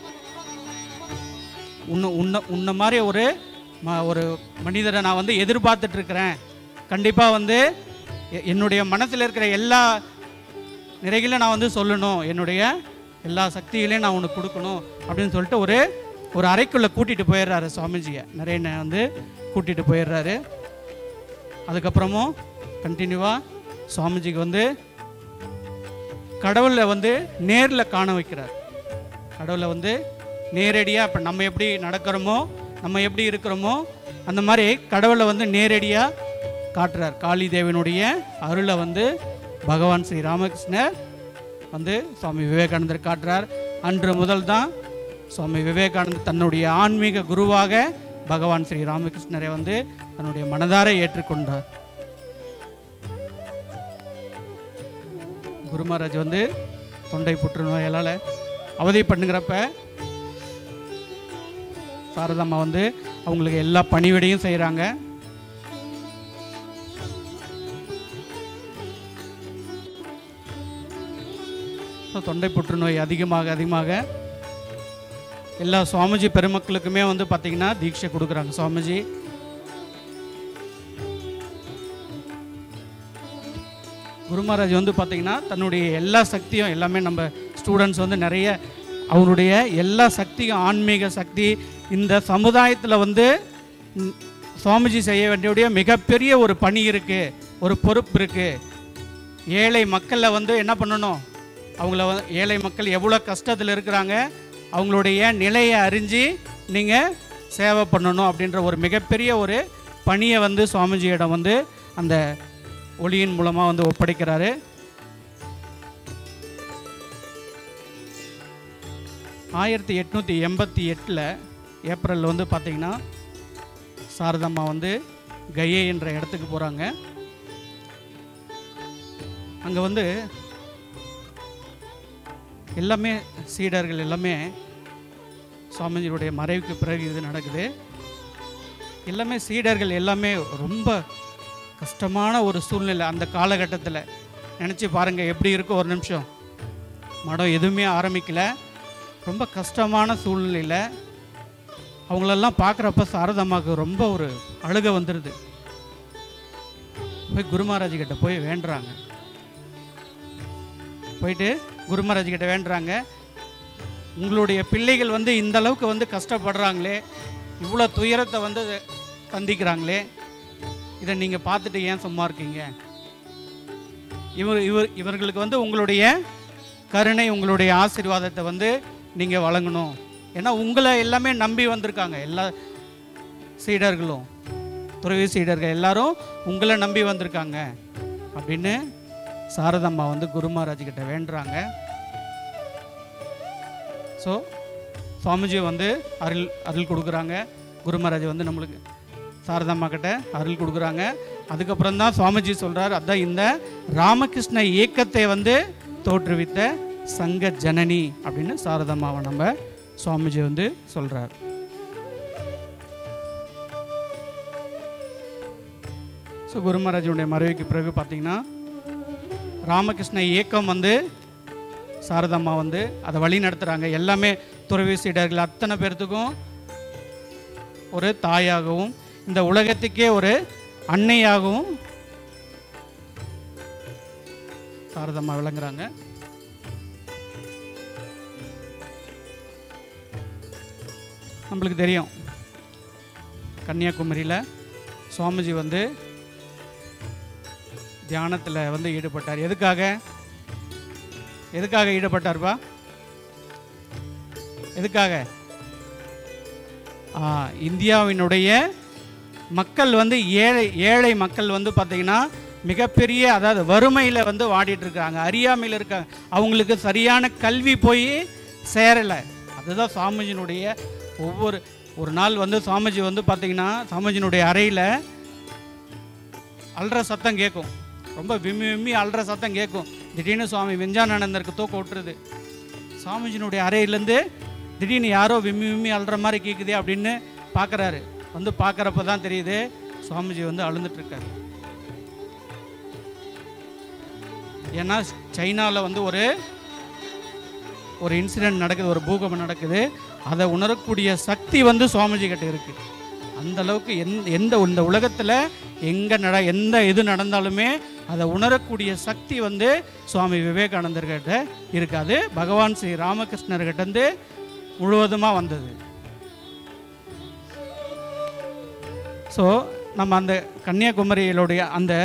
உன்ன உன்ன உன்ன மாதிரி ஒரு ம ஒரு மனிதரை நான் வந்து எதிர்பார்த்துட்டு இருக்கிறேன் கண்டிப்பாக வந்து எ- என்னுடைய மனசில் இருக்கிற எல்லா நிறைகளை நான் வந்து சொல்லணும் என்னுடைய எல்லா சக்திகளையும் நான் உனக்கு கொடுக்கணும் அப்படின்னு சொல்லிட்டு ஒரு ஒரு அறைக்குள்ளே கூட்டிகிட்டு போயிடுறாரு சுவாமிஜியை நிறைய வந்து கூட்டிகிட்டு போயிடுறாரு அதுக்கப்புறமும் கண்டினியூவாக சுவாமிஜிக்கு வந்து கடவுளை வந்து நேரில் காண வைக்கிறார் கடவுளை வந்து நேரடியாக இப்போ நம்ம எப்படி நடக்கிறோமோ நம்ம எப்படி இருக்கிறோமோ அந்த மாதிரி கடவுளை வந்து நேரடியாக காட்டுறார் காளி தேவனுடைய அருளை வந்து பகவான் ஸ்ரீ ராமகிருஷ்ணர் வந்து சுவாமி விவேகானந்தர் காட்டுறார் அன்று முதல் தான் சுவாமி விவேகானந்தர் தன்னுடைய ஆன்மீக குருவாக பகவான் ஸ்ரீ ராமகிருஷ்ணரை வந்து தன்னுடைய மனதார ஏற்றுக்கொண்டார் குரு மகாராஜ் வந்து தொண்டை புற்றுநோயால் அவதி பண்ணுங்கிறப்ப சாரதாம்மா வந்து அவங்களுக்கு எல்லா பணிவிடையும் செய்கிறாங்க ஸோ தொண்டை புற்றுநோய் அதிகமாக அதிகமாக எல்லா சுவாமிஜி பெருமக்களுக்குமே வந்து பார்த்திங்கன்னா தீட்சை கொடுக்குறாங்க சுவாமிஜி குரு மகாராஜ் வந்து பார்த்திங்கன்னா தன்னுடைய எல்லா சக்தியும் எல்லாமே நம்ம ஸ்டூடெண்ட்ஸ் வந்து நிறைய அவருடைய எல்லா சக்தியும் ஆன்மீக சக்தி இந்த சமுதாயத்தில் வந்து ம், சுவாமிஜி செய்ய வேண்டிய மிகப்பெரிய ஒரு பணி இருக்குது ஒரு பொறுப்பு இருக்குது ஏழை மக்களை வந்து என்ன பண்ணணும் அவங்கள வந்து ஏழை மக்கள் எவ்வளோ கஷ்டத்தில் இருக்கிறாங்க அவங்களுடைய நிலையை அறிஞ்சு நீங்கள் சேவை பண்ணணும் அப்படின்ற ஒரு மிகப்பெரிய ஒரு பணியை வந்து சுவாமிஜியிடம் வந்து அந்த ஒளியின் மூலமாக வந்து ஒப்படைக்கிறாரு ஆயிரத்தி எட்நூற்றி எண்பத்தி எட்டில் ஏப்ரலில் வந்து பார்த்திங்கன்னா சாரதம்மா வந்து கையே என்ற இடத்துக்கு போகிறாங்க அங்கே வந்து எல்லாமே சீடர்கள் எல்லாமே சுவாமிஜியுடைய மறைவுக்கு பிறகு இது நடக்குது எல்லாமே சீடர்கள் எல்லாமே ரொம்ப கஷ்டமான ஒரு சூழ்நிலை அந்த காலகட்டத்தில் நினச்சி பாருங்கள் எப்படி இருக்கும் ஒரு நிமிஷம் மடம் எதுவுமே ஆரம்பிக்கல ரொம்ப கஷ்டமான சூழ்நிலையில் அவங்களெல்லாம் பார்க்குறப்ப சாரதாம்மாவுக்கு ரொம்ப ஒரு அழுக வந்துடுது போய் குரு மகாராஜ் கிட்ட போய் வேண்டுறாங்க போயிட்டு குருமராஜ் கிட்ட வேண்டுறாங்க உங்களுடைய பிள்ளைகள் வந்து இந்த அளவுக்கு வந்து கஷ்டப்படுறாங்களே இவ்வளோ துயரத்தை வந்து சந்திக்கிறாங்களே இதை நீங்கள் பார்த்துட்டு ஏன் சும்மா இருக்கீங்க இவர் இவர் இவர்களுக்கு வந்து உங்களுடைய கருணை உங்களுடைய ஆசீர்வாதத்தை வந்து நீங்கள் வழங்கணும் ஏன்னா உங்களை எல்லாமே நம்பி வந்திருக்காங்க எல்லா சீடர்களும் துறவி சீடர்கள் எல்லாரும் உங்களை நம்பி வந்திருக்காங்க அப்படின்னு சாரதம்மா வந்து குருமராஜ் கிட்ட வேண்டுறாங்க ஸோ சுவாமிஜி வந்து அருள் அருள் கொடுக்குறாங்க குருமராஜ் வந்து நம்மளுக்கு சாரதம்மா கிட்ட அருள் கொடுக்குறாங்க அதுக்கப்புறம் தான் சுவாமிஜி சொல்கிறார் அதான் இந்த ராமகிருஷ்ண இயக்கத்தை வந்து தோற்றுவித்த சங்க ஜனனி அப்படின்னு சாரதம்மாவை நம்ம சுவாமிஜி வந்து சொல்கிறார் ஸோ குருமராஜனுடைய மறைவுக்கு பிறகு பார்த்தீங்கன்னா ராமகிருஷ்ண இயக்கம் வந்து சாரதம்மா வந்து அதை வழி நடத்துகிறாங்க எல்லாமே துறவி சீடர்கள் அத்தனை பேர்த்துக்கும் ஒரு தாயாகவும் இந்த உலகத்துக்கே ஒரு அன்னையாகவும் சாரதம்மா விளங்குறாங்க நம்மளுக்கு தெரியும் கன்னியாகுமரியில் சுவாமிஜி வந்து தியானத்தில் வந்து ஈடுபட்டார் எதுக்காக எதுக்காக ஈடுபட்டார்ப்பா எதுக்காக ஆ, இந்தியாவினுடைய மக்கள் வந்து ஏழை ஏழை மக்கள் வந்து பார்த்திங்கன்னா மிகப்பெரிய அதாவது வறுமையில் வந்து வாடிட்டு இருக்காங்க அறியாமையில் இருக்காங்க அவங்களுக்கு சரியான கல்வி போய் சேரலை அதுதான் சுவாமிஜினுடைய ஒவ்வொரு ஒரு நாள் வந்து சுவாமிஜி வந்து பார்த்திங்கன்னா சுவாமிஜினுடைய அறையில் அல்ற சத்தம் கேட்கும் ரொம்ப விம்மி விம்மி அல்ற சத்தம் கேட்கும் திடீர்னு சுவாமி விஞ்ஞானந்தருக்கு தூக்கம் விட்டுருது சுவாமிஜினுடைய அறையிலேருந்து திடீர்னு யாரோ விம்மி விம்மி அல்ற மாதிரி கேட்குதே அப்படின்னு பார்க்குறாரு வந்து பார்க்குறப்ப தான் தெரியுது சுவாமிஜி வந்து அழுந்துட்டு இருக்காரு ஏன்னா சைனாவில் வந்து ஒரு ஒரு இன்சிடென்ட் நடக்குது ஒரு பூகம்பம் நடக்குது அதை உணரக்கூடிய சக்தி வந்து சுவாமிஜி கிட்ட இருக்குது அந்த அளவுக்கு எந்த எந்த இந்த உலகத்தில் எங்கே நட எந்த இது நடந்தாலுமே அதை உணரக்கூடிய சக்தி வந்து சுவாமி விவேகானந்தர்கிட்ட இருக்காது பகவான் ஸ்ரீ ராமகிருஷ்ணர்கிட்டேருந்து முழுவதுமாக வந்தது ஸோ நம்ம அந்த கன்னியாகுமரியிலுடைய அந்த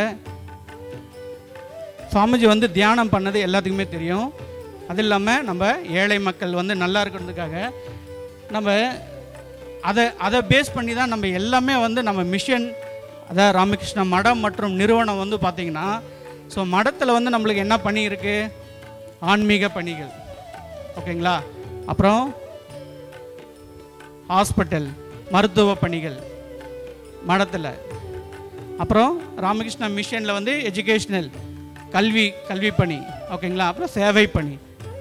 சுவாமிஜி வந்து தியானம் பண்ணது எல்லாத்துக்குமே தெரியும் அது இல்லாமல் நம்ம ஏழை மக்கள் வந்து நல்லா இருக்கிறதுக்காக நம்ம அதை அதை பேஸ் பண்ணி தான் நம்ம எல்லாமே வந்து நம்ம மிஷன் அதாவது ராமகிருஷ்ண மடம் மற்றும் நிறுவனம் வந்து பார்த்திங்கன்னா ஸோ மடத்தில் வந்து நம்மளுக்கு என்ன பணி இருக்குது ஆன்மீக பணிகள் ஓகேங்களா அப்புறம் ஹாஸ்பிட்டல் மருத்துவ பணிகள் மடத்தில் அப்புறம் ராமகிருஷ்ணா மிஷனில் வந்து எஜுகேஷ்னல் கல்வி கல்வி பணி ஓகேங்களா அப்புறம் சேவை பணி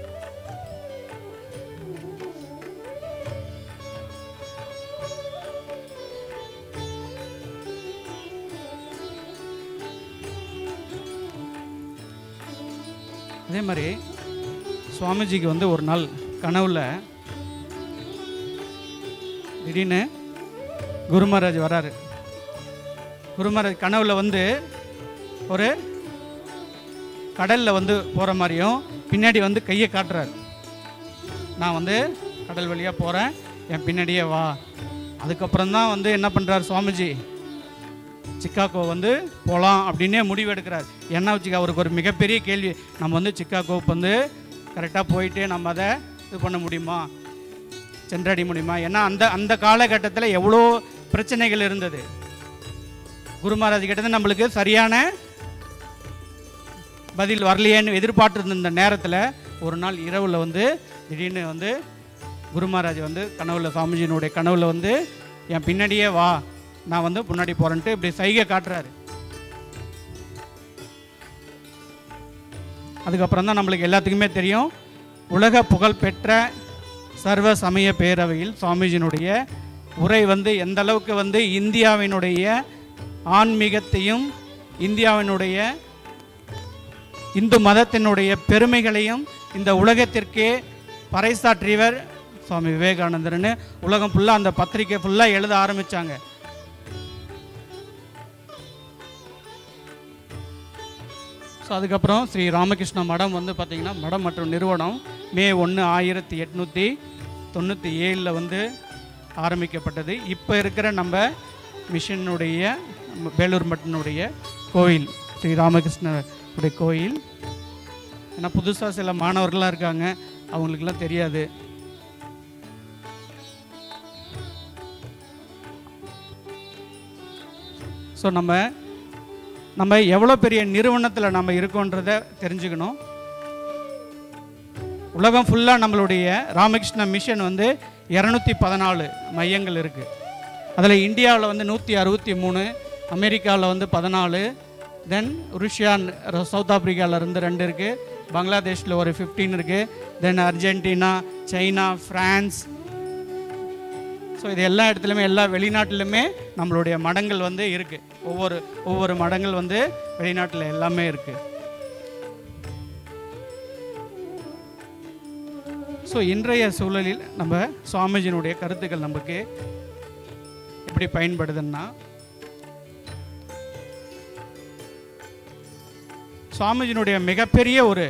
அதே மாதிரி சுவாமிஜிக்கு வந்து ஒரு நாள் கனவுல திடீர்னு குருமராஜ் வராரு குருமராஜ் கனவுல வந்து ஒரு கடலில் வந்து போகிற மாதிரியும் பின்னாடி வந்து கையை காட்டுறாரு நான் வந்து கடல் வழியாக போகிறேன் என் பின்னாடியே வா அதுக்கப்புறம் தான் வந்து என்ன பண்ணுறாரு சுவாமிஜி சிக்காகோ வந்து போகலாம் அப்படின்னே முடிவு எடுக்கிறார் என்ன வச்சுக்க அவருக்கு ஒரு மிகப்பெரிய கேள்வி நம்ம வந்து சிக்காகோவுக்கு வந்து கரெக்டாக போயிட்டு நம்ம அதை இது பண்ண முடியுமா சென்றடைய முடியுமா ஏன்னா அந்த அந்த காலகட்டத்தில் எவ்வளோ பிரச்சனைகள் இருந்தது குரு மகாராஜ் கிட்ட இருந்து நம்மளுக்கு சரியான பதில் வரலையேன்னு எதிர்பார்த்து இருந்த நேரத்தில் ஒரு நாள் இரவில் வந்து திடீர்னு வந்து குரு மகாராஜ் வந்து கனவுல சாமிஜியினுடைய கனவுல வந்து என் பின்னாடியே வா நான் வந்து முன்னாடி போகிறேன்ட்டு இப்படி சைகை காட்டுறாரு அதுக்கப்புறம் தான் நம்மளுக்கு எல்லாத்துக்குமே தெரியும் உலக புகழ் பெற்ற சர்வ சமய பேரவையில் சுவாமிஜியினுடைய உரை வந்து எந்த அளவுக்கு வந்து இந்தியாவினுடைய ஆன்மீகத்தையும் இந்தியாவினுடைய இந்து மதத்தினுடைய பெருமைகளையும் இந்த உலகத்திற்கே பறைசாற்றியவர் சுவாமி விவேகானந்தர்னு உலகம் ஃபுல்லாக அந்த பத்திரிக்கை ஃபுல்லாக எழுத ஆரம்பித்தாங்க ஸோ அதுக்கப்புறம் ஸ்ரீ ராமகிருஷ்ண மடம் வந்து பார்த்திங்கன்னா மடம் மற்றும் நிறுவனம் மே ஒன்று ஆயிரத்தி எட்நூற்றி தொண்ணூற்றி ஏழில் வந்து ஆரம்பிக்கப்பட்டது இப்போ இருக்கிற நம்ம மிஷனுடைய நம்ம வேலூர் மட்டனுடைய கோயில் ஸ்ரீ ராமகிருஷ்ணருடைய கோயில் ஏன்னா புதுசாக சில மாணவர்கள்லாம் இருக்காங்க அவங்களுக்கெல்லாம் தெரியாது ஸோ நம்ம நம்ம எவ்வளோ பெரிய நிறுவனத்தில் நம்ம இருக்கோன்றதை தெரிஞ்சுக்கணும் உலகம் ஃபுல்லாக நம்மளுடைய ராமகிருஷ்ண மிஷன் வந்து இரநூத்தி பதினாலு மையங்கள் இருக்குது அதில் இந்தியாவில் வந்து நூற்றி அறுபத்தி மூணு அமெரிக்காவில் வந்து பதினாலு தென் ருஷ்யா சவுத் ஆப்பிரிக்காவில் இருந்து ரெண்டு இருக்குது பங்களாதேஷில் ஒரு ஃபிஃப்டீன் இருக்குது then Argentina China France so இது எல்லா இடத்துலையுமே எல்லா வெளிநாட்டிலுமே நம்மளுடைய மடங்கள் வந்து இருக்குது ஒவ்வொரு ஒவ்வொரு மடங்கள் வந்து வெளிநாட்டில் எல்லாமே இருக்குது ஸோ இன்றைய சூழலில் நம்ம சுவாமிஜியினுடைய கருத்துக்கள் நமக்கு எப்படி பயன்படுதுன்னா சுவாமிஜியினுடைய மிகப்பெரிய ஒரு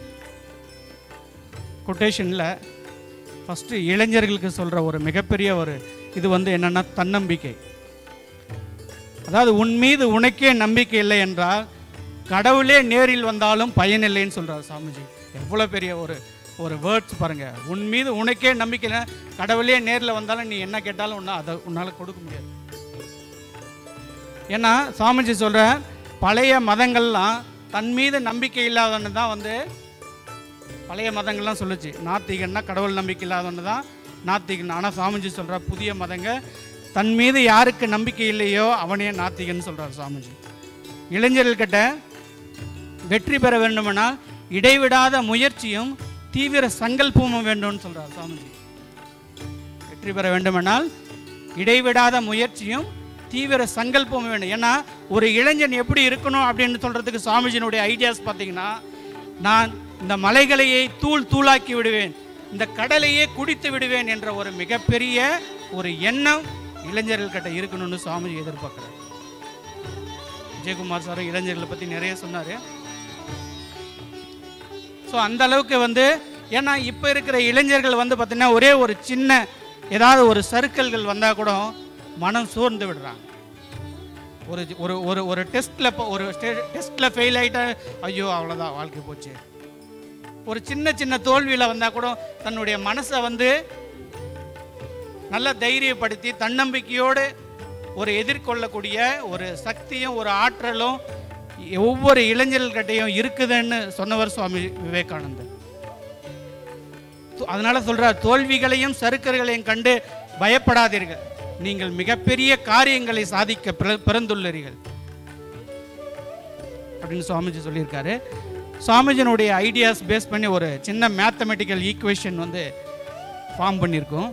கொட்டேஷனில் ஃபஸ்ட்டு இளைஞர்களுக்கு சொல்கிற ஒரு மிகப்பெரிய ஒரு இது வந்து என்னென்னா தன்னம்பிக்கை அதாவது உன் மீது உனக்கே நம்பிக்கை இல்லை என்றால் கடவுளே நேரில் வந்தாலும் பயனில்லைன்னு சொல்கிறார் சாமிஜி எவ்வளோ பெரிய ஒரு ஒரு வேர்ட்ஸ் பாருங்கள் உன் மீது உனக்கே நம்பிக்கை இல்லை கடவுளே நேரில் வந்தாலும் நீ என்ன கேட்டாலும் ஒன்றா அதை உன்னால் கொடுக்க முடியாது ஏன்னா சாமிஜி சொல்கிற பழைய மதங்கள்லாம் தன் மீது நம்பிக்கை இல்லாதவன்னு தான் வந்து பழைய மதங்கள்லாம் சொல்லுச்சு நாத்திகன்னா கடவுள் நம்பிக்கை இல்லாதவன்னு தான் நாத்திகன் ஆனால் சாமிஜி சொல்கிற புதிய மதங்க தன் மீது யாருக்கு நம்பிக்கை இல்லையோ அவனே நாத்திகன்னு சொல்கிறார் சாமிஜி இளைஞர்கள்கிட்ட வெற்றி பெற வேண்டுமானால் இடைவிடாத முயற்சியும் தீவிர சங்கல்பமும் வேண்டும்னு சொல்கிறார் சாமிஜி வெற்றி பெற வேண்டுமானால் இடைவிடாத முயற்சியும் தீவிர சங்கல்பமும் வேண்டும் ஏன்னா ஒரு இளைஞன் எப்படி இருக்கணும் அப்படின்னு சொல்கிறதுக்கு சுவாமிஜியினுடைய ஐடியாஸ் பார்த்தீங்கன்னா நான் இந்த மலைகளையே தூள் தூளாக்கி விடுவேன் இந்த கடலையே குடித்து விடுவேன் என்ற ஒரு மிகப்பெரிய ஒரு எண்ணம் இளைஞர்கள்கிட்ட இருக்கணும்னு சுவாமிஜி எதிர்பார்க்குறாரு விஜயகுமார் சார் இளைஞர்களை பற்றி நிறைய சொன்னார் ஸோ அந்த அளவுக்கு வந்து ஏன்னா இப்போ இருக்கிற இளைஞர்கள் வந்து பார்த்திங்கன்னா ஒரே ஒரு சின்ன ஏதாவது ஒரு சர்க்கிள்கள் வந்தால் கூட மனம் சோர்ந்து விடுறாங்க ஒரு ஒரு ஒரு ஒரு டெஸ்ட்டில் ஒரு டெஸ்ட்டில் ஃபெயில் ஆகிட்டா ஐயோ அவ்வளோதான் வாழ்க்கை போச்சு ஒரு சின்ன சின்ன தோல்வியில் வந்தால் கூட தன்னுடைய மனசை வந்து நல்ல தைரியப்படுத்தி தன்னம்பிக்கையோடு ஒரு எதிர்கொள்ளக்கூடிய ஒரு சக்தியும் ஒரு ஆற்றலும் ஒவ்வொரு இளைஞர்கள்கிட்டையும் இருக்குதுன்னு சொன்னவர் சுவாமி விவேகானந்தர் அதனால சொல்றார் தோல்விகளையும் சறுக்கர்களையும் கண்டு பயப்படாதீர்கள் நீங்கள் மிகப்பெரிய காரியங்களை சாதிக்க பிற- பிறந்துள்ளீர்கள் அப்படின்னு சுவாமிஜி சொல்லியிருக்காரு சுவாமிஜினுடைய ஐடியாஸ் பேஸ் பண்ணி ஒரு சின்ன மேத்தமெட்டிக்கல் ஈக்குவேஷன் வந்து ஃபார்ம் பண்ணியிருக்கோம்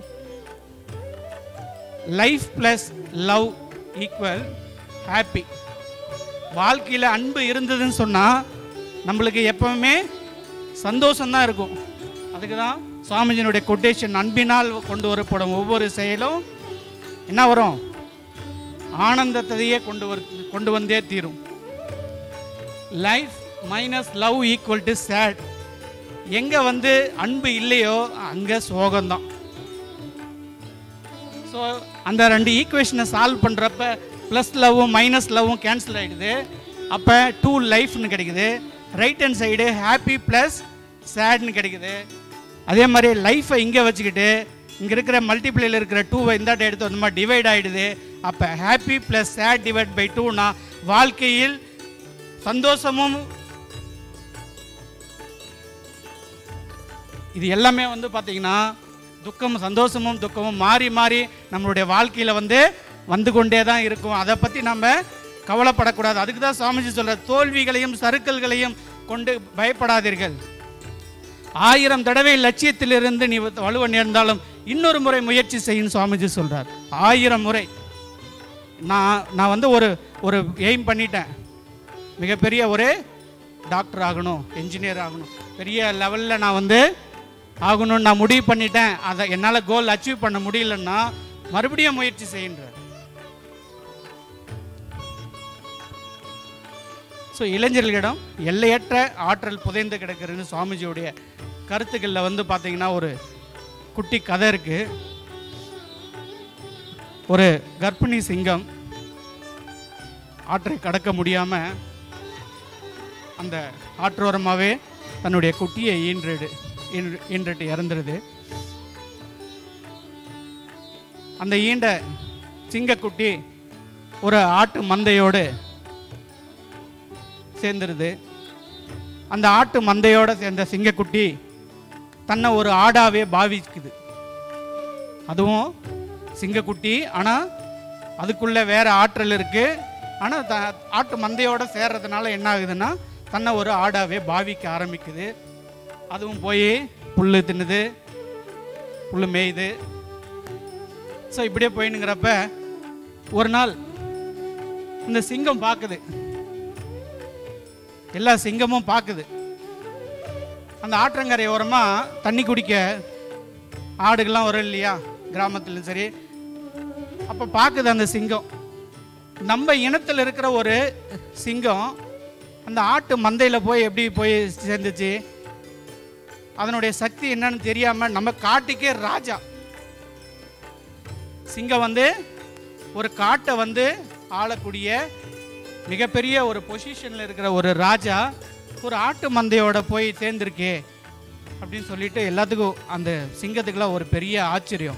life plus love equal happy வாழ்க்கையில் அன்பு இருந்ததுன்னு சொன்னால் நம்மளுக்கு எப்பவுமே சந்தோஷம்தான் இருக்கும் அதுக்கு தான் சுவாமிஜியினுடைய கொட்டேஷன் அன்பினால் கொண்டு வரப்படும் ஒவ்வொரு செயலும் என்ன வரும் ஆனந்தத்தையே கொண்டு வர கொண்டு வந்தே தீரும் life minus love equal to sad எங்கே வந்து அன்பு இல்லையோ அங்கே சோகம்தான் ஸோ அந்த ரெண்டு ஈக்குவேஷனை சால்வ் பண்ணுறப்ப ப்ளஸ் லவ்வும் மைனஸ் லவ்வும் கேன்சல் ஆகிடுது அப்போ டூ லைஃப்னு கிடைக்குது right hand side happy plus சேட்னு கிடைக்குது அதே மாதிரி லைஃப்பை இங்கே வச்சுக்கிட்டு இங்கே இருக்கிற மல்டிப்ளைல இருக்கிற டூவை இந்தாட்ட எடுத்து அந்த மாதிரி டிவைட் ஆகிடுது அப்போ happy plus sad divide by டூனா வாழ்க்கையில் சந்தோஷமும் இது எல்லாமே வந்து பார்த்தீங்கன்னா துக்கம் சந்தோஷமும் துக்கமும் மாறி மாறி நம்மளுடைய வாழ்க்கையில் வந்து வந்து கொண்டே தான் இருக்கும் அதை பற்றி நம்ம கவலைப்படக்கூடாது அதுக்கு தான் சுவாமிஜி சொல்ற தோல்விகளையும் சறுக்கல்களையும் கொண்டு பயப்படாதீர்கள் ஆயிரம் தடவை லட்சியத்திலிருந்து நீ வலுவ நேர்ந்தாலும் இன்னொரு முறை முயற்சி செய்யும் சுவாமிஜி சொல்றார் ஆயிரம் முறை நான் நான் வந்து ஒரு ஒரு எய்ம் பண்ணிட்டேன் மிகப்பெரிய ஒரு டாக்டர் ஆகணும் என்ஜினியர் ஆகணும் பெரிய லெவலில் நான் வந்து ஆகணும்னு நான் முடிவு பண்ணிட்டேன் அதை என்னால் கோல் அச்சீவ் பண்ண முடியலன்னா மறுபடியும் முயற்சி செய்கின்ற ஸோ ஸோ இளைஞர்களிடம் எல்லையற்ற ஆற்றல் புதைந்து கிடக்குதுன்னு சுவாமிஜியுடைய கருத்துக்களில் வந்து பார்த்தீங்கன்னா ஒரு குட்டி கதை இருக்குது ஒரு கர்ப்பிணி சிங்கம் ஆற்றை கடக்க முடியாமல் அந்த ஆற்றோரமாகவே தன்னுடைய குட்டியை ஈன்றுடு ஈன்று- ஈன்றுட்டு இறந்துருது அந்த ஈண்ட சிங்கக்குட்டி ஒரு ஆட்டு மந்தையோடு சேர்ந்துருது அந்த ஆட்டு மந்தையோட சேர்ந்த சிங்கக்குட்டி தன்னை ஒரு ஆடாவே பாவிக்குது அதுவும் சிங்கக்குட்டி ஆனால் அதுக்குள்ள வேற ஆற்றல் இருக்கு ஆனால் த ஆட்டு மந்தையோட சேர்றதுனால என்ன ஆகுதுன்னா தன்னை ஒரு ஆடாவே பாவிக்க ஆரம்பிக்குது அதுவும் போய் புல்லு தின்னுது புல்லு மேயுது ஸோ இப்படியே போயினுங்கிறப்ப ஒரு நாள் இந்த சிங்கம் பார்க்குது எல்லா சிங்கமும் பார்க்குது அந்த ஆற்றங்கரை ஓரமாக தண்ணி குடிக்க ஆடுகள்லாம் வரும் இல்லையா கிராமத்துலையும் சரி அப்போ பார்க்குது அந்த சிங்கம் நம்ம இனத்தில் இருக்கிற ஒரு சிங்கம் அந்த ஆட்டு மந்தையில் போய் எப்படி போய் சேர்ந்துச்சு அதனுடைய சக்தி என்னன்னு தெரியாமல் நம்ம காட்டுக்கே ராஜா சிங்கம் வந்து ஒரு காட்டை வந்து ஆளக்கூடிய மிகப்பெரிய ஒரு பொசிஷனில் இருக்கிற ஒரு ராஜா ஒரு ஆட்டு மந்தையோட போய் சேர்ந்துருக்கே அப்படின்னு சொல்லிட்டு எல்லாத்துக்கும் அந்த சிங்கத்துக்குலாம் ஒரு பெரிய ஆச்சரியம்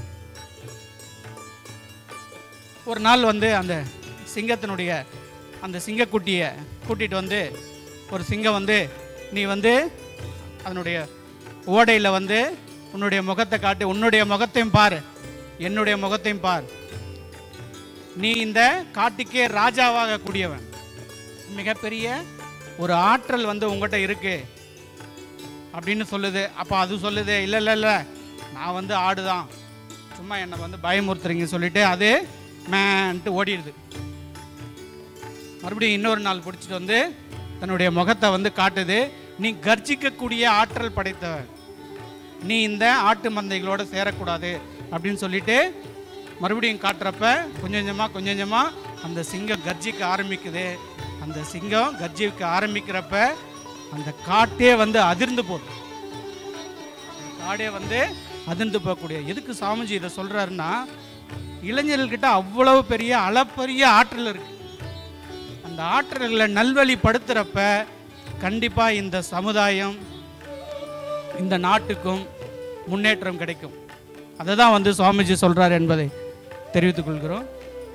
ஒரு நாள் வந்து அந்த சிங்கத்தினுடைய அந்த சிங்கக்குட்டியை கூட்டிகிட்டு வந்து ஒரு சிங்கம் வந்து நீ வந்து அதனுடைய ஓடையில் வந்து உன்னுடைய முகத்தை காட்டு உன்னுடைய முகத்தையும் பார் என்னுடைய முகத்தையும் பார் நீ இந்த காட்டுக்கே ராஜாவாக கூடியவன் மிகப்பெரிய ஒரு ஆற்றல் வந்து உங்ககிட்ட இருக்கு அப்படின்னு சொல்லுது அப்போ அது சொல்லுது இல்லை இல்லை இல்லை நான் வந்து ஆடுதான் சும்மா என்னை வந்து பயமுறுத்துறீங்க சொல்லிட்டு அது மேன்ட்டு ஓடிடுது மறுபடியும் இன்னொரு நாள் பிடிச்சிட்டு வந்து தன்னுடைய முகத்தை வந்து காட்டுது நீ கர்ஜிக்கக்கூடிய ஆற்றல் படைத்தவன் நீ இந்த ஆட்டு மந்தைகளோட சேரக்கூடாது அப்படின்னு சொல்லிட்டு மறுபடியும் காட்டுறப்ப கொஞ்சம் கொஞ்சமாக கொஞ்சம் கொஞ்சமாக அந்த சிங்கம் கர்ஜிக்க ஆரம்பிக்குது அந்த சிங்கம் கர்ஜிக்க ஆரம்பிக்கிறப்ப அந்த காட்டே வந்து அதிர்ந்து போகுது காடே வந்து அதிர்ந்து போகக்கூடிய எதுக்கு சாமிஜி இதை சொல்றாருன்னா இளைஞர்கள்கிட்ட அவ்வளவு பெரிய அளப்பரிய ஆற்றல் இருக்கு அந்த ஆற்றல்களை நல்வழிப்படுத்துறப்ப கண்டிப்பா இந்த சமுதாயம் இந்த நாட்டுக்கும் முன்னேற்றம் கிடைக்கும் அதை தான் வந்து சுவாமிஜி சொல்றார் என்பதை தெரிவித்துக் கொள்கிறோம்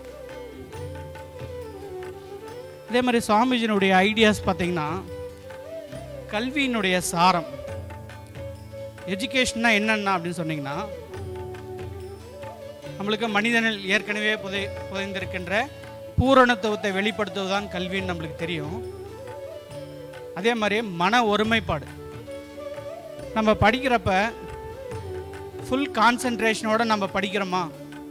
அதே மாதிரி சுவாமிஜியினுடைய ஐடியாஸ் பார்த்தீங்கன்னா கல்வியினுடைய சாரம் எஜுகேஷன்னா என்னென்ன அப்படின்னு சொன்னீங்கன்னா நம்மளுக்கு மனிதனில் ஏற்கனவே புதை புதைந்திருக்கின்ற பூரணத்துவத்தை வெளிப்படுத்துவதுதான் கல்வின்னு நம்மளுக்கு தெரியும் அதே மாதிரி மன ஒருமைப்பாடு நம்ம படிக்கிறப்ப ஃபுல் கான்சென்ட்ரேஷனோட நம்ம படிக்கிறோமா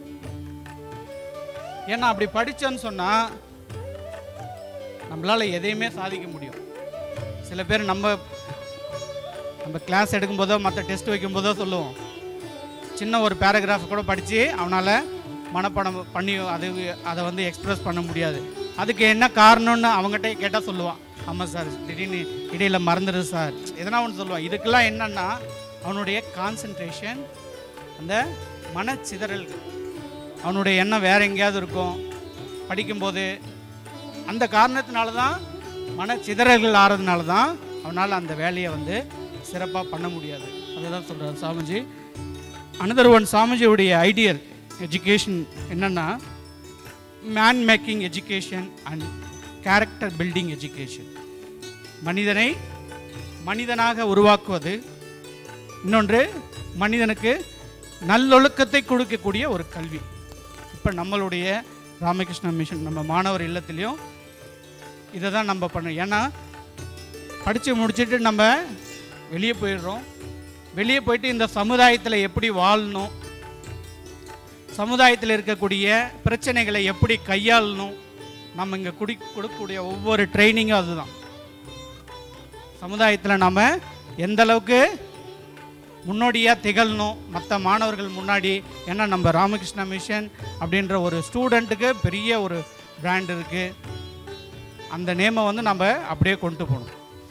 ஏன்னா அப்படி படித்தோன்னு சொன்னால் நம்மளால் எதையுமே சாதிக்க முடியும் சில பேர் நம்ம நம்ம கிளாஸ் எடுக்கும்போதோ மற்ற டெஸ்ட் வைக்கும்போதோ சொல்லுவோம் சின்ன ஒரு பேராகிராஃப் கூட படித்து அவனால் மனப்பாடம் பண்ணி அது அதை வந்து எக்ஸ்பிரஸ் பண்ண முடியாது அதுக்கு என்ன காரணம்னு அவங்ககிட்ட கேட்டால் சொல்லுவான் ஆமாம் சார் திடீர்னு இடையில் மறந்துடு சார் எதனா ஒன்று சொல்லுவான் இதுக்கெல்லாம் என்னன்னா அவனுடைய கான்சன்ட்ரேஷன் அந்த மனச்சிதறல் அவனுடைய எண்ணம் வேற எங்கேயாவது இருக்கும் படிக்கும்போது அந்த காரணத்தினால தான் மனச்சிதறல்கள் ஆறதுனால தான் அவனால் அந்த வேலையை வந்து சிறப்பாக பண்ண முடியாது அதுதான் சொல்கிறார் சாமிஜி அனதர் ஒன் சாமிஜியுடைய ஐடியல் எஜுகேஷன் என்னன்னா man making education and character building education மனிதனை மனிதனாக உருவாக்குவது இன்னொன்று மனிதனுக்கு நல்லொழுக்கத்தை கொடுக்கக்கூடிய ஒரு கல்வி இப்போ நம்மளுடைய ராமகிருஷ்ண மிஷன் நம்ம மாணவர் இல்லத்திலையும் இதை தான் நம்ம பண்ணோம் ஏன்னா படித்து முடிச்சுட்டு நம்ம வெளியே போயிடுறோம் வெளியே போயிட்டு இந்த சமுதாயத்தில் எப்படி வாழணும் சமுதாயத்தில் இருக்கக்கூடிய பிரச்சனைகளை எப்படி கையாளணும் நம்ம இங்கே குடி கொடுக்கக்கூடிய ஒவ்வொரு ட்ரைனிங்கும் அதுதான் சமுதாயத்தில் நம்ம எந்த அளவுக்கு முன்னோடியாக திகழணும் மற்ற மாணவர்கள் முன்னாடி ஏன்னா நம்ம ராமகிருஷ்ண மிஷன் அப்படின்ற ஒரு ஸ்டூடெண்ட்டுக்கு பெரிய ஒரு பிராண்ட் இருக்குது அந்த நேமை வந்து நம்ம அப்படியே கொண்டு போகணும்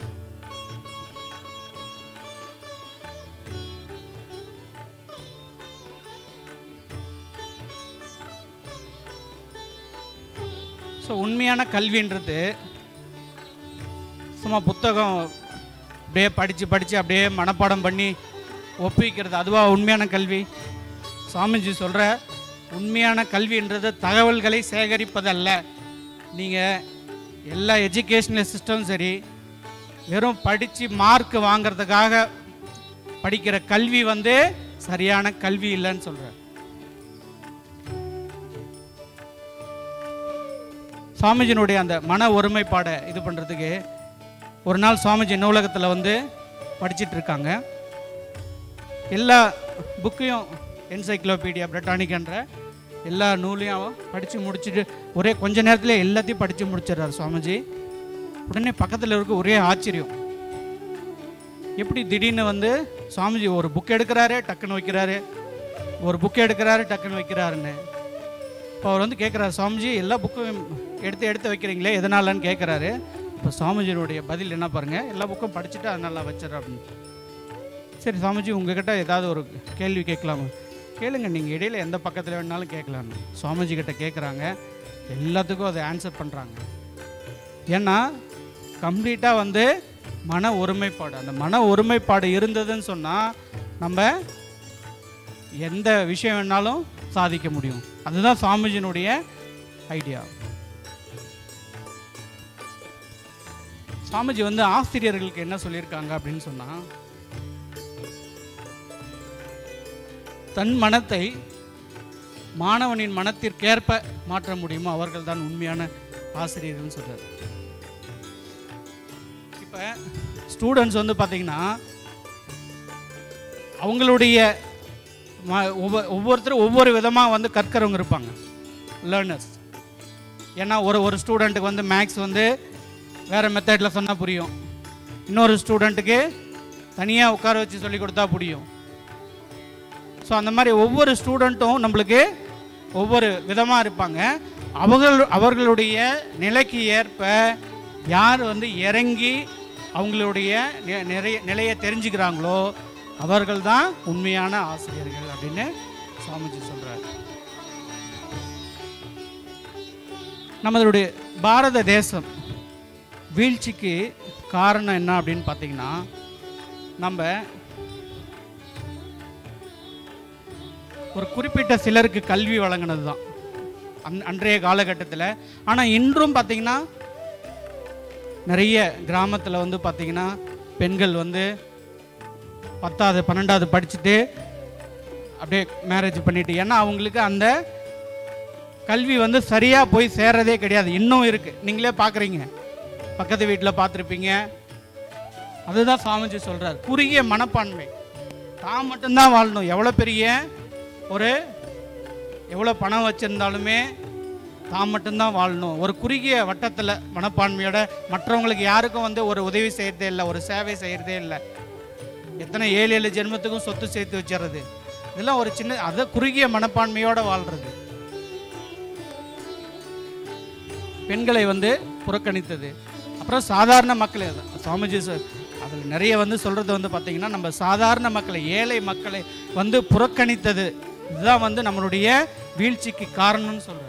ஸோ உண்மையான கல்வின்றது சும்மா புத்தகம் அப்படியே படித்து படித்து அப்படியே மனப்பாடம் பண்ணி ஒப்பிக்கிறது அதுவா உண்மையான கல்வி சுவாமிஜி சொல்கிற உண்மையான கல்வின்றது தகவல்களை சேகரிப்பதல்ல நீங்கள் எல்லா எஜுகேஷனல் சிஸ்டமும் சரி வெறும் படித்து மார்க் வாங்குறதுக்காக படிக்கிற கல்வி வந்து சரியான கல்வி இல்லைன்னு சொல்கிறேன் சுவாமிஜினுடைய அந்த மன ஒருமைப்பாடை இது பண்ணுறதுக்கு ஒரு நாள் சுவாமிஜி நூலகத்தில் வந்து படிச்சிட்டு இருக்காங்க எல்லா புக்கையும் என்சைக்ளோபீடியா பிரிட்டானிக்ன்ற எல்லா நூலையும் படித்து முடிச்சுட்டு ஒரே கொஞ்ச நேரத்தில் எல்லாத்தையும் படித்து முடிச்சிடுறாரு சுவாமிஜி உடனே பக்கத்தில் இருக்க ஒரே ஆச்சரியம் எப்படி திடீர்னு வந்து சுவாமிஜி ஒரு புக் எடுக்கிறாரு டக்குன்னு வைக்கிறாரு ஒரு புக் எடுக்கிறாரு டக்குன்னு வைக்கிறாருன்னு இப்போ அவர் வந்து கேட்குறாரு சுவாமிஜி எல்லா புக்கும் எடுத்து எடுத்து வைக்கிறீங்களே எதனாலன்னு கேட்குறாரு இப்போ சுவாமிஜியினுடைய பதில் என்ன பாருங்கள் எல்லா புக்கும் படிச்சுட்டு அதனால வச்சிடறேன் அப்படின்னு சரி சுவாமிஜி உங்ககிட்ட ஏதாவது ஒரு கேள்வி கேட்கலாமா கேளுங்க நீங்கள் இடையில எந்த பக்கத்தில் வேணாலும் கேட்கலான்னு சுவாமிஜி கிட்ட கேட்குறாங்க எல்லாத்துக்கும் அதை ஆன்சர் பண்ணுறாங்க ஏன்னா கம்ப்ளீட்டாக வந்து மன ஒருமைப்பாடு அந்த மன ஒருமைப்பாடு இருந்ததுன்னு சொன்னால் நம்ம எந்த விஷயம் வேணாலும் சாதிக்க முடியும் அதுதான் சுவாமிஜியினுடைய ஐடியா சுவாமிஜி வந்து ஆசிரியர்களுக்கு என்ன சொல்லியிருக்காங்க அப்படின்னு சொன்னால் தன் மனத்தை மாணவனின் மனத்திற்கேற்ப மாற்ற முடியுமோ அவர்கள் தான் உண்மையான ஆசிரியர்கள்னு சொல்றாரு இப்போ ஸ்டூடெண்ட்ஸ் வந்து பார்த்தீங்கன்னா அவங்களுடைய ம- ஒவ்வொ- ஒவ்வொருத்தரும் ஒவ்வொரு விதமாக வந்து கற்கிறவங்க இருப்பாங்க லேர்னர்ஸ் ஏன்னா ஒரு ஒரு ஸ்டூடெண்ட்டுக்கு வந்து மேக்ஸ் வந்து வேறு மெத்தடில் சொன்னால் புரியும் இன்னொரு ஸ்டூடெண்ட்டுக்கு தனியாக உட்கார வச்சு சொல்லி கொடுத்தா புரியும் ஸோ அந்த மாதிரி ஒவ்வொரு ஸ்டூடெண்ட்டும் நம்மளுக்கு ஒவ்வொரு விதமாக இருப்பாங்க அவர்கள் அவர்களுடைய நிலைக்கு ஏற்ப யார் வந்து இறங்கி அவங்களுடைய நி- நிறைய நிலையை தெரிஞ்சுக்கிறாங்களோ அவர்கள் தான் உண்மையான ஆசிரியர்கள் அப்படின்னு சுவாமிஜி சொல்கிறார் நம்மளுடைய பாரத தேசம் வீழ்ச்சிக்கு காரணம் என்ன அப்படின்னு பார்த்தீங்கன்னா நம்ம ஒரு குறிப்பிட்ட சிலருக்கு கல்வி வழங்கினது தான் அன் அன்றைய காலகட்டத்தில் ஆனால் இன்றும் பார்த்தீங்கன்னா நிறைய கிராமத்தில் வந்து பார்த்தீங்கன்னா பெண்கள் வந்து பத்தாவது பன்னெண்டாவது படிச்சுட்டு அப்படியே மேரேஜ் பண்ணிட்டு ஏன்னா அவங்களுக்கு அந்த கல்வி வந்து சரியாக போய் சேர்றதே கிடையாது இன்னும் இருக்குது நீங்களே பார்க்குறீங்க பக்கத்து வீட்டில் பார்த்துருப்பீங்க அதுதான் சுவாமிஜி சொல்கிறார் குறுகிய மனப்பான்மை தான் மட்டும்தான் வாழணும் எவ்வளோ பெரிய ஒரு எவ்வளோ பணம் வச்சுருந்தாலுமே தான் மட்டும்தான் வாழணும் ஒரு குறுகிய வட்டத்தில் மனப்பான்மையோட மற்றவங்களுக்கு யாருக்கும் வந்து ஒரு உதவி செய்கிறதே இல்லை ஒரு சேவை செய்கிறதே இல்லை எத்தனை ஏழு ஏழு ஜென்மத்துக்கும் சொத்து சேர்த்து வச்சிடுறது இதெல்லாம் ஒரு சின்ன அதை குறுகிய மனப்பான்மையோட வாழ்கிறது பெண்களை வந்து புறக்கணித்தது அப்புறம் சாதாரண மக்களை சுவாமிஜி அதில் நிறைய வந்து சொல்கிறது வந்து பார்த்திங்கன்னா நம்ம சாதாரண மக்களை ஏழை மக்களை வந்து புறக்கணித்தது இதுதான் வந்து நம்மளுடைய வீழ்ச்சிக்கு காரணம்னு சொல்கிறார்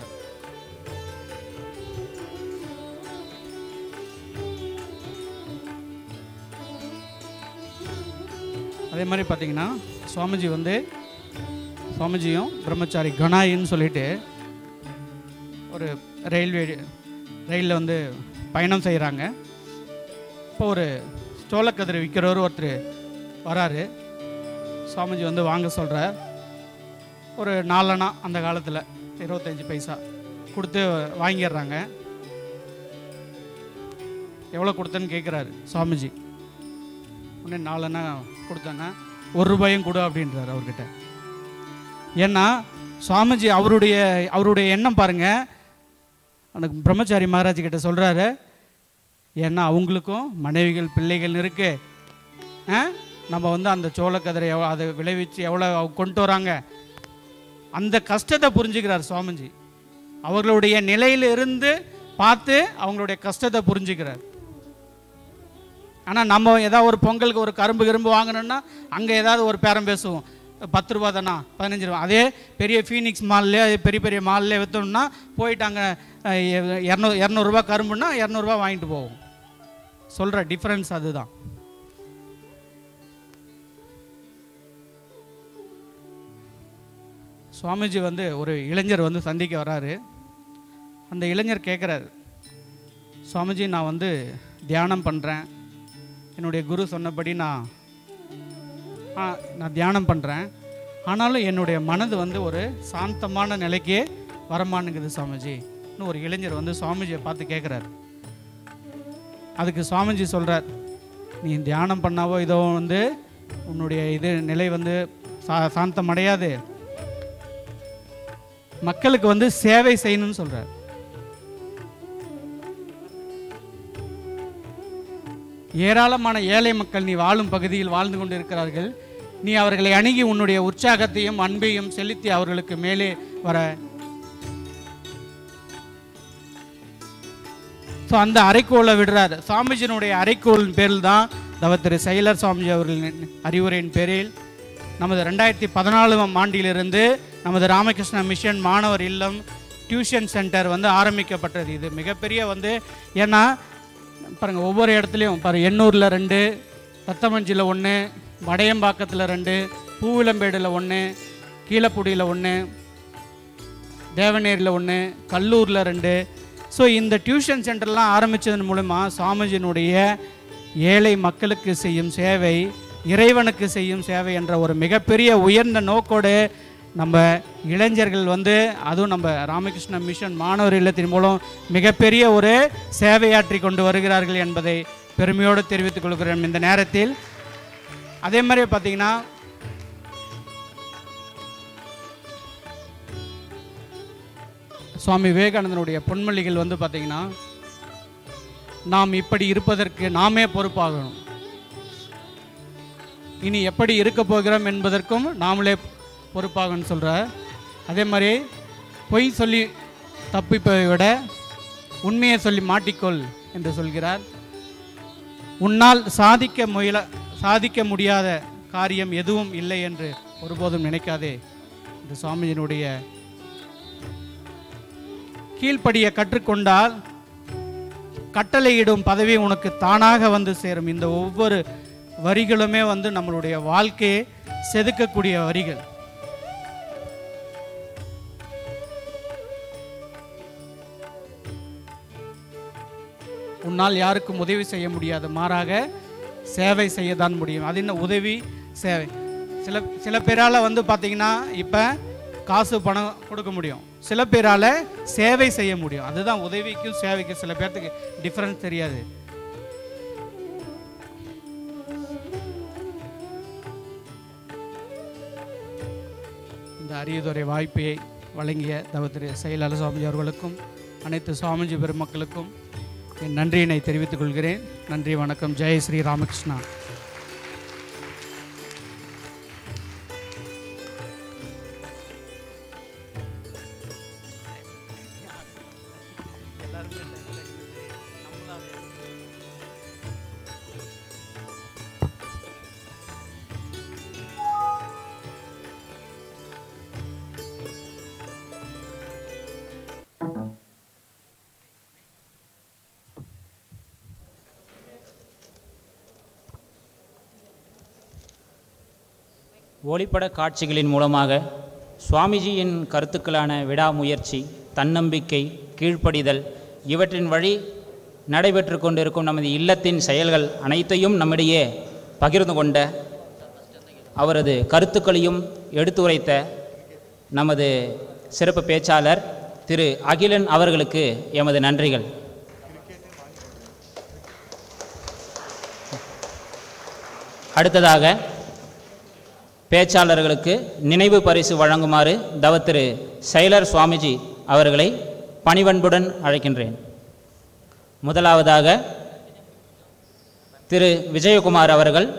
அதே மாதிரி பார்த்தீங்கன்னா சுவாமிஜி வந்து சுவாமிஜியும் பிரம்மச்சாரி கணாயின்னு சொல்லிட்டு ஒரு ரயில்வே ரயிலில் வந்து பயணம் செய்கிறாங்க இப்போ ஒரு சோளக்கதிரை விற்கிறவர் ஒருத்தர் வராரு சுவாமிஜி வந்து வாங்க சொல்கிறார் ஒரு நாலனா அந்த காலத்தில் இருபத்தஞ்சி பைசா கொடுத்து வாங்கிடுறாங்க எவ்வளோ கொடுத்தேன்னு கேட்குறாரு சுவாமிஜி உடனே நாலனா கொடுத்தாங்க ஒரு ரூபாயும் கொடு அப்படின்றாரு அவர்கிட்ட ஏன்னா சுவாமிஜி அவருடைய அவருடைய எண்ணம் பாருங்க அந்த பிரம்மச்சாரி மகாராஜ் கிட்ட சொல்கிறாரு ஏன்னா அவங்களுக்கும் மனைவிகள் பிள்ளைகள் இருக்கு ஆ? நம்ம வந்து அந்த சோளக்கதிரை எவ்வளோ அதை விளைவிச்சு எவ்வளோ அவங்க கொண்டு வராங்க அந்த கஷ்டத்தை புரிஞ்சுக்கிறார் சுவாமிஜி அவர்களுடைய நிலையில இருந்து பார்த்து அவங்களுடைய கஷ்டத்தை புரிஞ்சுக்கிறார் ஆனால் நம்ம ஏதாவது ஒரு பொங்கலுக்கு ஒரு கரும்பு கிரும்பு வாங்கணும்னா அங்கே ஏதாவது ஒரு பேரம் பேசுவோம் பத்து ரூபா தானா பதினஞ்சு ரூபா அதே பெரிய ஃபீனிக்ஸ் மால்லே பெரிய பெரிய மால்லே விற்றோம்னா போயிட்டு அங்கே இரநூ இரநூறுபா கரும்புன்னா இரநூறுபா வாங்கிட்டு போவோம் சொல்கிற டிஃப்ரென்ஸ் அதுதான் சுவாமிஜி வந்து ஒரு இளைஞர் வந்து சந்திக்க வராரு அந்த இளைஞர் கேட்குறாரு சுவாமிஜி நான் வந்து தியானம் பண்ணுறேன் என்னுடைய குரு சொன்னபடி நான் ஆ, நான் தியானம் பண்ணுறேன் ஆனாலும் என்னுடைய மனது வந்து ஒரு சாந்தமான நிலைக்கே வரமானுங்குது சுவாமிஜி இன்னும் ஒரு இளைஞர் வந்து சுவாமிஜியை பார்த்து கேட்குறாரு அதுக்கு சுவாமிஜி சொல்கிறார் நீ தியானம் பண்ணாவோ இதோ வந்து உன்னுடைய இது நிலை வந்து சா சாந்தம் அடையாது மக்களுக்கு வந்து சேவை செய்யணும்னு சொல்கிறார் ஏராளமான ஏழை மக்கள் நீ வாழும் பகுதியில் வாழ்ந்து கொண்டு இருக்கிறார்கள் நீ அவர்களை அணுகி உன்னுடைய உற்சாகத்தையும் அன்பையும் செலுத்தி அவர்களுக்கு மேலே வர ஸோ அந்த அறைக்கோளை விடுறார் சுவாமிஜியினுடைய அறைக்கோளின் பேரில் தான் தவ திரு செயலர் சுவாமிஜி அவர்களின் அறிவுரையின் பேரில் நமது ரெண்டாயிரத்தி பதினாலாம் ஆண்டிலிருந்து நமது ராமகிருஷ்ண மிஷன் மாணவர் இல்லம் டியூஷன் சென்டர் வந்து ஆரம்பிக்கப்பட்டது இது மிகப்பெரிய வந்து ஏன்னா பாருங்க ஒவ்வொரு இடத்துலையும் பாரு எண்ணூரில் ரெண்டு ரத்தமஞ்சியில் ஒன்று வடையம்பாக்கத்தில் ரெண்டு பூவிளம்பேடில் ஒன்று கீழப்புடியில் ஒன்று தேவநேரில் ஒன்று கல்லூரில் ரெண்டு ஸோ இந்த டியூஷன் சென்டர்லாம் ஆரம்பித்ததன் மூலமா சுவாமிஜியினுடைய ஏழை மக்களுக்கு செய்யும் சேவை இறைவனுக்கு செய்யும் சேவை என்ற ஒரு மிகப்பெரிய உயர்ந்த நோக்கோடு நம்ம இளைஞர்கள் வந்து அதுவும் நம்ம ராமகிருஷ்ண மிஷன் மாணவர் இல்லத்தின் மூலம் மிகப்பெரிய ஒரு சேவையாற்றி கொண்டு வருகிறார்கள் என்பதை பெருமையோடு தெரிவித்துக் கொள்கிறேன் இந்த நேரத்தில் அதே மாதிரி பார்த்தீங்கன்னா சுவாமி விவேகானந்தனுடைய பொன்மொழிகள் வந்து பார்த்தீங்கன்னா நாம் இப்படி இருப்பதற்கு நாமே பொறுப்பாகணும் இனி எப்படி இருக்க போகிறோம் என்பதற்கும் நாமளே பொறுப்பாகணும்னு சொல்கிறார் அதே மாதிரி பொய் சொல்லி தப்பிப்பதை விட உண்மையை சொல்லி மாட்டிக்கொள் என்று சொல்கிறார் உன்னால் சாதிக்க முயல சாதிக்க முடியாத காரியம் எதுவும் இல்லை என்று ஒருபோதும் நினைக்காதே இந்த சுவாமிஜியினுடைய கீழ்ப்படிய கற்றுக்கொண்டால் கட்டளையிடும் பதவி உனக்கு தானாக வந்து சேரும் இந்த ஒவ்வொரு வரிகளுமே வந்து நம்மளுடைய வாழ்க்கையை செதுக்கக்கூடிய வரிகள் உன்னால் யாருக்கும் உதவி செய்ய முடியாது மாறாக சேவை செய்ய தான் முடியும் அது என்ன உதவி சேவை சில சில பேரால் வந்து பார்த்தீங்கன்னா இப்போ காசு பணம் கொடுக்க முடியும் சில பேரால் சேவை செய்ய முடியும் அதுதான் உதவிக்கும் சேவைக்கும் சில பேர்த்துக்கு டிஃப்ரென்ஸ் தெரியாது இந்த அரியதுரை வாய்ப்பை வழங்கிய தவத்திரு செயலாளர் சுவாமிஜி அவர்களுக்கும் அனைத்து சுவாமிஜி பெருமக்களுக்கும் என் நன்றியினை தெரிவித்துக் கொள்கிறேன் நன்றி வணக்கம் ஜெய் ஸ்ரீ ராமகிருஷ்ணா ஒளிப்பட காட்சிகளின் மூலமாக சுவாமிஜியின் கருத்துக்களான விடாமுயற்சி தன்னம்பிக்கை கீழ்ப்படிதல் இவற்றின் வழி நடைபெற்று கொண்டிருக்கும் நமது இல்லத்தின் செயல்கள் அனைத்தையும் நம்மிடையே பகிர்ந்து கொண்ட அவரது கருத்துக்களையும் எடுத்துரைத்த நமது சிறப்பு பேச்சாளர் திரு அகிலன் அவர்களுக்கு எமது நன்றிகள் அடுத்ததாக பேச்சாளர்களுக்கு நினைவு பரிசு வழங்குமாறு தவத்திரு செயலர் சுவாமிஜி அவர்களை பணிவன்புடன் அழைக்கின்றேன் முதலாவதாக திரு விஜயகுமார் அவர்கள்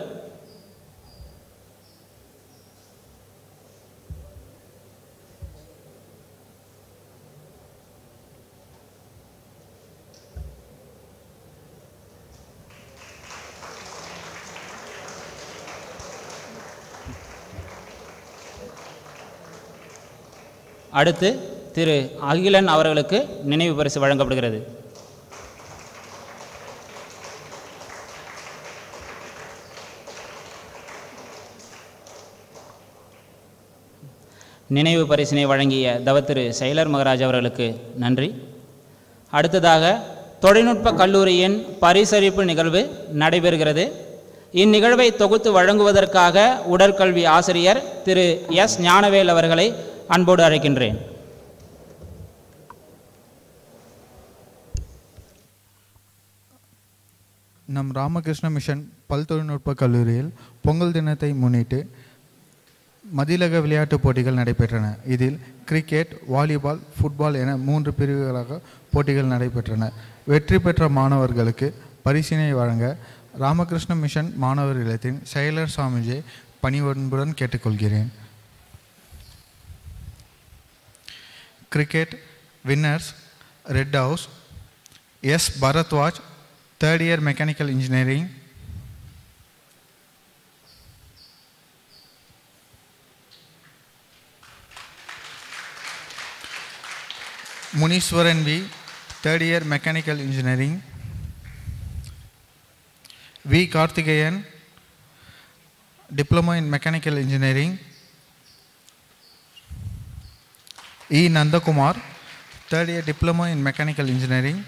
அடுத்து திரு அகிலன் அவர்களுக்கு நினைவு பரிசு வழங்கப்படுகிறது நினைவு பரிசினை வழங்கிய தவத்திரு செயலர் மகராஜ் அவர்களுக்கு நன்றி அடுத்ததாக தொழில்நுட்ப கல்லூரியின் பரிசளிப்பு நிகழ்வு நடைபெறுகிறது இந்நிகழ்வை தொகுத்து வழங்குவதற்காக உடற்கல்வி ஆசிரியர் திரு எஸ் ஞானவேல் அவர்களை அன்போடு அழைக்கின்றேன் நம் ராமகிருஷ்ண மிஷன் பல் தொழில்நுட்ப கல்லூரியில் பொங்கல் தினத்தை முன்னிட்டு மதிலக விளையாட்டுப் போட்டிகள் நடைபெற்றன இதில் கிரிக்கெட் வாலிபால் ஃபுட்பால் என மூன்று பிரிவுகளாக போட்டிகள் நடைபெற்றன வெற்றி பெற்ற மாணவர்களுக்கு பரிசினை வழங்க ராமகிருஷ்ண மிஷன் மாணவர் இல்லத்தின் செயலர் சுவாமிஜியை பணிவன்புடன் கேட்டுக்கொள்கிறேன் cricket winners red house S Bharadwaj third year mechanical engineering Muniswaran V third year mechanical engineering V Karthikeyan diploma in mechanical engineering E Nandakumar third year diploma in mechanical engineering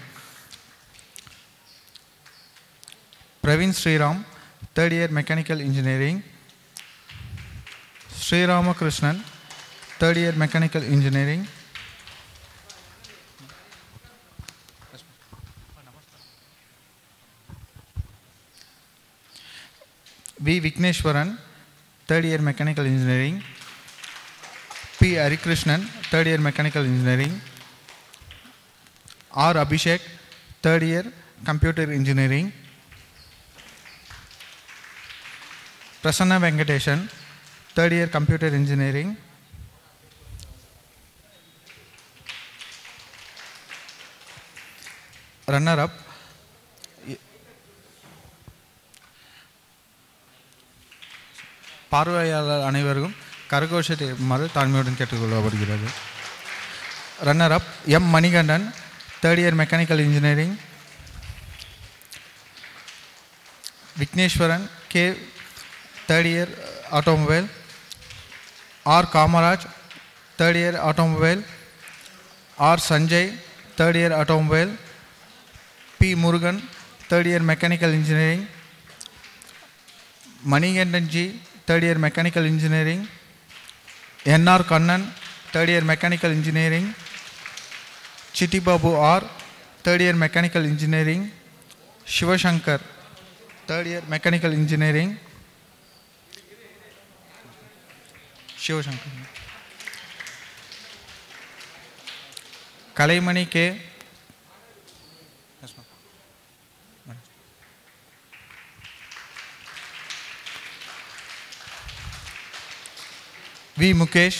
Praveen Sriram third year mechanical engineering Sriramakrishnan third year mechanical engineering V Vigneswaran third year mechanical engineering P Harikrishnan third year mechanical engineering R Abhishek third year computer engineering Prasanna Venkatesan third year computer engineering runner up பார்வையாளர் அனைவருக்கும் கரகோஷத்தை மறு தாழ்மையுடன் கேட்டுக்கொள்ளப்படுகிறது runner up M Manikandan third year mechanical engineering Vigneswaran K third year automobile R Kamaraj third year automobile R Sanjay third year automobile P Murugan third year mechanical engineering Manikandan G third year mechanical engineering N R Kannan third year mechanical engineering Chittibabu R third year mechanical engineering Sivasankar third year mechanical engineering Sivasankar Kalaimani K V Mukesh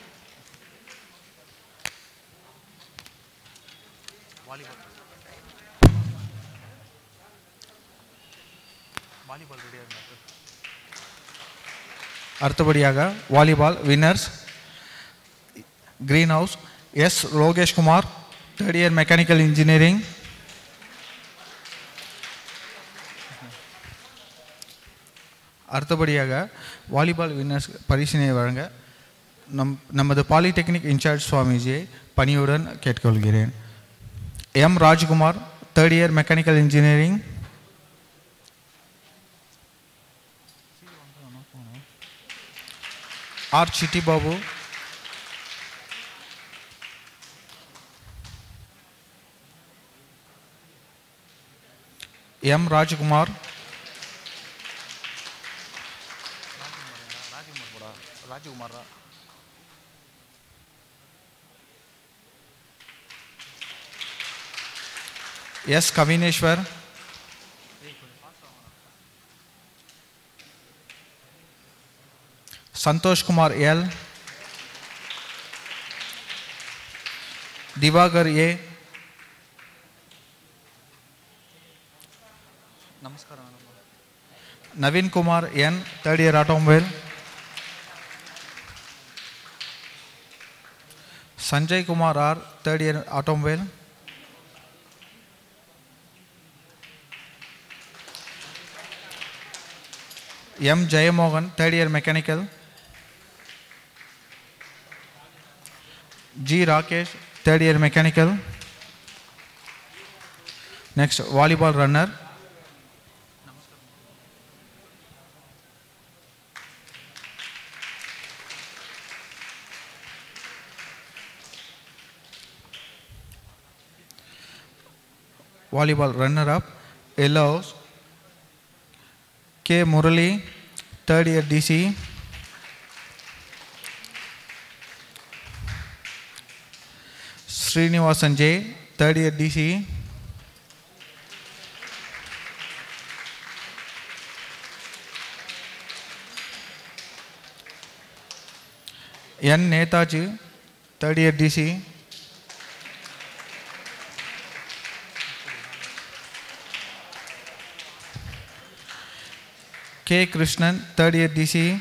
அடுத்தபடியாக volleyball winners green house S Lokesh Kumar third year mechanical engineering அடுத்தபடியாக volleyball winners பரிசினை வழங்க நம் நமது polytechnic in charge சுவாமிஜியை பணியுடன் கேட்டுக்கொள்கிறேன் M Rajkumar third year mechanical engineering R Chitti Babu M Rajkumar Rajkumar S Kavineswar Santhoshkumar L Diwakar A நமஸ்காரம் Naveen Kumar N third year automobile Sanjay Kumar R, third year automobile. M. Jayamohan, third year mechanical. G. Rakesh, third year mechanical. Next, volleyball runner. Volleyball runner up, yellows. K. Murali, third year DC. Srinivasan J, third year DC. N. Netaji, third year DC. K. Krishnan, third year DC.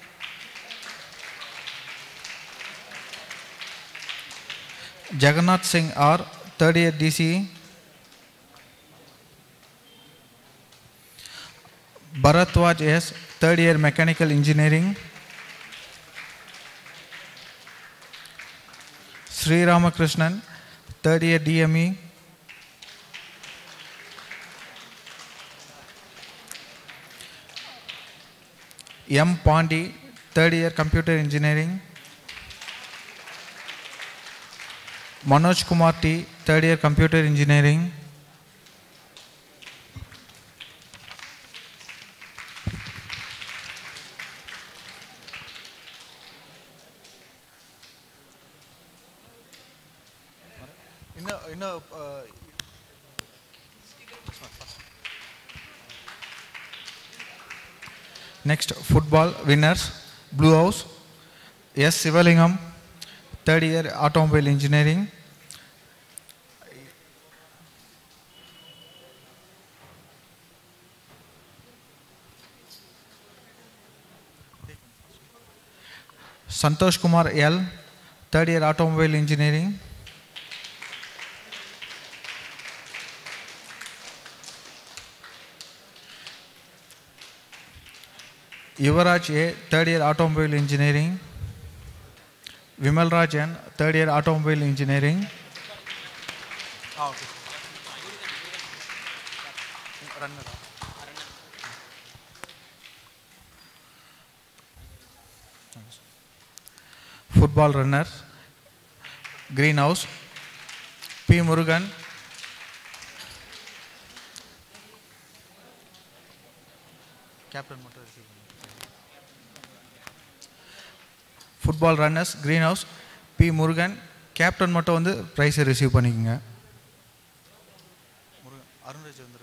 Jagannath Singh R, third year DC. Bharatwaj S, third year mechanical engineering. Sri Ramakrishnan, third year DME. M. Pandi, third year computer engineering. Manoj Kumar T, third year computer engineering. இன்னும் இன்னும் Next, football winners, Blue House, S. Sivalingam, third year automobile engineering. Santosh Kumar L, third year automobile engineering. Yuvaraj A, third year automobile engineering. Vimal Rajan, third year automobile engineering. Football runner, Greenhouse, P. Murugan, captain மட்டும் receive football runners green house P Murugan captain மட்டும் வந்து ப்ரைஸை receive பண்ணிக்கோங்க முருகன் அருண்ராஜ் வந்துரு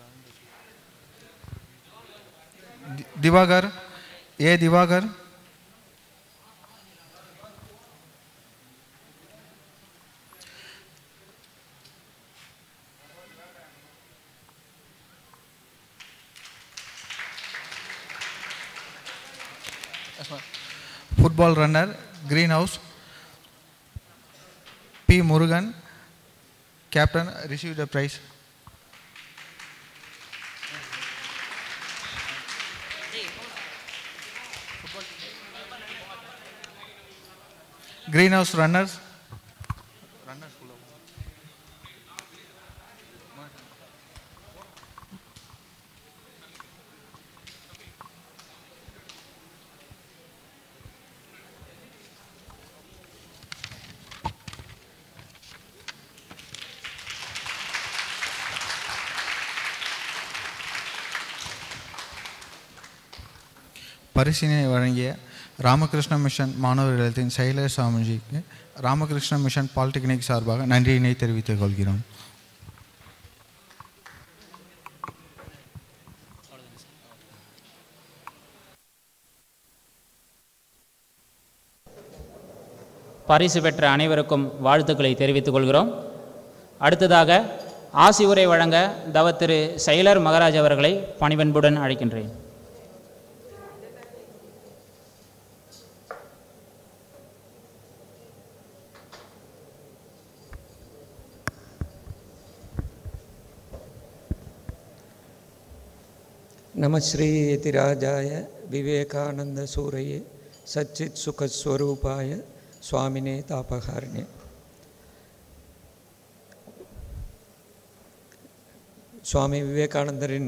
தி- Diwakar A Diwakar football runner green house P Murugan captain receive the prize green house runners பரிசினை வழங்கிய Ramakrishna mission மாணவர் இல்லத்தின் செயலர் சாமிஜிக்கு ராமகிருஷ்ண மிஷன் பாலிடெக்னிக் சார்பாக நன்றியினை தெரிவித்துக் கொள்கிறோம் பரிசு பெற்ற அனைவருக்கும் வாழ்த்துக்களை தெரிவித்துக் கொள்கிறோம் அடுத்ததாக ஆசி உரை வழங்க தவ திரு செயலர் மகராஜ் அவர்களை பணிவன்புடன் அழைக்கின்றேன் நமஸ்ரீயதிராஜாய விவேகானந்த சூரையே சச்சித் சுகஸ்வரூபாய சுவாமினே தாபகாரிணே சுவாமி விவேகானந்தரின்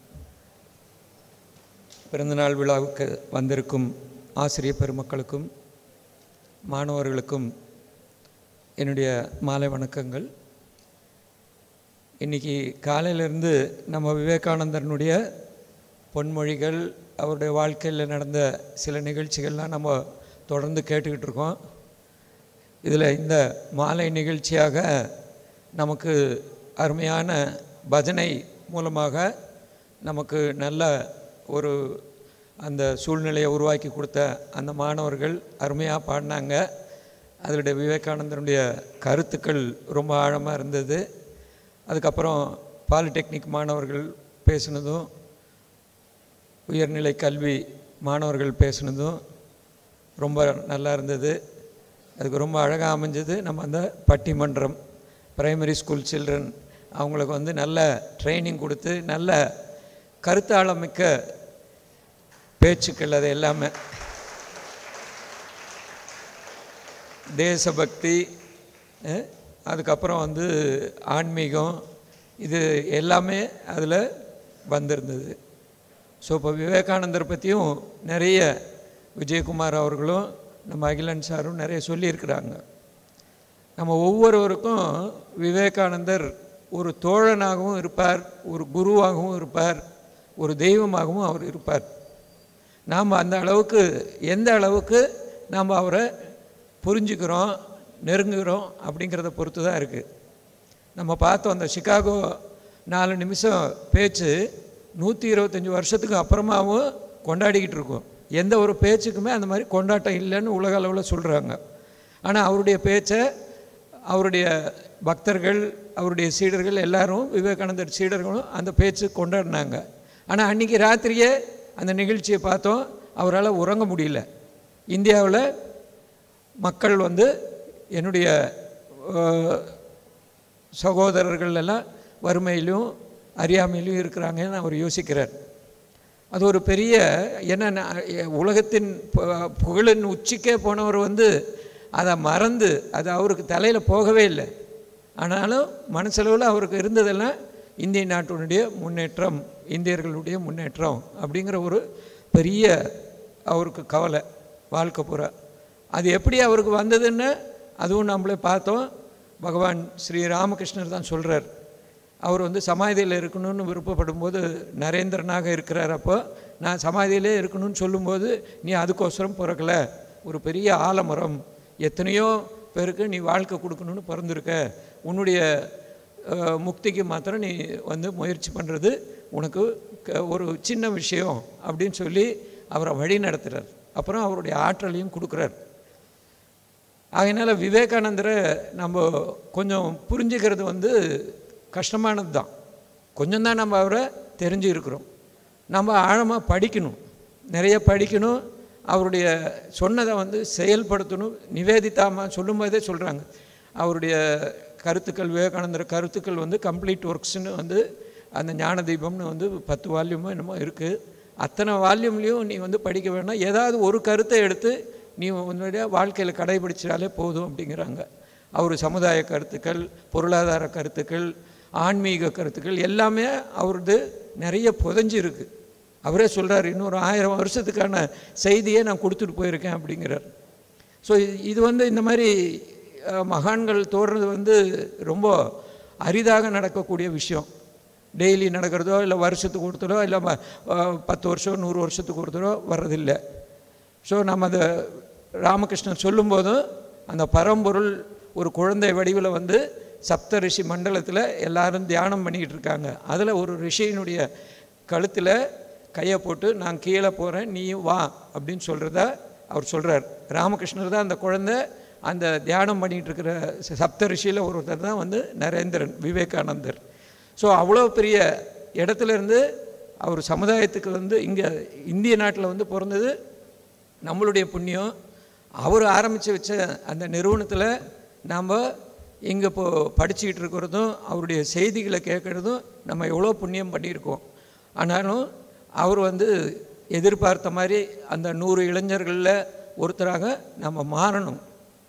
பிறந்தநாள் விழாவுக்கு வந்திருக்கும் ஆசிரியர் பெருமக்களுக்கும் மாணவர்களுக்கும் என்னுடைய மாலை வணக்கங்கள் இன்றைக்கி காலையிலேருந்து நம்ம விவேகானந்தரனுடைய பொன்மொழிகள் அவருடைய வாழ்க்கையில் நடந்த சில நிகழ்ச்சிகள்லாம் நம்ம தொடர்ந்து கேட்டுக்கிட்டு இருக்கோம் இதில் இந்த மாலை நிகழ்ச்சியாக நமக்கு அருமையான பஜனை மூலமாக நமக்கு நல்ல ஒரு அந்த சூழ்நிலையை உருவாக்கி கொடுத்த அந்த மாணவர்கள் அருமையாக பாடினாங்க அதனுடைய விவேகானந்தருடைய கருத்துக்கள் ரொம்ப ஆழமாக இருந்தது அதுக்கப்புறம் பாலிடெக்னிக் மாணவர்கள் பேசுனதும் உயர்நிலை கல்வி மாணவர்கள் பேசுனதும் ரொம்ப நல்லா இருந்தது அதுக்கு ரொம்ப அழகாக அமைஞ்சது நம்ம அந்த பட்டிமன்றம் பிரைமரி ஸ்கூல் சில்ட்ரன் அவங்களுக்கு வந்து நல்ல ட்ரைனிங் கொடுத்து நல்ல கருத்தாளமிக்க பேச்சுக்கள் அது எல்லாமே தேசபக்தி அஹ், அதுக்கப்புறம் வந்து ஆன்மீகம் இது எல்லாமே அதில் வந்திருந்தது ஸோ இப்போ விவேகானந்தர் பற்றியும் நிறைய விஜயகுமார் அவர்களும் நம்ம அகிலன் சாரும் நிறைய சொல்லியிருக்கிறாங்க நம்ம ஒவ்வொருவருக்கும் விவேகானந்தர் ஒரு தோழனாகவும் இருப்பார் ஒரு குருவாகவும் இருப்பார் ஒரு தெய்வமாகவும் அவர் இருப்பார் நாம் அந்த அளவுக்கு எந்த அளவுக்கு நாம் அவரை புரிஞ்சுக்கிறோம் நெருங்குகிறோம் அப்படிங்கிறத பொறுத்து தான் இருக்குது நம்ம பார்த்தோம் அந்த சிகாகோ நாலு நிமிஷம் பேச்சு நூற்றி இருபத்தஞ்சி வருஷத்துக்கு அப்புறமாவும் கொண்டாடிக்கிட்டு இருக்கோம் எந்த ஒரு பேச்சுக்குமே அந்த மாதிரி கொண்டாட்டம் இல்லைன்னு உலக அளவில் சொல்கிறாங்க ஆனால் அவருடைய பேச்சை அவருடைய பக்தர்கள் அவருடைய சீடர்கள் எல்லாரும் விவேகானந்தர் சீடர்களும் அந்த பேச்சு கொண்டாடினாங்க ஆனால் அன்றைக்கி ராத்திரியே அந்த நிகழ்ச்சியை பார்த்தோம் அவரால் உறங்க முடியல இந்தியாவில் மக்கள் வந்து என்னுடைய அஹ், சகோதரர்கள் எல்லாம் வறுமையிலும் அறியாமையிலும் இருக்கிறாங்கன்னு அவர் யோசிக்கிறார் அது ஒரு பெரிய என்ன உலகத்தின் பு- புகழின் உச்சிக்கே போனவர் வந்து அதை மறந்து அது அவருக்கு தலையில் போகவே இல்லை ஆனாலும் மனசளவில் அவருக்கு இருந்ததெல்லாம் இந்திய நாட்டினுடைய முன்னேற்றம் இந்தியர்களுடைய முன்னேற்றம் அப்படிங்கிற ஒரு பெரிய அவருக்கு கவலை வாழ்க்கை பூரா அது எப்படி அவருக்கு வந்ததுன்னு அதுவும் நம்மளே பார்த்தோம் பகவான் ஸ்ரீ ராமகிருஷ்ணர் தான் சொல்கிறார் அவர் வந்து சமாதியில் இருக்கணும்னு விருப்பப்படும் போது நரேந்திரனாக இருக்கிறார் அப்போ நான் சமாதியிலே இருக்கணும்னு சொல்லும்போது நீ அதுக்கோசரம் பிறக்கல ஒரு பெரிய ஆலமரம் எத்தனையோ பேருக்கு நீ வாழ்க்கை கொடுக்கணும்னு பிறந்திருக்க உன்னுடைய அஹ், முக்திக்கு மாத்திரம் நீ வந்து முயற்சி பண்ணுறது உனக்கு க- ஒரு சின்ன விஷயம் அப்படின்னு சொல்லி அவரை வழி நடத்துகிறார் அப்புறம் அவருடைய ஆற்றலையும் கொடுக்குறார் ஆகையினால விவேகானந்தரை நம்ம கொஞ்சம் புரிஞ்சுக்கிறது வந்து கஷ்டமானது தான் கொஞ்சம் தான் நம்ம அவரை தெரிஞ்சு இருக்கிறோம் நம்ம ஆழமாக படிக்கணும் நிறைய படிக்கணும் அவருடைய சொன்னதை வந்து செயல்படுத்தணும் நிவேதிதாமா சொல்லும்போதே சொல்கிறாங்க அவருடைய கருத்துக்கள் விவேகானந்தர் கருத்துக்கள் வந்து கம்ப்ளீட் ஒர்க்ஸ்னு வந்து அந்த ஞான தீபம்னு வந்து பத்து வால்யூமோ என்னமோ இருக்குது அத்தனை வால்யூம்லேயும் நீ வந்து படிக்க வேணாம் ஏதாவது ஒரு கருத்தை எடுத்து நீ உன்னுடைய வாழ்க்கையில் கடைபிடிச்சாலே போதும் அப்படிங்கிறாங்க அவர் சமுதாய கருத்துக்கள் பொருளாதார கருத்துக்கள் ஆன்மீக கருத்துக்கள் எல்லாமே அவரது நிறைய புதைஞ்சு இருக்கு அவரே சொல்கிறார் இன்னொரு ஆயிரம் வருஷத்துக்கான செய்தியை நான் கொடுத்துட்டு போயிருக்கேன் அப்படிங்கிறார் ஸோ இது வந்து இந்த மாதிரி அஹ், மகான்கள் தோன்றது வந்து ரொம்ப அரிதாக நடக்கக்கூடிய விஷயம் டெய்லி நடக்கிறதோ இல்லை வருஷத்துக்கு ஒருத்தரோ இல்லை ம- அஹ், பத்து வருஷம் நூறு வருஷத்துக்கு ஒருத்தரோ வர்றதில்லை ஸோ நம்ம அதை ராமகிருஷ்ணன் சொல்லும்போதும் அந்த பரம்பொருள் ஒரு குழந்தை வடிவில் வந்து சப்த ரிஷி மண்டலத்தில் எல்லாரும் தியானம் பண்ணிக்கிட்டு இருக்காங்க அதில் ஒரு ரிஷியினுடைய கழுத்தில் கையை போட்டு நான் கீழே போகிறேன் நீயும் வா அப்படின்னு சொல்கிறத அவர் சொல்கிறார் ராமகிருஷ்ணர் தான் அந்த குழந்தை அந்த தியானம் பண்ணிகிட்டு இருக்கிற ச- சப்த ரிஷியில் ஒருத்தர் தான் வந்து நரேந்திரன் விவேகானந்தர் ஸோ அவ்வளோ பெரிய இடத்துல இருந்து அவர் சமுதாயத்துக்கு வந்து இங்கே இந்திய நாட்டில் வந்து பிறந்தது நம்மளுடைய புண்ணியம் அவர் ஆரம்பித்து வச்ச அந்த நிறுவனத்தில் நாம் இங்கே இப்போ படிச்சுக்கிட்டு இருக்கிறதும் அவருடைய செய்திகளை கேட்குறதும் நம்ம எவ்வளோ புண்ணியம் பண்ணியிருக்கோம் ஆனாலும் அவர் வந்து எதிர்பார்த்த மாதிரி அந்த நூறு இளைஞர்களில் ஒருத்தராக நம்ம மாறணும்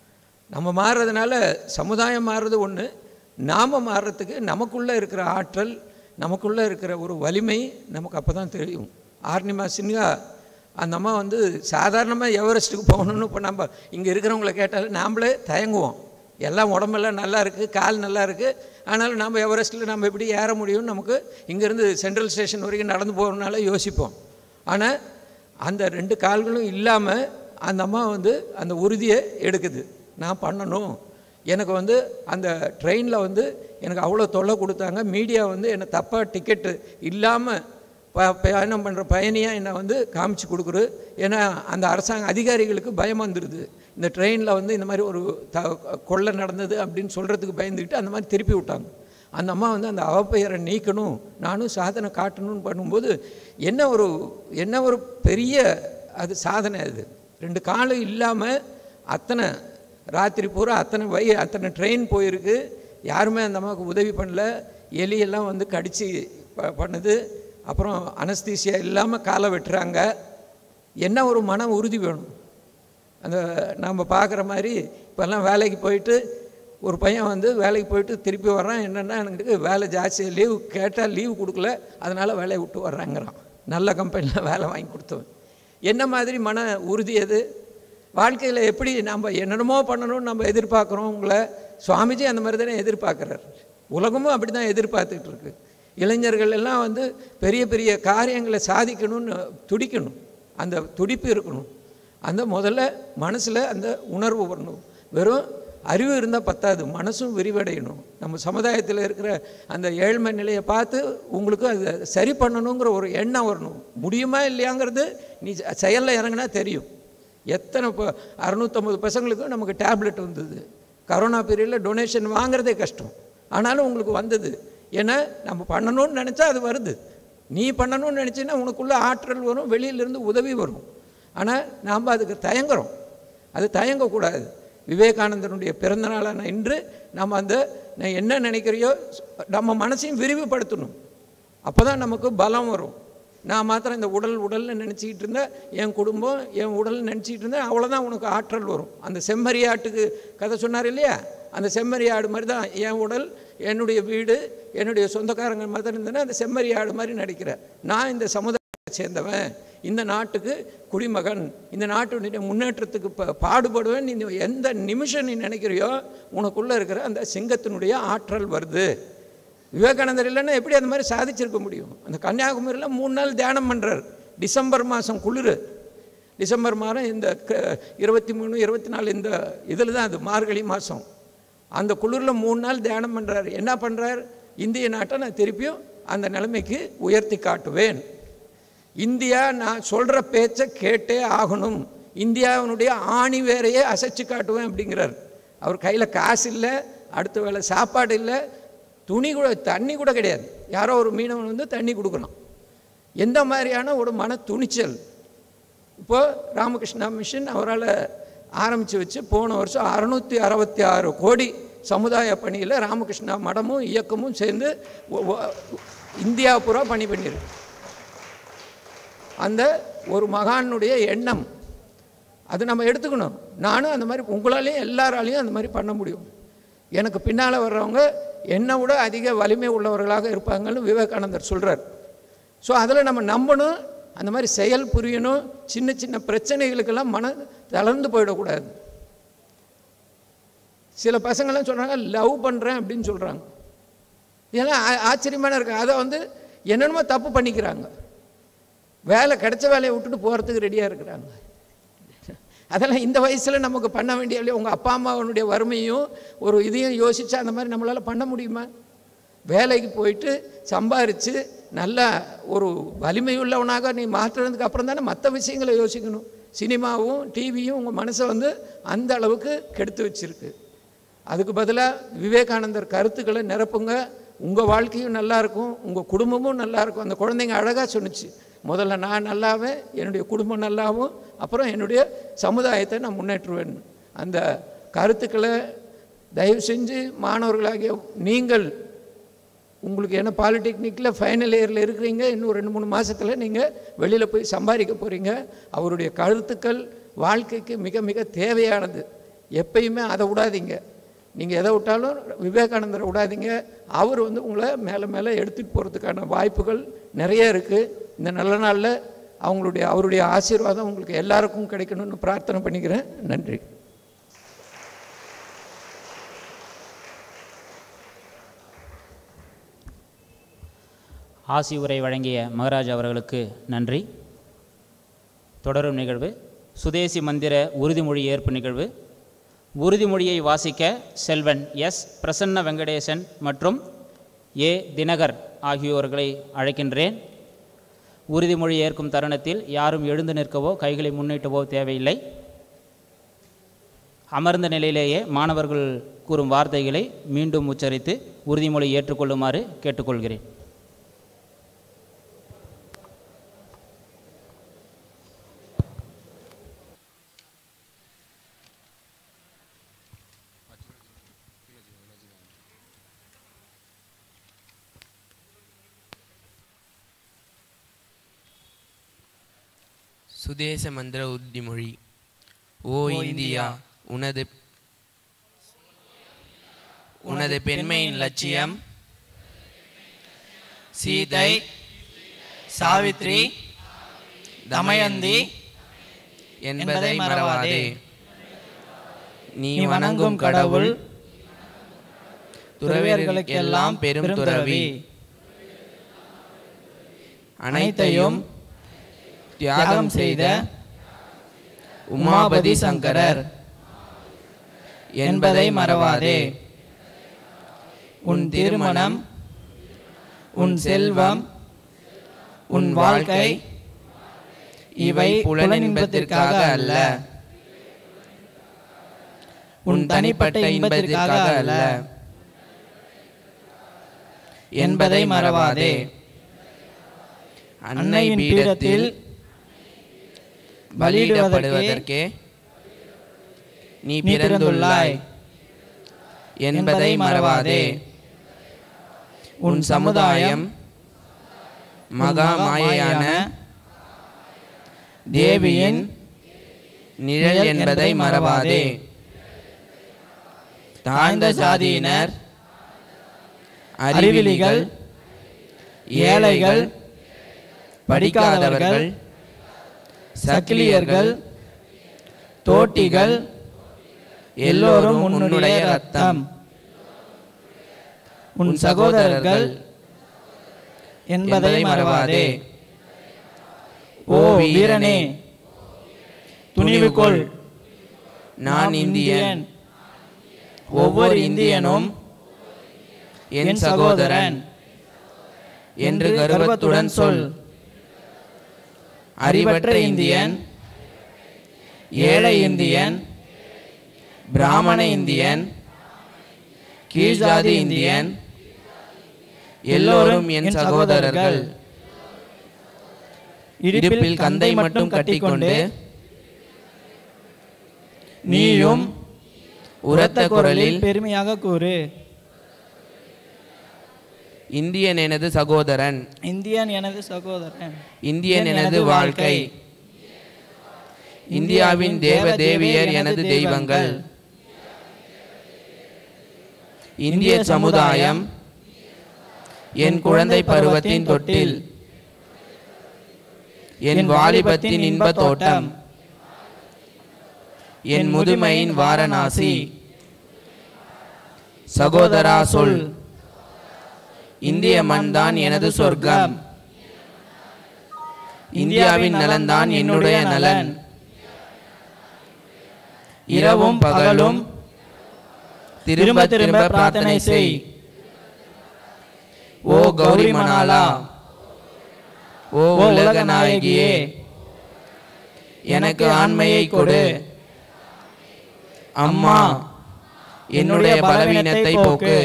நம்ம மாறுறதுனால சமுதாயம் மாறுறது ஒன்று நாம் மாறுறதுக்கு நமக்குள்ளே இருக்கிற ஆற்றல் நமக்குள்ளே இருக்கிற ஒரு வலிமை நமக்கு அப்போ தான் தெரியும் ஆர்னிமா சின்ஹா அந்த அம்மா வந்து சாதாரணமாக எவரெஸ்ட்டுக்கு போகணும்னு இப்போ நம்ம இங்கே இருக்கிறவங்கள கேட்டாலும் நாம்ளே தயங்குவோம் எல்லாம் உடம்பெல்லாம் நல்லா இருக்குது கால் நல்லா இருக்குது ஆனாலும் நம்ம எவரெஸ்ட்டில் நம்ம எப்படி ஏற முடியும்னு நமக்கு இங்கேருந்து சென்ட்ரல் ஸ்டேஷன் வரைக்கும் நடந்து போகிறதுனால யோசிப்போம் ஆனால் அந்த ரெண்டு கால்களும் இல்லாமல் அந்த அம்மா வந்து அந்த உறுதியை எடுக்குது நான் பண்ணணும் எனக்கு வந்து அந்த ட்ரெயினில் வந்து எனக்கு அவ்வளோ தொல்லை கொடுத்தாங்க மீடியா வந்து என்னை தப்பாக டிக்கெட்டு இல்லாமல் ப பயணம் பண்ணுற பயணியாக என்னை வந்து காமிச்சு கொடுக்குரு ஏன்னா அந்த அரசாங்க அதிகாரிகளுக்கு பயம் வந்துடுது இந்த ட்ரெயினில் வந்து இந்த மாதிரி ஒரு த கொள்ளை நடந்தது அப்படின்னு சொல்கிறதுக்கு பயந்துக்கிட்டு அந்த மாதிரி திருப்பி விட்டாங்க அந்த அம்மா வந்து அந்த அவப்பெயரை நீக்கணும் நானும் சாதனை காட்டணும்னு பண்ணும்போது என்ன ஒரு என்ன ஒரு பெரிய அது சாதனை அது ரெண்டு காலம் இல்லாமல் அத்தனை ராத்திரி பூரா அத்தனை வை அத்தனை ட்ரெயின் போயிருக்கு யாருமே அந்த அம்மாவுக்கு உதவி பண்ணல எலியெல்லாம் வந்து கடித்து ப பண்ணுது அப்புறம் அனஸ்தீசியா இல்லாமல் காலை வெட்டுறாங்க என்ன ஒரு மன உறுதி வேணும் அந்த நம்ம பார்க்குற மாதிரி இப்போல்லாம் வேலைக்கு போயிட்டு ஒரு பையன் வந்து வேலைக்கு போயிட்டு திருப்பி வர்றான் என்னென்னா எனக்கு வேலை ஜாஸ்தி லீவு கேட்டால் லீவு கொடுக்கல அதனால் வேலையை விட்டு வர்றாங்கிறான் நல்ல கம்பெனியில் வேலை வாங்கி கொடுத்தவன் என்ன மாதிரி மன உறுதி அது வாழ்க்கையில் எப்படி நம்ம என்னென்னமோ பண்ணணும்னு நம்ம எதிர்பார்க்குறோம் உங்களை சுவாமிஜி அந்த மாதிரி தானே எதிர்பார்க்குறாரு உலகமும் அப்படி தான் எதிர்பார்த்துட்டு இருக்கு இளைஞர்கள் எல்லாம் வந்து பெரிய பெரிய காரியங்களை சாதிக்கணும்னு துடிக்கணும் அந்த துடிப்பு இருக்கணும் அந்த முதல்ல மனசில் அந்த உணர்வு வரணும் வெறும் அறிவு இருந்தால் பத்தாது மனசும் விரிவடையணும் நம்ம சமுதாயத்தில் இருக்கிற அந்த ஏழ்மை நிலையை பார்த்து உங்களுக்கு அதை சரி பண்ணணுங்கிற ஒரு எண்ணம் வரணும் முடியுமா இல்லையாங்கிறது நீ செயலில் இறங்கினா தெரியும் எத்தனை இப்போ அறநூற்றம்பது பசங்களுக்கும் நமக்கு டேப்லெட் வந்தது கரோனா பீரியடில் டொனேஷன் வாங்குறதே கஷ்டம் ஆனாலும் உங்களுக்கு வந்தது ஏன்னா நம்ம பண்ணணும்னு நினச்சா அது வருது நீ பண்ணணும்னு நினச்சின்னா உனக்குள்ள ஆற்றல் வரும் வெளியிலேருந்து உதவி வரும் ஆனால் நாம் அதுக்கு தயங்குறோம் அது தயங்கக்கூடாது விவேகானந்தனுடைய பிறந்த நாளான இன்று நம்ம அந்த நான் என்ன நினைக்கிறையோ நம்ம மனசையும் விரிவுபடுத்தணும் அப்போ தான் நமக்கு பலம் வரும் நான் மாத்திரம் இந்த உடல் உடல்னு நினச்சிக்கிட்டு இருந்தேன் என் குடும்பம் என் உடல்னு நினச்சிக்கிட்டு இருந்தேன் அவ்வளோதான் உனக்கு ஆற்றல் வரும் அந்த செம்மறியாட்டுக்கு கதை சொன்னார் இல்லையா அந்த செம்மறியாடு மாதிரி தான் என் உடல் என்னுடைய வீடு என்னுடைய சொந்தக்காரங்க மாதிரி இருந்தேன்னா அந்த செம்மறியாடு மாதிரி நடிக்கிறேன் நான் இந்த சமுதாயத்தை சேர்ந்தவன் இந்த நாட்டுக்கு குடிமகன் இந்த நாட்டுடைய முன்னேற்றத்துக்கு ப பாடுபடுவேன் நீ எந்த நிமிஷம் நீ நினைக்கிறியோ உனக்குள்ளே இருக்கிற அந்த சிங்கத்தினுடைய ஆற்றல் வருது விவேகானந்தர் இல்லைன்னா எப்படி அந்த மாதிரி சாதிச்சிருக்க முடியும் அந்த கன்னியாகுமரியில் மூணு நாள் தியானம் பண்ணுறார் டிசம்பர் மாதம் குளிர் டிசம்பர் மாதம் இந்த இருபத்தி மூணு இருபத்தி நாலு இந்த இதில் தான் அது மார்கழி மாதம் அந்த குளிரில் மூணு நாள் தியானம் பண்ணுறாரு என்ன பண்ணுறார் இந்திய நாட்டை நான் திருப்பியும் அந்த நிலைமைக்கு உயர்த்தி காட்டுவேன் இந்தியா நான் சொல்கிற பேச்சை கேட்டே ஆகணும் இந்தியாவினுடைய ஆணி வேறையே அசைச்சு காட்டுவேன் அப்படிங்கிறார் அவர் கையில் காசு இல்லை அடுத்த வேலை சாப்பாடு இல்லை துணி கூட தண்ணி கூட கிடையாது யாரோ ஒரு மீனவன் வந்து தண்ணி கொடுக்குறான் எந்த மாதிரியான ஒரு மன துணிச்சல் இப்போ ராமகிருஷ்ணா மிஷன் அவரால் ஆரம்பித்து வச்சு போன வருஷம் அறுநூற்றி அறுபத்தி ஆறு கோடி சமுதாய பணியில் ராமகிருஷ்ணா மடமும் இயக்கமும் சேர்ந்து இந்தியா பூரா பணி பண்ணியிருக்கு அந்த ஒரு மகானுடைய எண்ணம் அது நம்ம எடுத்துக்கணும் நானும் அந்த மாதிரி உங்களாலேயும் எல்லாராலையும் அந்த மாதிரி பண்ண முடியும் எனக்கு பின்னால் வர்றவங்க என்னை விட அதிக வலிமை உள்ளவர்களாக இருப்பாங்கன்னு விவேகானந்தர் சொல்கிறார் ஸோ அதில் நம்ம நம்பணும் அந்த மாதிரி செயல் புரியணும் சின்ன சின்ன பிரச்சனைகளுக்கெல்லாம் மன தளர்ந்து போயிடக்கூடாது சில பசங்கள்லாம் சொல்கிறாங்க லவ் பண்ணுறேன் அப்படின்னு சொல்கிறாங்க இதெல்லாம் ஆச்சரியமான இருக்கு அதை வந்து என்னென்னமோ தப்பு பண்ணிக்கிறாங்க வேலை கிடைச்ச வேலையை விட்டுட்டு போகிறதுக்கு ரெடியாக இருக்கிறாங்க அதெல்லாம் இந்த வயசில் நமக்கு பண்ண வேண்டிய இல்லையா உங்கள் அப்பா அம்மாவனுடைய வறுமையும் ஒரு இதையும் யோசித்து அந்த மாதிரி நம்மளால் பண்ண முடியுமா வேலைக்கு போயிட்டு சம்பாரித்து நல்ல ஒரு வலிமையுள்ளவனாக நீ மாற்றுறதுக்கு அப்புறம் தானே மற்ற விஷயங்களை யோசிக்கணும் சினிமாவும் டிவியும் உங்கள் மனசை வந்து அந்த அளவுக்கு கெடுத்து வச்சுருக்கு அதுக்கு பதிலாக விவேகானந்தர் கருத்துக்களை நிரப்புங்க உங்கள் வாழ்க்கையும் நல்லாயிருக்கும் உங்கள் குடும்பமும் நல்லாயிருக்கும் அந்த குழந்தைங்க அழகாக சொன்னிச்சு முதல்ல நான் நல்லாவே என்னுடைய குடும்பம் நல்லாவும் அப்புறம் என்னுடைய சமுதாயத்தை நான் முன்னேற்றுவேன் அந்த கருத்துக்களை தயவு செஞ்சு மாணவர்களாகிய நீங்கள் உங்களுக்கு என்ன பாலிடெக்னிக்கில் ஃபைனல் இயரில் இருக்கிறீங்க இன்னும் ரெண்டு மூணு மாதத்தில் நீங்கள் வெளியில் போய் சம்பாதிக்க போகிறீங்க அவருடைய கருத்துக்கள் வாழ்க்கைக்கு மிக மிக தேவையானது எப்பயுமே அதை விடாதீங்க நீங்கள் எதை விட்டாலும் விவேகானந்தரை விடாதீங்க அவர் வந்து உங்களை மேலே மேலே எடுத்துகிட்டு போகிறதுக்கான வாய்ப்புகள் நிறைய இருக்குது இந்த நல்ல நாளில் அவங்களுடைய அவருடைய ஆசீர்வாதம் உங்களுக்கு எல்லாருக்கும் கிடைக்கணும்னு பிரார்த்தனை பண்ணிக்கிறேன் நன்றி ஆசி உரை வழங்கிய மகாராஜ் அவர்களுக்கு நன்றி தொடரும் நிகழ்வு சுதேசி மந்திர உறுதிமொழி ஏற்பு நிகழ்வு உறுதிமொழியை வாசிக்க செல்வன் எஸ் பிரசன்ன வெங்கடேசன் மற்றும் ஏ தினகர் ஆகியோர்களை அழைக்கின்றேன் உறுதிமொழி ஏற்கும் தருணத்தில் யாரும் எழுந்து நிற்கவோ கைகளை முன்னிட்டவோ தேவையில்லை அமர்ந்த நிலையிலேயே மாணவர்கள் கூறும் வார்த்தைகளை மீண்டும் உச்சரித்து உறுதிமொழி ஏற்றுக்கொள்ளுமாறு கேட்டுக்கொள்கிறேன் சுதேச மந்திர உறுதிமொழி ஓ இந்தியா உனது உனது பெண்மையின் லட்சியம் சீதை சாவித்ரி தமயந்தி என்பதை மறவாதே நீ வணங்கும் கடவுள் துறவியர்களுக்கெல்லாம் பெரும் துறவி அனைத்தையும் தியாகம் செய்த உமாபதி சங்கரர் என்பதை மறவாதே உன் திருமணம் உன் செல்வம் உன் வாழ்க்கை இவை புலனின்பத்திற்காக அல்ல உன் தனிப்பட்ட இன்பத்திற்காக அல்ல என்பதை மறவாதே அன்னை பீடத்தில் பலியிடப்படுவதற்கே நீ பிறந்துள்ளாய் என்பதை மறவாதே உன் சமுதாயம் மகா மாயையான தேவியின் நிழல் என்பதை மறவாதே தாழ்ந்த ஜாதியினர் அறிவிலிகள் ஏழைகள் படிக்காதவர்கள் சக்கிலியர்கள் தோட்டிகள் எல்லோரும் உன்னுடைய ரத்தம் உன் சகோதரர்கள் என்பதை மறவாதே ஓ வீரனே துணிவு கொள் நான் இந்தியன் ஒவ்வொரு இந்தியனும் என் சகோதரன் என்று கர்வத்துடன் சொல் அறிவற்ற இந்தியன் ஏழை இந்தியன் பிராமண இந்தியன் கீழ்ஜாதி இந்தியன் எல்லோரும் என் சகோதரர்கள் இடுப்பில் கந்தை மட்டும் கட்டிக்கொண்டு நீயும் உரத்த குரலில் பெருமையாக கூறு இந்தியன் எனது சகோதரன் இந்தியன் எனது சகோதரன் இந்தியன் எனது வாழ்க்கை இந்தியாவின் தேவ தேவியர் எனது தெய்வங்கள் இந்திய சமுதாயம் என் குழந்தை பருவத்தின் தொட்டில் என் வாலிபத்தின் இன்ப தோட்டம் என் முதுமையின் வாரணாசி சகோதரா சொல் இந்திய மண்தான் எனது சொர்க்கம் இந்தியாவின் நலன்தான் என்னுடைய நலன் இரவும் பகலும் திரும்ப திரும்ப பிரார்த்தனை செய் ஓ கௌரி மணாலா ஓ உலக நாயகியே எனக்கு ஆண்மையை கொடு அம்மா என்னுடைய பலவீனத்தை போக்கு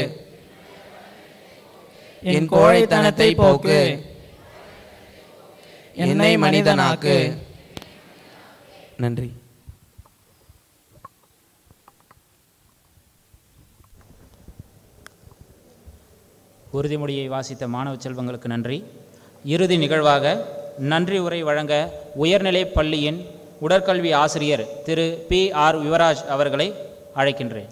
என் கோழைத்தனத்தை போக்கு என்னை மனிதனாக்கு நன்றி உறுதிமொழியை வாசித்த மாணவ செல்வங்களுக்கு நன்றி இறுதி நிகழ்வாக நன்றி உரை வழங்க உயர்நிலைப் பள்ளியின் உடற்கல்வி ஆசிரியர் திரு பி ஆர் யுவராஜ் அவர்களை அழைக்கின்றேன்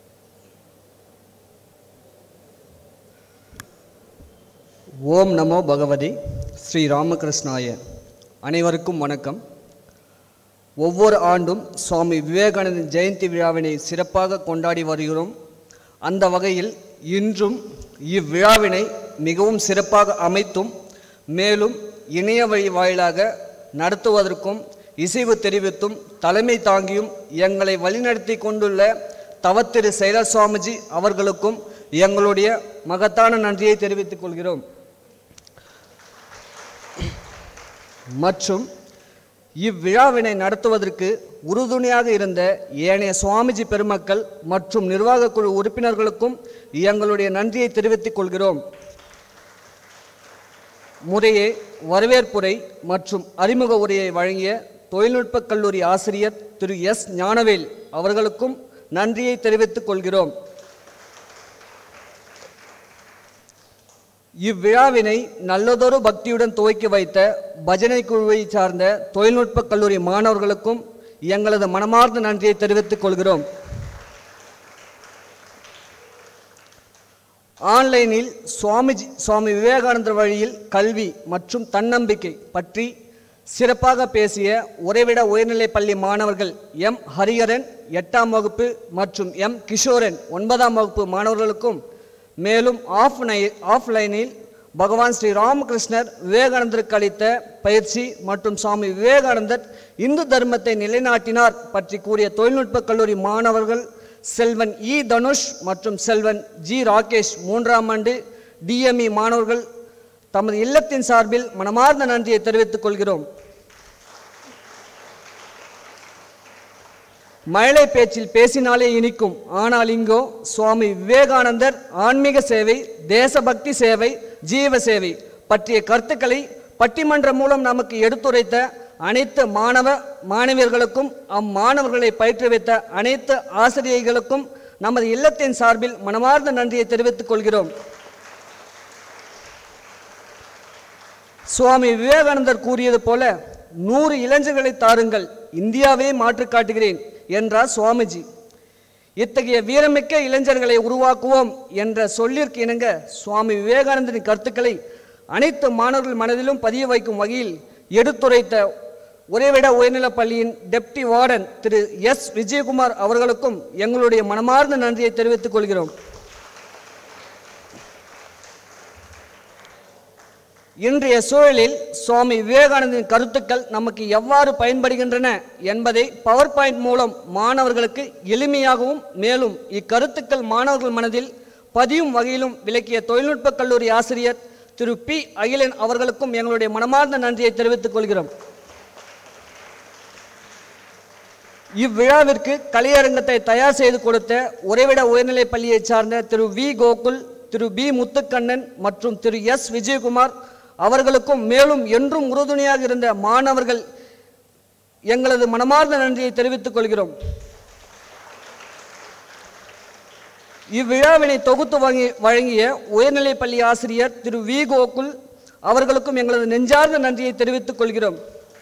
ஓம் நமோ பகவதி ஸ்ரீ ராமகிருஷ்ணாய அனைவருக்கும் வணக்கம் ஒவ்வொரு ஆண்டும் சுவாமி விவேகானந்தர் ஜெயந்தி விழாவினை சிறப்பாக கொண்டாடி வருகிறோம் அந்த வகையில் இன்றும் இவ்விழாவினை மிகவும் சிறப்பாக அமைத்தும் மேலும் இணைய வழி வாயிலாக நடத்துவதற்கும் இசைவு தெரிவித்தும் தலைமை தாங்கியும் எங்களை வழிநடத்தி கொண்டுள்ள தவத்திரு சைலர் சுவாமிஜி அவர்களுக்கும் எங்களுடைய மகத்தான நன்றியை தெரிவித்துக் கொள்கிறோம் மற்றும் இவ்விழாவினை நடத்துவதற்கு உறுதுணையாக இருந்த ஏனைய சுவாமிஜி பெருமக்கள் மற்றும் நிர்வாக குழு உறுப்பினர்களுக்கும் எங்களுடைய நன்றியை தெரிவித்துக் கொள்கிறோம் முறையே வரவேற்புரை மற்றும் அறிமுக உரையை வழங்கிய தொழில்நுட்பக் கல்லூரி ஆசிரியர் திரு எஸ் ஞானவேல் அவர்களுக்கும் நன்றியை தெரிவித்துக் கொள்கிறோம் இவ்விழாவினை நல்லதொரு பக்தியுடன் துவக்கி வைத்த பஜனை குழுவை சார்ந்த தொழில்நுட்பக் கல்லூரி மாணவர்களுக்கும் எங்களது மனமார்ந்த நன்றியை தெரிவித்துக் கொள்கிறோம் ஆன்லைனில் சுவாமிஜி சுவாமி விவேகானந்தர் வழியில் கல்வி மற்றும் தன்னம்பிக்கை பற்றி சிறப்பாக பேசிய உறைவிட உயர்நிலைப் பள்ளி மாணவர்கள் எம் ஹரிஹரன் எட்டாம் வகுப்பு மற்றும் எம் கிஷோரன் ஒன்பதாம் வகுப்பு மாணவர்களுக்கும் மேலும் ஆஃப்லை ஆஃப்லைனில் பகவான் ஸ்ரீ ராமகிருஷ்ணர் விவேகானந்தருக்கு அளித்த பயிற்சி மற்றும் சுவாமி விவேகானந்தர் இந்து தர்மத்தை நிலைநாட்டினார் பற்றி கூறிய தொழில்நுட்பக் கல்லூரி மாணவர்கள் செல்வன் இ தனுஷ் மற்றும் செல்வன் ஜி ராகேஷ் மூன்றாம் ஆண்டு டிஎம்இ மாணவர்கள் தமது இல்லத்தின் சார்பில் மனமார்ந்த நன்றியை தெரிவித்துக் கொள்கிறோம் மழலை பேச்சில் பேசினாலே இனிக்கும் ஆனால் இங்கோ சுவாமி விவேகானந்தர் ஆன்மீக சேவை தேசபக்தி சேவை ஜீவ சேவை பற்றிய கருத்துக்களை பட்டிமன்றம் மூலம் நமக்கு எடுத்துரைத்த அனைத்து மாணவ மாணவியர்களுக்கும் அம்மாணவர்களை பயிற்றுவித்த அனைத்து ஆசிரியர்களுக்கும் நமது இல்லத்தின் சார்பில் மனமார்ந்த நன்றியை தெரிவித்துக் கொள்கிறோம் சுவாமி விவேகானந்தர் கூறியது போல நூறு இளைஞர்களை தாருங்கள் இந்தியாவே மாற்றி காட்டுகிறேன் என்றார் சுவாமிஜி இத்தகைய வீரமிக்க இளைஞர்களை உருவாக்குவோம் என்ற சொல்லிற்கு இணங்க சுவாமி விவேகானந்தரின் கருத்துக்களை அனைத்து மாணவர்கள் மனதிலும் பதிய வைக்கும் வகையில் எடுத்துரைத்த உறைவிட உயர்நிலைப் பள்ளியின் deputy warden Thiru S Vijayakumar அவர்களுக்கும் எங்களுடைய மனமார்ந்த நன்றியை தெரிவித்துக் கொள்கிறோம் இன்றைய சூழலில் சுவாமி விவேகானந்தரின் கருத்துக்கள் நமக்கு எவ்வாறு பயன்படுகின்றன என்பதை பவர் பாயிண்ட் மூலம் மாணவர்களுக்கு எளிமையாகவும் மேலும் இக்கருத்துக்கள் மாணவர்கள் மனதில் பதியும் வகையிலும் விளக்கிய தொழில்நுட்பக் கல்லூரி ஆசிரியர் திரு பி அகிலன் அவர்களுக்கும் எங்களுடைய மனமார்ந்த நன்றியை தெரிவித்துக் கொள்கிறோம் இவ்விழாவிற்கு கலையரங்கத்தை தயார் செய்து கொடுத்த உறைவிட உயர்நிலைப் பள்ளியைச் சார்ந்த திரு வி கோகுல் திரு பி முத்துக்கண்ணன் மற்றும் திரு எஸ் விஜயகுமார் அவர்களுக்கும் மேலும் என்றும் உறுதுணையாக இருந்த மாணவர்கள் எங்களது மனமார்ந்த நன்றியை தெரிவித்துக் கொள்கிறோம் இவ்விழாவினை தொகுத்து வழங்கி வழங்கிய உயர்நிலைப் பள்ளி ஆசிரியர் திரு வி கோகுல் அவர்களுக்கும் எங்களது நெஞ்சார்ந்த நன்றியை தெரிவித்துக் கொள்கிறோம்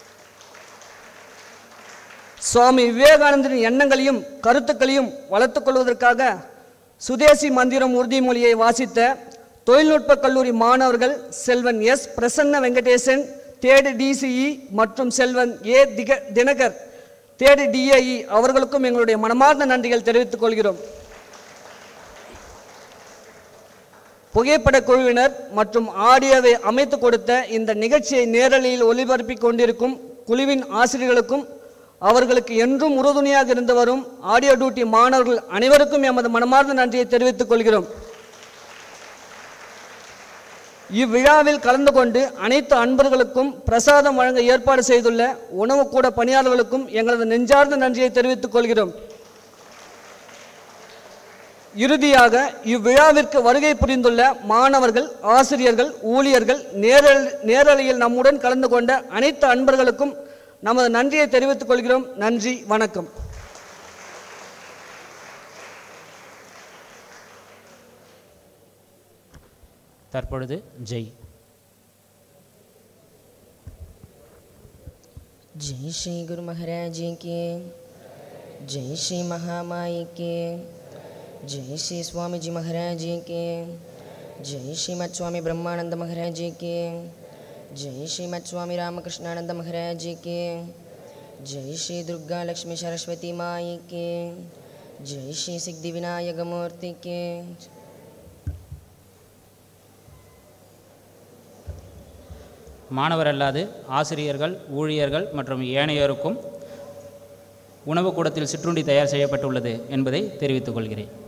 சுவாமி விவேகானந்தரின் எண்ணங்களையும் கருத்துக்களையும் வளர்த்துக் கொள்வதற்காக சுதேசி மந்திரம் உறுதிமொழியை வாசித்த தொழில்நுட்ப கல்லூரி மாணவர்கள் செல்வன் எஸ் பிரசன்ன வெங்கடேசன் தேடு டிசிஇ மற்றும் செல்வன் ஏ திக தினகர் தேடு டிஏஇ அவர்களுக்கும் எங்களுடைய மனமார்ந்த நன்றிகள் தெரிவித்துக் கொள்கிறோம் புகைப்பட குழுவினர் மற்றும் ஆடியோவை அமைத்து கொடுத்த இந்த நிகழ்ச்சியை நேரலையில் ஒளிபரப்பிக் கொண்டிருக்கும் குழுவின் ஆசிரியர்களுக்கும் அவர்களுக்கு என்றும் உறுதுணையாக இருந்து வரும் ஆடியோ டியூட்டி மாணவர்கள் அனைவருக்கும் எமது மனமார்ந்த நன்றியை தெரிவித்துக் கொள்கிறோம் இவ்விழாவில் கலந்து கொண்டு அனைத்து அன்பர்களுக்கும் பிரசாதம் வழங்க ஏற்பாடு செய்துள்ள உணவுக்கூட பணியாளர்களுக்கும் எங்களது நெஞ்சார்ந்த நன்றியை தெரிவித்துக் கொள்கிறோம் இறுதியாக இவ்விழாவிற்கு வருகை புரிந்துள்ள மாணவர்கள் ஆசிரியர்கள் ஊழியர்கள் நேரல் நேரலையில் நம்முடன் கலந்து கொண்ட அனைத்து அன்பர்களுக்கும் நமது நன்றியை தெரிவித்துக் கொள்கிறோம் நன்றி வணக்கம் தற்பொழுது ஜெய் जय श्री गुरु महाराज जी की जय श्री महामाई की जय श्री स्वामी जी महाराज जी की जय श्रीमद स्वामी ब्रह्मानंद महाराज जी की जय श्रीमद स्वामी रामकृष्णानंद महाराज जी की जय श्री दुर्गा लक्ष्मी सरस्वती माई की जय श्री सिद्धि विनायक मूर्ति की மாணவர் அல்லாது ஆசிரியர்கள் ஊழியர்கள் மற்றும் ஏனையோருக்கும் உணவு கூடத்தில் சிற்றுண்டி தயார் செய்யப்பட்டுள்ளது என்பதை தெரிவித்துக் கொள்கிறேன்